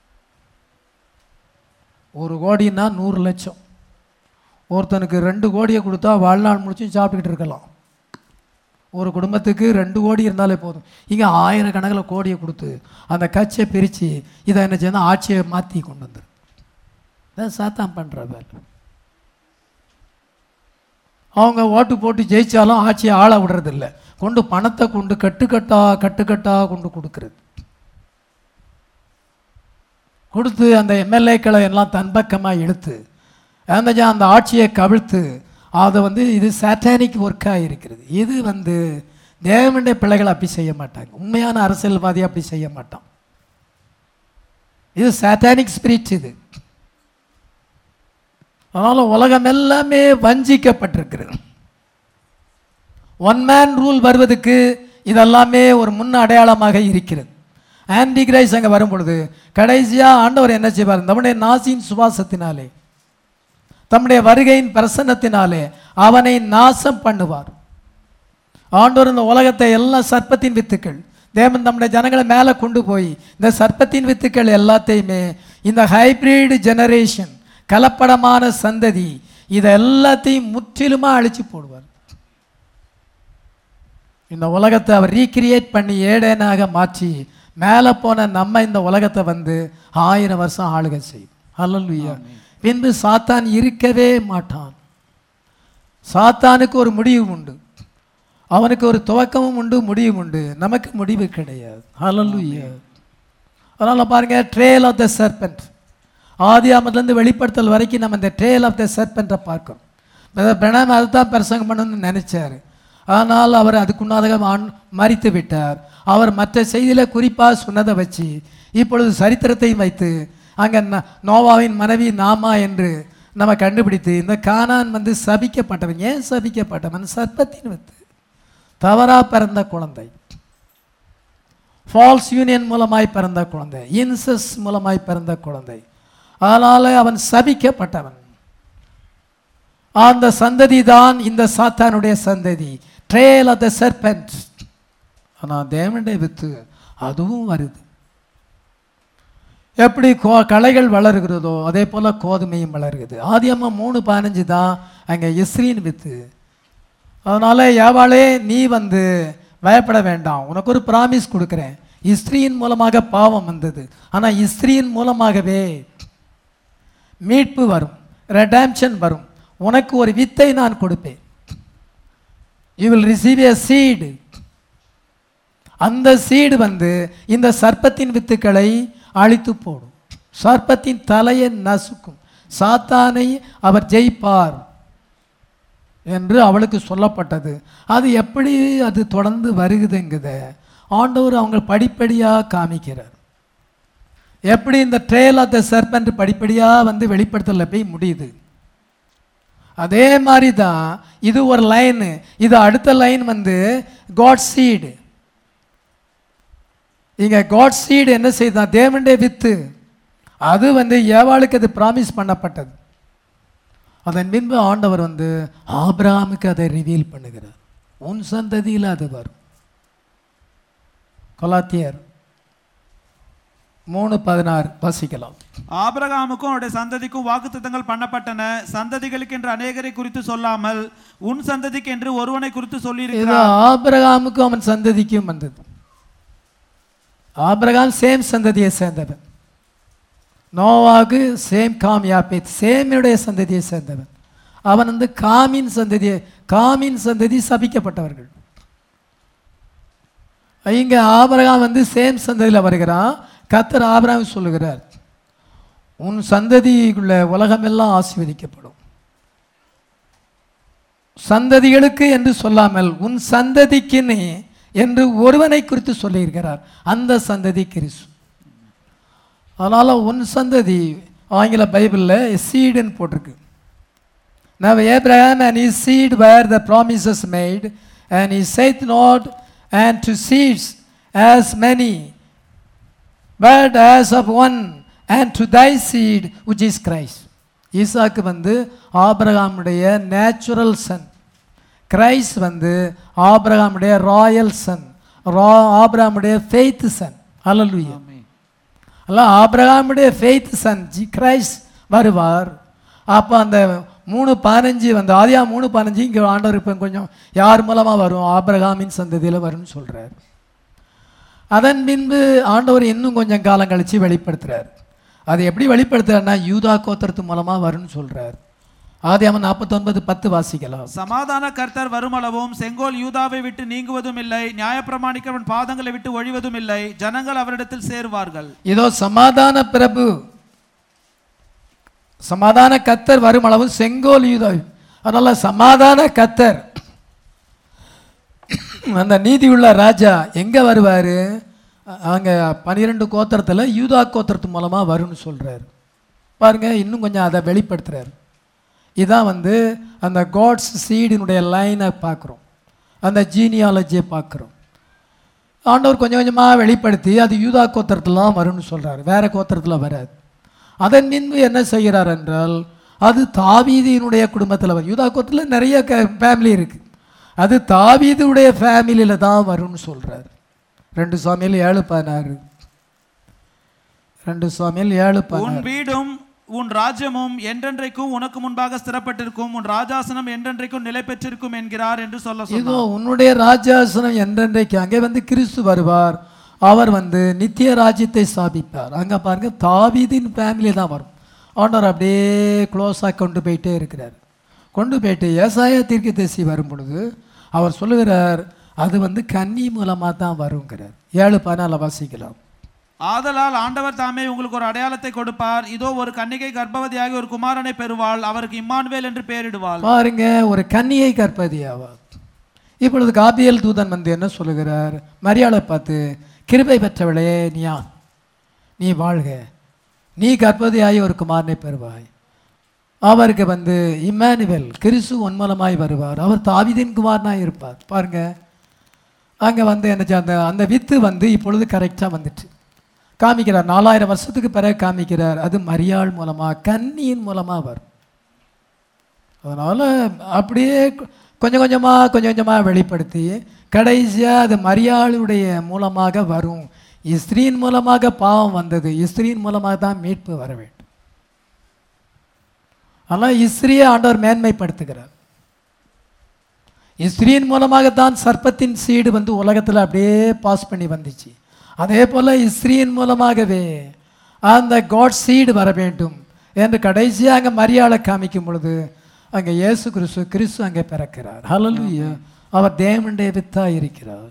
ஒரு கோடின்னா நூறு லட்சம் ஒருத்தனுக்கு ரெண்டு கோடியை கொடுத்தா வாழ்நாள் முடிச்சும் சாப்பிட்டுக்கிட்டு இருக்கலாம் ஒரு குடும்பத்துக்கு ரெண்டு கோடி இருந்தாலே போதும் இங்கே ஆயிரக்கணக்கில் கோடியை கொடுத்து அந்த கட்சியை பிரித்து இதை என்ன செய்யணும் ஆட்சியை மாற்றி கொண்டு வந்துரு இதான் சாத்தான் பண்ணுற வேலை அவங்க ஓட்டு போட்டு ஜெயிச்சாலும் ஆட்சியை ஆள விடுறதில்ல கொண்டு பணத்தை கொண்டு கட்டுக்கட்டா கட்டுக்கட்டா கொண்டு கொடுக்கறது கொடுத்து அந்த எம்எல்ஏக்களை எல்லாம் தன்பக்கமாக இழுத்து அந்த ஜா- அந்த ஆட்சியை கவிழ்த்து அதை வந்து இது சாட்டானிக் ஒர்க்காக இருக்கிறது இது வந்து தேவனுடைய பிள்ளைகள் அப்படி செய்ய மாட்டாங்க உண்மையான அரசியல்வாதி அப்படி செய்ய மாட்டான் இது சாட்டானிக் ஸ்பிரிட் இது அதனால் உலகம் எல்லாமே வஞ்சிக்கப்பட்டிருக்கிறது ஒன் மேன் ரூல் வருவதற்கு இதெல்லாமே ஒரு முன் அடையாளமாக இருக்கிறது ஆன்டி கிரைஸ் அங்கே வரும் பொழுது கடைசியாக ஆண்டவர் என்ன செய்வார் நம்முடைய நாசின் சுவாசத்தினாலே தம்முடைய வருகையின் பிரசன்னத்தினாலே அவனை நாசம் பண்ணுவார் ஆண்டவர் இந்த உலகத்தை எல்லாம் சர்ப்பத்தின் வித்துக்கள் தேவன் நம்முடைய ஜனங்களை மேலே கொண்டு போய் இந்த சர்ப்பத்தின் வித்துக்கள் எல்லாத்தையுமே இந்த ஹைபிரிட் ஜெனரேஷன் கலப்படமான சந்ததி இதை எல்லாத்தையும் முற்றிலுமா அழிச்சு போடுவார் இந்த உலகத்தை அவர் ரீக்ரியேட் பண்ணி ஏடேனாக மாற்றி மேலே போன நம்ம இந்த உலகத்தை வந்து ஆயிரம் வருஷம் ஆளுகை செய்யும் அல்லல்லுயா பின்பு சாத்தான் இருக்கவே மாட்டான் சாத்தானுக்கு ஒரு முடிவு உண்டு அவனுக்கு ஒரு துவக்கமும் உண்டு முடிவும் உண்டு நமக்கு முடிவு கிடையாது அல்லல்லுயா அதனால் பாருங்க ட்ரேல் ஆஃப் த சர்பென்ட் ஆதி ஆமத்துலேருந்து வெளிப்படுத்தல் வரைக்கும் நம்ம இந்த ட்ரேல் ஆஃப் த சர்பெண்ட்டை பார்க்கணும் பிரணாம் அதை தான் பிரசங்கம் பண்ணணும்னு நினைச்சாரு ஆனால் அவர் அதுக்குன்னாதாக ஆண் மறித்து விட்டார் அவர் மற்ற செய்தியில் குறிப்பாக சொன்னதை வச்சு இப்பொழுது சரித்திரத்தையும் வைத்து அங்கே நோவாவின் மனைவி நாமா என்று நம்ம கண்டுபிடித்து இந்த கானான் வந்து சபிக்கப்பட்டவன் ஏன் சபிக்கப்பட்டவன் சர்ப்பத்தின் வித்து தவறா பிறந்த குழந்தை ஃபால்ஸ் யூனியன் மூலமாய் பிறந்த குழந்தை இன்சஸ் மூலமாய் பிறந்த குழந்தை அதனால அவன் சபிக்கப்பட்டவன் அந்த சந்ததி தான் இந்த சாத்தானுடைய சந்ததி ட்ரேல் ஆஃப் த சர்பென்ட் ஆனால் தேவனுடைய வித்து அதுவும் வருது எப்படி கோ களைகள் வளருகிறதோ அதே போல் கோதுமையும் வளருகிறது ஆதியம்மா மூணு பதினஞ்சு தான் அங்கே இஸ்ரீன் வித்து அதனால் ஏவாளே நீ வந்து பயப்பட வேண்டாம் உனக்கு ஒரு ப்ராமிஸ் கொடுக்குறேன் இஸ்திரியின் மூலமாக பாவம் வந்தது ஆனால் இஸ்திரியின் மூலமாகவே மீட்பு வரும் ரெடாம்ஷன் வரும் உனக்கு ஒரு வித்தை நான் கொடுப்பேன் you will receive a seed அந்த சீடு வந்து இந்த சர்ப்பத்தின் வித்துக்களை அழித்து போடும் சர்ப்பத்தின் தலையை நசுக்கும் சாத்தானை அவர் ஜெயிப்பார் என்று அவளுக்கு சொல்லப்பட்டது அது எப்படி அது தொடர்ந்து வருகுதுங்குத ஆண்டவர் அவங்க படிப்படியாக காமிக்கிறார் எப்படி இந்த ட்ரேல் ஆஃப் த சர்பெண்ட் படிப்படியாக வந்து வெளிப்படுத்தல போய் முடியுது அதே மாதிரி தான் இது ஒரு லைனு இது அடுத்த லைன் வந்து காட் சீடு இங்க காட் சீடு என்ன செய்தான் தேவனுடைய வித்து அது வந்து ஏவாளுக்கு அது ப்ராமிஸ் பண்ணப்பட்டது அதன் பின்பு ஆண்டவர் வந்து ஆபிரகாமுக்கு அதை ரிவீல் பண்ணுகிறார் உன் சந்ததியில் அது வரும் கொலாத்தியர் மூணு பதினாறு வாசிக்கலாம் ஆபிரகாமுக்கும் அவருடைய சந்ததிக்கும் வாக்குத்தத்தங்கள் பண்ணப்பட்டன சந்ததிகளுக்கு என்று அநேகரை குறித்து சொல்லாமல் உன் சந்ததிக்கு என்று ஒருவனை குறித்து இது சொல்லியிருக்கிறார் ஆபிரகாமுக்கும் அவன் சந்ததிக்கும் வந்தது ஆபிரகாம் சேம் சந்ததியை சேர்ந்தவன் நோவாகு சேம் காம் யாப்பேத் சேமியுடைய சந்ததியை சேர்ந்தவன் அவன் வந்து காமின் சந்ததியை காமின் சந்ததி சபிக்கப்பட்டவர்கள் இங்க ஆபிரகாம் வந்து சேம் சந்ததியில் வருகிறான் கத்தர் ஆபிரகாம் சொல்லுகிறார் உன் சந்ததிக்குள்ள உலகமெல்லாம் ஆசீர்வதிக்கப்படும் சந்ததிகளுக்கு என்று சொல்லாமல் உன் சந்ததிக்குன்னு என்று ஒருவனை குறித்து சொல்லியிருக்கிறார் அந்த சந்ததி கிறிஸ்து அதனால் உன் சந்ததி ஆங்கில பைபிளில் சீடுன்னு போட்டிருக்கு Now Abraham and his seed were the promises made, and he saith not, and to seeds as many, but as of one, and to thy seed, which is Christ. ஈசாக்கு வந்து ஆபிரகாமுடைய நேச்சுரல் சன் கிரைஸ்ட் வந்து ஆபிரகாமுடைய Royal Sun ரா ஆபிரகாமுடைய faith Sun அல்லலுயா அல்ல ஆபிரகாமுடைய faith Sun G Christ வருவார் அப்போ அந்த மூணு பதினஞ்சு வந்து ஆதியா மூணு பதினஞ்சு இங்கே ஆண்டவர் இப்போ கொஞ்சம் யார் மூலமாக வரும் ஆபிரகாமின் சந்ததியில் வரும்னு சொல்கிறார் அதன் பின்பு ஆண்டவர் இன்னும் கொஞ்சம் காலம் கழித்து வெளிப்படுத்துறார் அது எப்படி வெளிப்படுத்துறாருன்னா யூதா கோத்திரத்து மூலமாக வரும்னு சொல்கிறார் ஆதியாமம் நாற்பத்தொன்பது பத்து வாசிக்கலாம் சமாதான கர்த்தர் வருமளவும் செங்கோல் யூதாவை விட்டு நீங்குவதும் இல்லை நியாயப்பிரமாணிக்கவன் பாதங்களை விட்டு ஒழிவதும் இல்லை ஜனங்கள் அவரிடத்தில் சேருவார்கள் இதோ சமாதான பிரபு சமாதான கத்தர் வரும் அளவு செங்கோல் யூதா அதனால சமாதான கத்தர் அந்த நீதியுள்ள ராஜா எங்க வருவாரு அங்க பனிரெண்டு கோத்திரத்துல யூதா கோத்திரத்து மூலமா வரும்னு சொல்றாரு பாருங்க இன்னும் கொஞ்சம் அதை வெளிப்படுத்துறாரு இதான் வந்து அந்த காட்ஸ் சீடினுடைய லைனை பார்க்குறோம் அந்த ஜீனியாலஜியை பார்க்குறோம் ஆண்டவர் கொஞ்சம் கொஞ்சமாக வெளிப்படுத்தி அது யூதா கோத்திரத்தில் தான் வரும்னு சொல்றாரு வேற கோத்திரத்தில் வராது அதன் பின்பு என்ன செய்கிறார் என்றால் அது தாவீதியினுடைய குடும்பத்தில் வரும் யூதா கோத்திரத்தில் நிறைய ஃபேமிலி இருக்கு அது தாவீதுடைய ஃபேமிலியில் தான் வரும்னு சொல்றாரு ரெண்டு சுவாமியில் ஏழு பதினாறு ரெண்டு சுவாமியில் ஏழு உன் பதினாறு வீடும் உன் ராஜ்யமும் என்றென்றைக்கும் உனக்கு முன்பாக ஸ்திரப்பட்டிருக்கும் உன் ராஜாசனம் என்றென்றைக்கும் நிலை பெற்றிருக்கும் என்கிறார் என்று சொல்ல இதோ சொன்னார் உன்னுடைய ராஜாசனம் என்றென்றைக்கு அங்கே வந்து கிறிஸ்து வருவார் அவர் வந்து நித்திய ராஜ்யத்தை ஸ்தாபிப்பார் அங்கே பாருங்க தாவீதின் ஃபேமிலி தான் வரும் ஆண்டவர் அப்படியே க்ளோஸாக கொண்டு போயிட்டே இருக்கிறார் கொண்டு போயிட்டு ஏசாயா தீர்க்கதரிசி வரும் பொழுது அவர் சொல்லுகிறார் அது வந்து கன்னி மூலமாக தான் வருங்கிறார் ஏழு பதினால வாசிக்கலாம் ஆதலால் ஆண்டவர் தாமே உங்களுக்கு ஒரு அடையாளத்தை கொடுப்பார் இதோ ஒரு கன்னிகை கர்ப்பவதியாகி ஒரு குமாரனை பெறுவாள் அவருக்கு இம்மானுவேல் என்று பெயரிடுவாள் பாருங்க ஒரு கன்னியை கற்பதி ஆவார் இப்பொழுது காபியல் தூதன் வந்து என்ன சொல்லுகிறார் மரியாதை பார்த்து கிருபை பெற்றவளே நீயா நீ வாழ்க நீ கற்பதியாகி ஒரு குமாரனை பெறுவாய் அவருக்கு வந்து இம்மானுவேல் கிறிஸ்து உன்மூலமாய் வருவார் அவர் தாவிதின் குமாரனாய் இருப்பார் பாருங்க அங்கே வந்து என்ன செய்ய- அந்த அந்த வித்து வந்து இப்பொழுது கரெக்டாக வந்துட்டு காமிக்கிறார் நாலாயிரம் வருஷத்துக்கு பிறகு காமிக்கிறார் அது மரியாள் மூலமாக கன்னியின் மூலமாக வரும் அதனால் அப்படியே கொ- கொஞ்சம் கொஞ்சமாக கொஞ்சம் கொஞ்சமாக வெளிப்படுத்தி கடைசியாக அது மரியாளுடைய மூலமாக வரும் இஸ்திரியின் மூலமாக பாவம் வந்தது இஸ்திரியின் மூலமாக தான் மீட்பு வர வேண்டும் ஆனால் இஸ்திரியை ஆண்டவர் மேன்மைப்படுத்துகிறார் இஸ்திரியின் மூலமாகத்தான் சர்ப்பத்தின் சீடு வந்து உலகத்தில் அப்படியே பாஸ் பண்ணி வந்துச்சு அதே போல் இஸ்திரியின் மூலமாகவே அந்த காட் சீடு வர வேண்டும் என்று கடைசியாக அங்கே மரியாதை காமிக்கும் பொழுது அங்கே இயேசு கிறிஸ்து கிறிஸ்து அங்கே பிறக்கிறார் ஹalleluya அவர் தேவனுடைய வித்தாக இருக்கிறார்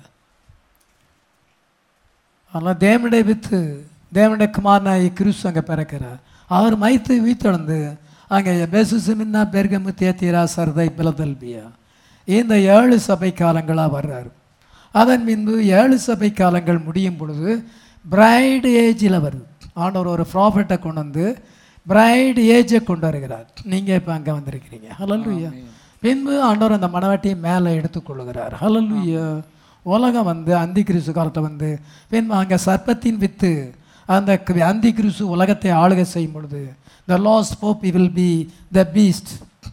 ஆனால் தேவனுடைய வித்து தேவனுடைய குமாரனாய் கிறிஸ்து அங்கே பிறக்கிறார் அவர் மைத்து வீத்தொடர்ந்து அங்கே பெசுசிமின்னா பெர்கமு தேத்திரா சர்தை பிலதல்பியா இந்த ஏழு சபை காலங்களாக வர்றாரு அதன் பின்பு ஏழு சபை காலங்கள் முடியும் பொழுது பிரைடு ஏஜில் வருது ஆண்டவர் ஒரு ப்ராஃபிட்டை கொண்டு வந்து பிரைடு ஏஜை கொண்டு வருகிறார் நீங்கள் இப்போ அங்கே வந்திருக்கிறீங்க ஹலல்லுயா பின்பு ஆண்டவர் அந்த மணவாட்டியை மேலே எடுத்துக்கொள்ளுகிறார் ஹலல்லுயா உலகம் வந்து அந்தி கிறிஸ்து காலத்தை வந்து பின்பு அங்கே சர்ப்பத்தின் வித்து அந்த க- அந்தி கிறிஸ்து உலகத்தை ஆளுகை செய்யும் பொழுது the last pope will be the beast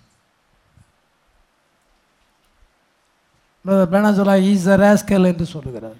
பெனாசுலா இஸ் அ ராஸ்கல் என்று சொல்லுகிறார்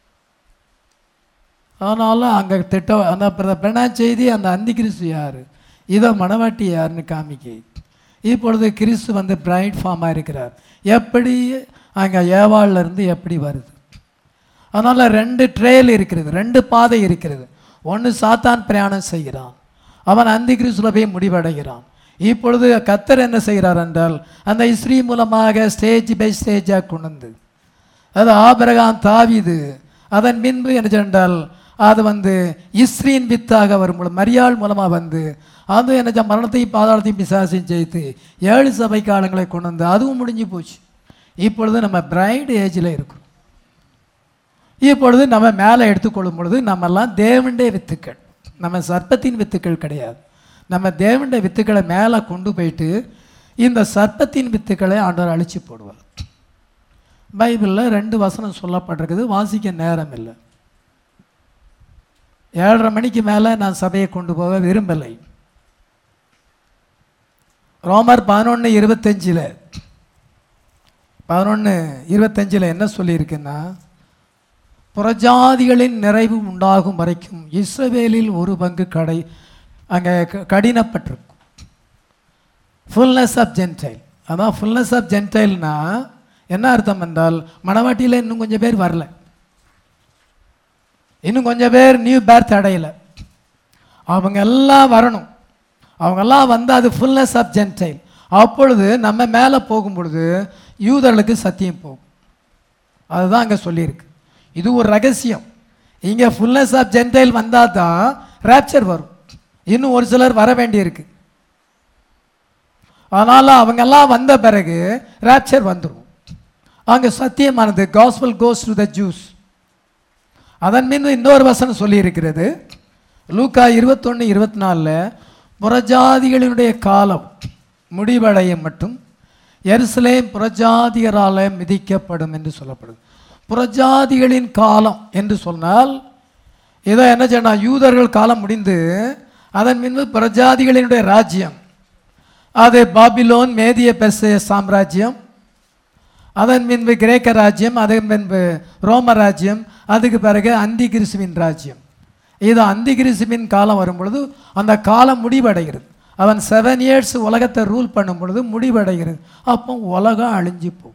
ஆனாலும் அங்கே திட்டம் அந்த பிர- பெனா செய்தி அந்த அந்தி கிறிஸ்து யார் இதோ மணவாட்டி யாருன்னு காமிக்க இப்பொழுது கிறிஸ்து வந்து பிரைட் ஃபார்மாக இருக்கிறார் எப்படி அங்கே ஏவாள்ல இருந்து எப்படி வருது அதனால் ரெண்டு ட்ரெயில் இருக்கிறது ரெண்டு பாதை இருக்கிறது ஒன்று சாத்தான் பிரயாணம் செய்கிறான் அவன் அந்தி கிறிஸ்துல போய் முடிவடைகிறான் இப்பொழுது கத்தர் என்ன செய்கிறார் என்றால் அந்த இஸ்ரீ மூலமாக ஸ்டேஜ் பை ஸ்டேஜாக கொண்டு வந்து அது ஆபிரகாம் தாவீது அதன் பின்பு என்ன சொன்னால் அது வந்து இஸ்ரீன் வித்தாக வரும்பொழுது மரியாள் மூலமாக வந்து அது என்ன செஞ்சா, மரணத்தையும் பாதாளத்தையும் பிசாசையும் ஜெயித்து ஏழு சபை காலங்களை கொண்டு வந்து அதுவும் முடிஞ்சு போச்சு இப்பொழுது நம்ம பிரைட் ஏஜில் இருக்கிறோம் இப்பொழுது நம்ம மேலே எடுத்துக்கொள்ளும் பொழுது நம்மெல்லாம் தேவனுடைய வித்துக்கள் நம்ம சர்ப்பத்தின் வித்துக்கள் கிடையாது நம்ம தேவனுடைய வித்துக்களை மேலே கொண்டு போயிட்டு இந்த சர்ப்பத்தின் வித்துக்களை ஆண்டவர் அழிச்சு போடுவார் பைபிளில் ரெண்டு வசனம் சொல்லப்பட்டிருக்குது வாசிக்க நேரம் இல்லை ஏழரை மணிக்கு மேலே நான் சபையை கொண்டு போக விரும்பலை ரோமர் பதினொன்று இருபத்தஞ்சில் பதினொன்று இருபத்தஞ்சில் என்ன சொல்லியிருக்குன்னா புறஜாதிகளின் நிறைவு உண்டாகும் வரைக்கும் இஸ்ரவேலில் ஒரு பங்கு கடை அங்கே க- கடினப்பட்டிருக்கும் ஃபுல்னஸ் ஆஃப் ஜென்டைல் அதான் ஃபுல்னஸ் ஆஃப் ஜென்டைல்னா என்ன அர்த்தம் என்றால் மணவாட்டியில் இன்னும் கொஞ்சம் பேர் வரல இன்னும் கொஞ்சம் பேர் நியூ பேர்த் அடையல அவங்க எல்லாம் வரணும் அவங்கெல்லாம் வந்து அது ஃபுல்னஸ் ஆஃப் ஜென்டைல் அப்பொழுது நம்ம மேலே போகும் பொழுது யூதர்களுக்கு சத்தியம் போகும் அதுதான் அங்கே சொல்லியிருக்கு இது ஒரு ரகசியம் இங்கே ஃபுல்னஸ் ஆஃப் ஜென்டைல் வந்தால் தான் ரேப்சர் வரும் இன்னும் ஒரு சிலர் வர வேண்டியிருக்கு அதனால் அவங்கெல்லாம் வந்த பிறகு ரேப்சர் வந்துடும் அங்கே சத்தியமானது gospel goes to the Jews அதன் மீது இன்னொரு வசனம் சொல்லியிருக்கிறது லூக்கா இருபத்தொன்று இருபத்தி நாலில் புறஜாதிகளினுடைய காலம் முடிவடையும் மட்டும் எருசலேம் புறஜாதியரால் மிதிக்கப்படும் என்று சொல்லப்படுது புறஜாதிகளின் காலம் என்று சொன்னால் இதை என்ன செய்யணும் யூதர்கள் காலம் முடிந்து அதன் பின்பு புறஜாதிகளினுடைய ராஜ்யம் அது பாபிலோன் மேதிய பெர்சிய சாம்ராஜ்யம் அதன் பின்பு கிரேக்க ராஜ்யம் அதன் பின்பு ரோம ராஜ்யம் அதுக்கு பிறகு அந்தி கிறிஸ்துவின் ராஜ்யம் இது அந்தி கிறிஸ்துவின் காலம் வரும் பொழுது அந்த காலம் முடிவடைகிறது அவன் செவன் இயர்ஸ் உலகத்தை ரூல் பண்ணும் பொழுது முடிவடைகிறது அப்போ உலகம் அழிஞ்சு போகும்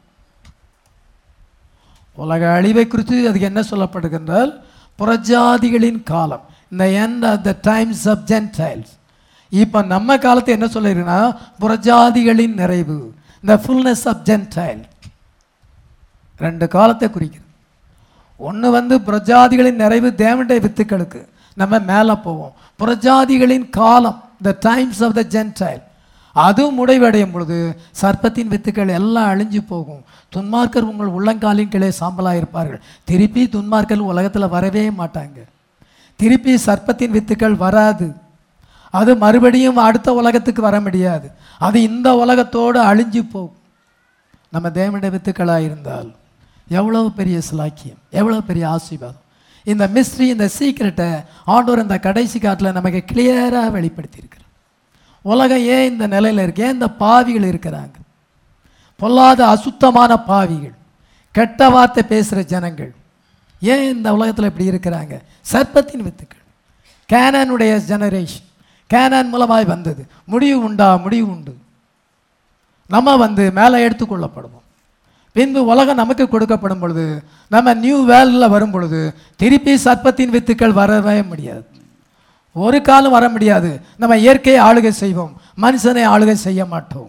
உலக அழிவை குறித்து அதுக்கு என்ன சொல்லப்படுகின்றால் புறஜாதிகளின் காலம் இந்த end of the times of Gentiles இப்போ நம்ம காலத்தை என்ன சொல்லிருக்குன்னா புறஜாதிகளின் நிறைவு இந்த ஃபுல்னஸ் ஆஃப் ஜென்டைல் ரெண்டு காலத்தை குறிக்கிறது ஒன்று வந்து புறஜாதிகளின் நிறைவு தேவனுடைய வித்துக்களுக்கு நம்ம மேலே போவோம் புறஜாதிகளின் காலம் the times of the Gentile அதுவும் முடிவடையும் பொழுது சர்ப்பத்தின் வித்துக்கள் எல்லாம் அழிஞ்சு போகும் துன்மார்க்கர் உங்கள் உள்ளங்காலின் கீழே சாம்பலாக இருப்பார்கள் திருப்பி துன்மார்க்கர் உலகத்தில் வரவே மாட்டாங்க திருப்பி சர்ப்பத்தின் வித்துக்கள் வராது அது மறுபடியும் அடுத்த உலகத்துக்கு வர முடியாது அது இந்த உலகத்தோடு அழிஞ்சு போகும் நம்ம தேவனுடைய வித்துக்களாக இருந்தால் எவ்வளவு பெரிய சிலாக்கியம் எவ்வளவு பெரிய ஆசீர்வாதம் இந்த மிஸ்ட்ரி இந்த சீக்கிரட்டை ஆண்டவர் இந்த கடைசி காட்டில் நமக்கு கிளியராக வெளிப்படுத்தியிருக்கிறார் உலகம் ஏன் இந்த நிலையில் இருக்கு ஏன் இந்த பாவிகள் இருக்கிறாங்க பொல்லாத அசுத்தமான பாவிகள் கெட்ட வார்த்தை பேசுகிற ஜனங்கள் ஏன் இந்த உலகத்தில் இப்படி இருக்கிறாங்க சர்ப்பத்தின் வித்துக்கள் கேனானுடைய ஜெனரேஷன் கேனான் மூலமாய் வந்தது முடிவு உண்டா முடிவு உண்டு நம்ம வந்து மேலே எடுத்துக்கொள்ளப்படுவோம் பின்பு உலகம் நமக்கு கொடுக்கப்படும் பொழுது நம்ம நியூ வேர்ல்டில் வரும் பொழுது திருப்பி சர்ப்பத்தின் வித்துக்கள் வரவே முடியாது ஒரு காலம் வர முடியாது நம்ம இயற்கையை ஆளுகை செய்வோம் மனுஷனை ஆளுகை செய்ய மாட்டோம்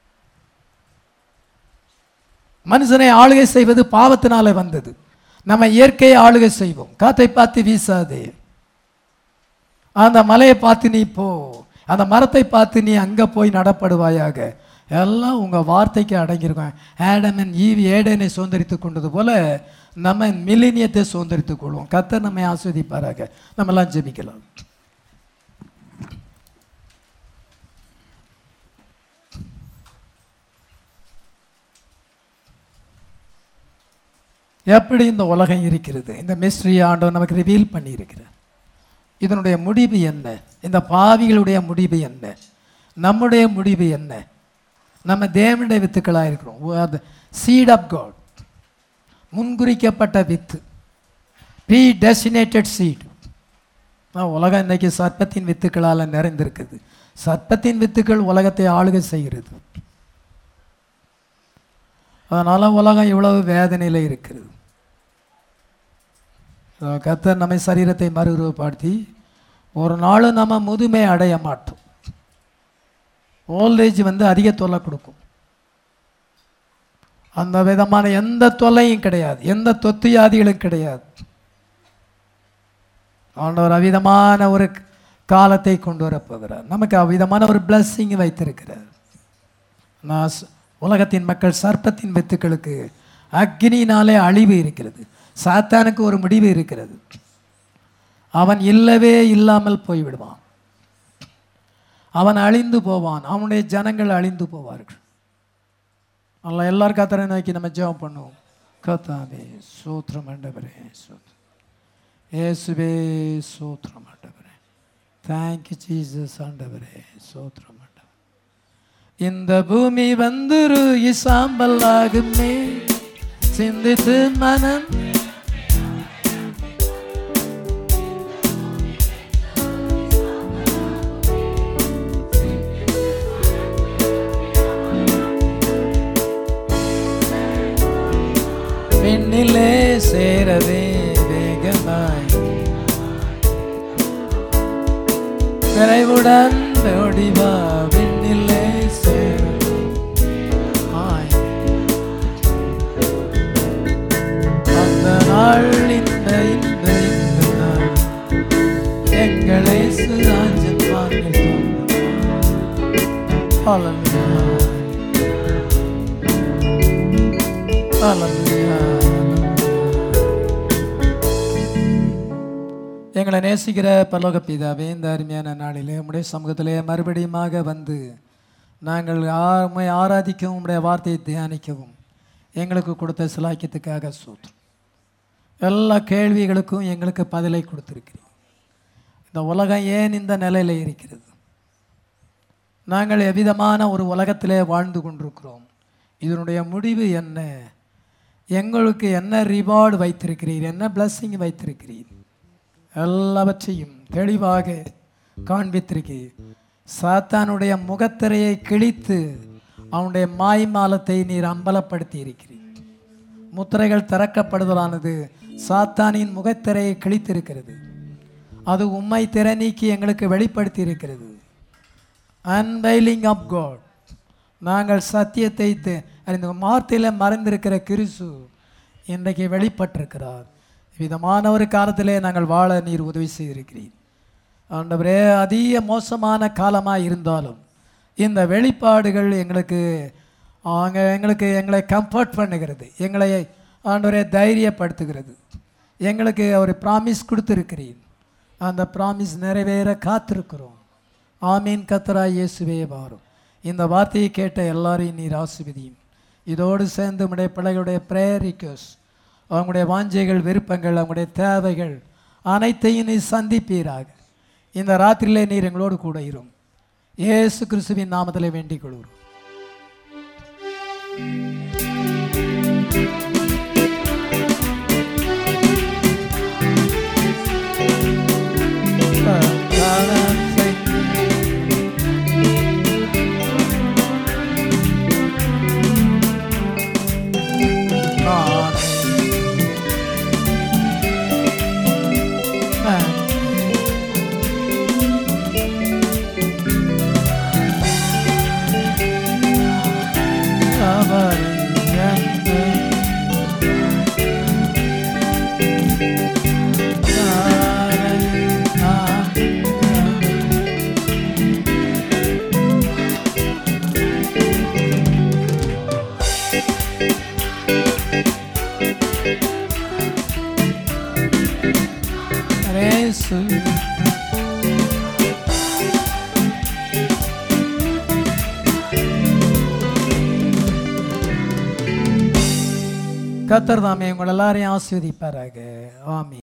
மனுஷனை ஆளுகை செய்வது பாவத்தினாலே வந்தது நம்ம இயற்கையை ஆளுகை செய்வோம் காத்தை பார்த்து வீசாதே அந்த மலையை பார்த்து நீ போ அந்த மரத்தை பார்த்து நீ அங்கே போய் நடப்படுவாயாக எல்லாம் உங்கள் வார்த்தைக்கு அடங்கியிருக்கோம் ஆடமன் ஈவி ஏடனை சுதந்திரித்து கொண்டது போல நம்ம மில்லினியத்தை சுதந்திரித்துக் கொள்வோம் கத்தர் நம்மை ஆஸ்வதிப்பாராக நம்மெல்லாம் ஜெபிக்கலாம் எப்படி இந்த உலகம் இருக்கிறது இந்த மிஸ்ட்ரி ஆண்டவர் நமக்கு ரிவீல் பண்ணியிருக்கிறார் இதனுடைய முடிவு என்ன இந்த பாவிகளுடைய முடிவு என்ன நம்முடைய முடிவு என்ன நம்ம தேவனுடைய வித்துக்களாக இருக்கிறோம் சீட் ஆஃப் காட் முன்குறிக்கப்பட்ட வித்து ப்ரீ டெஸ்டினேட்டட் சீட் உலகம் இன்னைக்கு சர்ப்பத்தின் வித்துக்களால் நிறைந்திருக்குது சர்ப்பத்தின் வித்துக்கள் உலகத்தை ஆளுகை செய்கிறது அதனால் உலகம் இவ்வளவு வேதனையில் இருக்கிறது கத்தர் நம்மை சரீரத்தை மறுரூபப்படுத்தி ஒரு நாள் நம்ம முதுமை அடைய மாட்டோம் ஓல்டேஜ் வந்து அதிக தொல்லை கொடுக்கும் அந்த விதமான எந்த தொல்லையும் கிடையாது எந்த தொத்து வியாதிகளும் கிடையாது ஆண்டவர் அவிதமான ஒரு காலத்தை கொண்டு வரப்போகிறார் நமக்கு அவ்விதமான ஒரு பிளஸ்ஸிங் வைத்திருக்கிறார் நான் ச- உலகத்தின் மக்கள் சர்ப்பத்தின் வித்துக்களுக்கு அக்னியினாலே அழிவு இருக்கிறது சாத்தானுக்கு ஒரு முடிவு இருக்கிறது அவன் இல்லவே இல்லாமல் போய்விடுவான் அவன் அழிந்து போவான் அவனுடைய ஜனங்கள் அழிந்து போவார்கள் அல்ல எல்லாரும் கத்தரை நோக்கி நம்ம ஜெபம் பண்ணுவோம் கத்தாவே சூத்திரம் ஆண்டவரே சூத்திரம் இயேசுவே சூத்திரம் ஆண்டவரே தேங்க்யூ ஜீசஸ் ஆண்டவரே சூத்திரம் ஆண்டவரே இந்த பூமி வந்துரு இசாம்பல் ஆகுமே சிந்தித்து மனம் விண்ணிலே சேரவே வேகமாய் விரைவுடன் ஓடிவா விண்ணிலே சேர நாள் இந்த இந்த இந்த நாள் எங்களை சுராஜன் வாங்கிட்டோம் Hallelujah. Hallelujah. எங்களை நேசிக்கிற பரலோக பிதாவே இந்த அருமையான நாளிலே உம்முடைய சமூகத்திலே மறுபடியுமாக வந்து நாங்கள் ஆ- உம்மை ஆராதிக்கவும் உம்முடைய வார்த்தையை தியானிக்கவும் எங்களுக்கு கொடுத்த சிலாக்கியத்துக்காக சூத்திரம் எல்லா கேள்விகளுக்கும் எங்களுக்கு பதிலை கொடுத்திருக்கிறீர் இந்த உலகம் ஏன் இந்த நிலையில் இருக்கிறது நாங்கள் எவ்விதமான ஒரு உலகத்திலே வாழ்ந்து கொண்டிருக்கிறோம் இதனுடைய முடிவு என்ன எங்களுக்கு என்ன ரிவார்டு வைத்திருக்கிறீர் என்ன blessing வைத்திருக்கிறீர் எல்லாவற்றையும் தெளிவாக காண்பித்திருக்கிறீர் சாத்தானுடைய முகத்திரையை கிழித்து அவனுடைய மாய்மாலத்தை நீர் அம்பலப்படுத்தி இருக்கிறீர் முத்திரைகள் திறக்கப்படுதலானது சாத்தானின் முகத்திரையை கிழித்திருக்கிறது அது உம்மை திரை நீக்கி எங்களுக்கு வெளிப்படுத்தி இருக்கிறது அன்வைலிங் ஆஃப் காட் நாங்கள் சத்தியத்தை தெ- அறிந்து வார்த்தையில் மறைந்திருக்கிற கிறிசு இன்றைக்கு வெளிப்பட்டிருக்கிறார் விதமான ஒரு காலத்திலே நாங்கள் வாழ நீர் உதவி செய்திருக்கிறீர் ஆண்டவரே அதிக மோசமான காலமாக இருந்தாலும் இந்த வெளிப்பாடுகள் எங்களுக்கு அங்க எங்களுக்கு எங்களை கம்ஃபர்ட் பண்ணுகிறது எங்களை ஆண்டவரே தைரியப்படுத்துகிறது எங்களுக்கு ஒரு ப்ராமிஸ் கொடுத்துருக்கிறீர் அந்த ப்ராமிஸ் நிறைவேற காத்திருக்கிறோம் ஆமீன் கத்தரா இயேசுவே வாரும் இந்த வார்த்தையை கேட்ட எல்லாரையும் நீர் ஆசிர்வதியும் இதோடு சேர்ந்து உம்முடைய பிள்ளைகளுடைய ப்ரேயர் ரிக்வஸ்ட் அவங்களுடைய வாஞ்சைகள் விருப்பங்கள் அவங்களுடைய தேவைகள் அனைத்தையும் நீர் சந்திப்பீராக இந்த ராத்திரியிலே நீர் எங்களோடு கூட இரும் இயேசு கிறிஸ்துவின் நாமத்திலே வேண்டிக் கொள்கிறோம் Yesu கத்தர் தாமே உங்கள் எல்லாரையும் ஆசீர்வதிப்பாராக ஆமீன்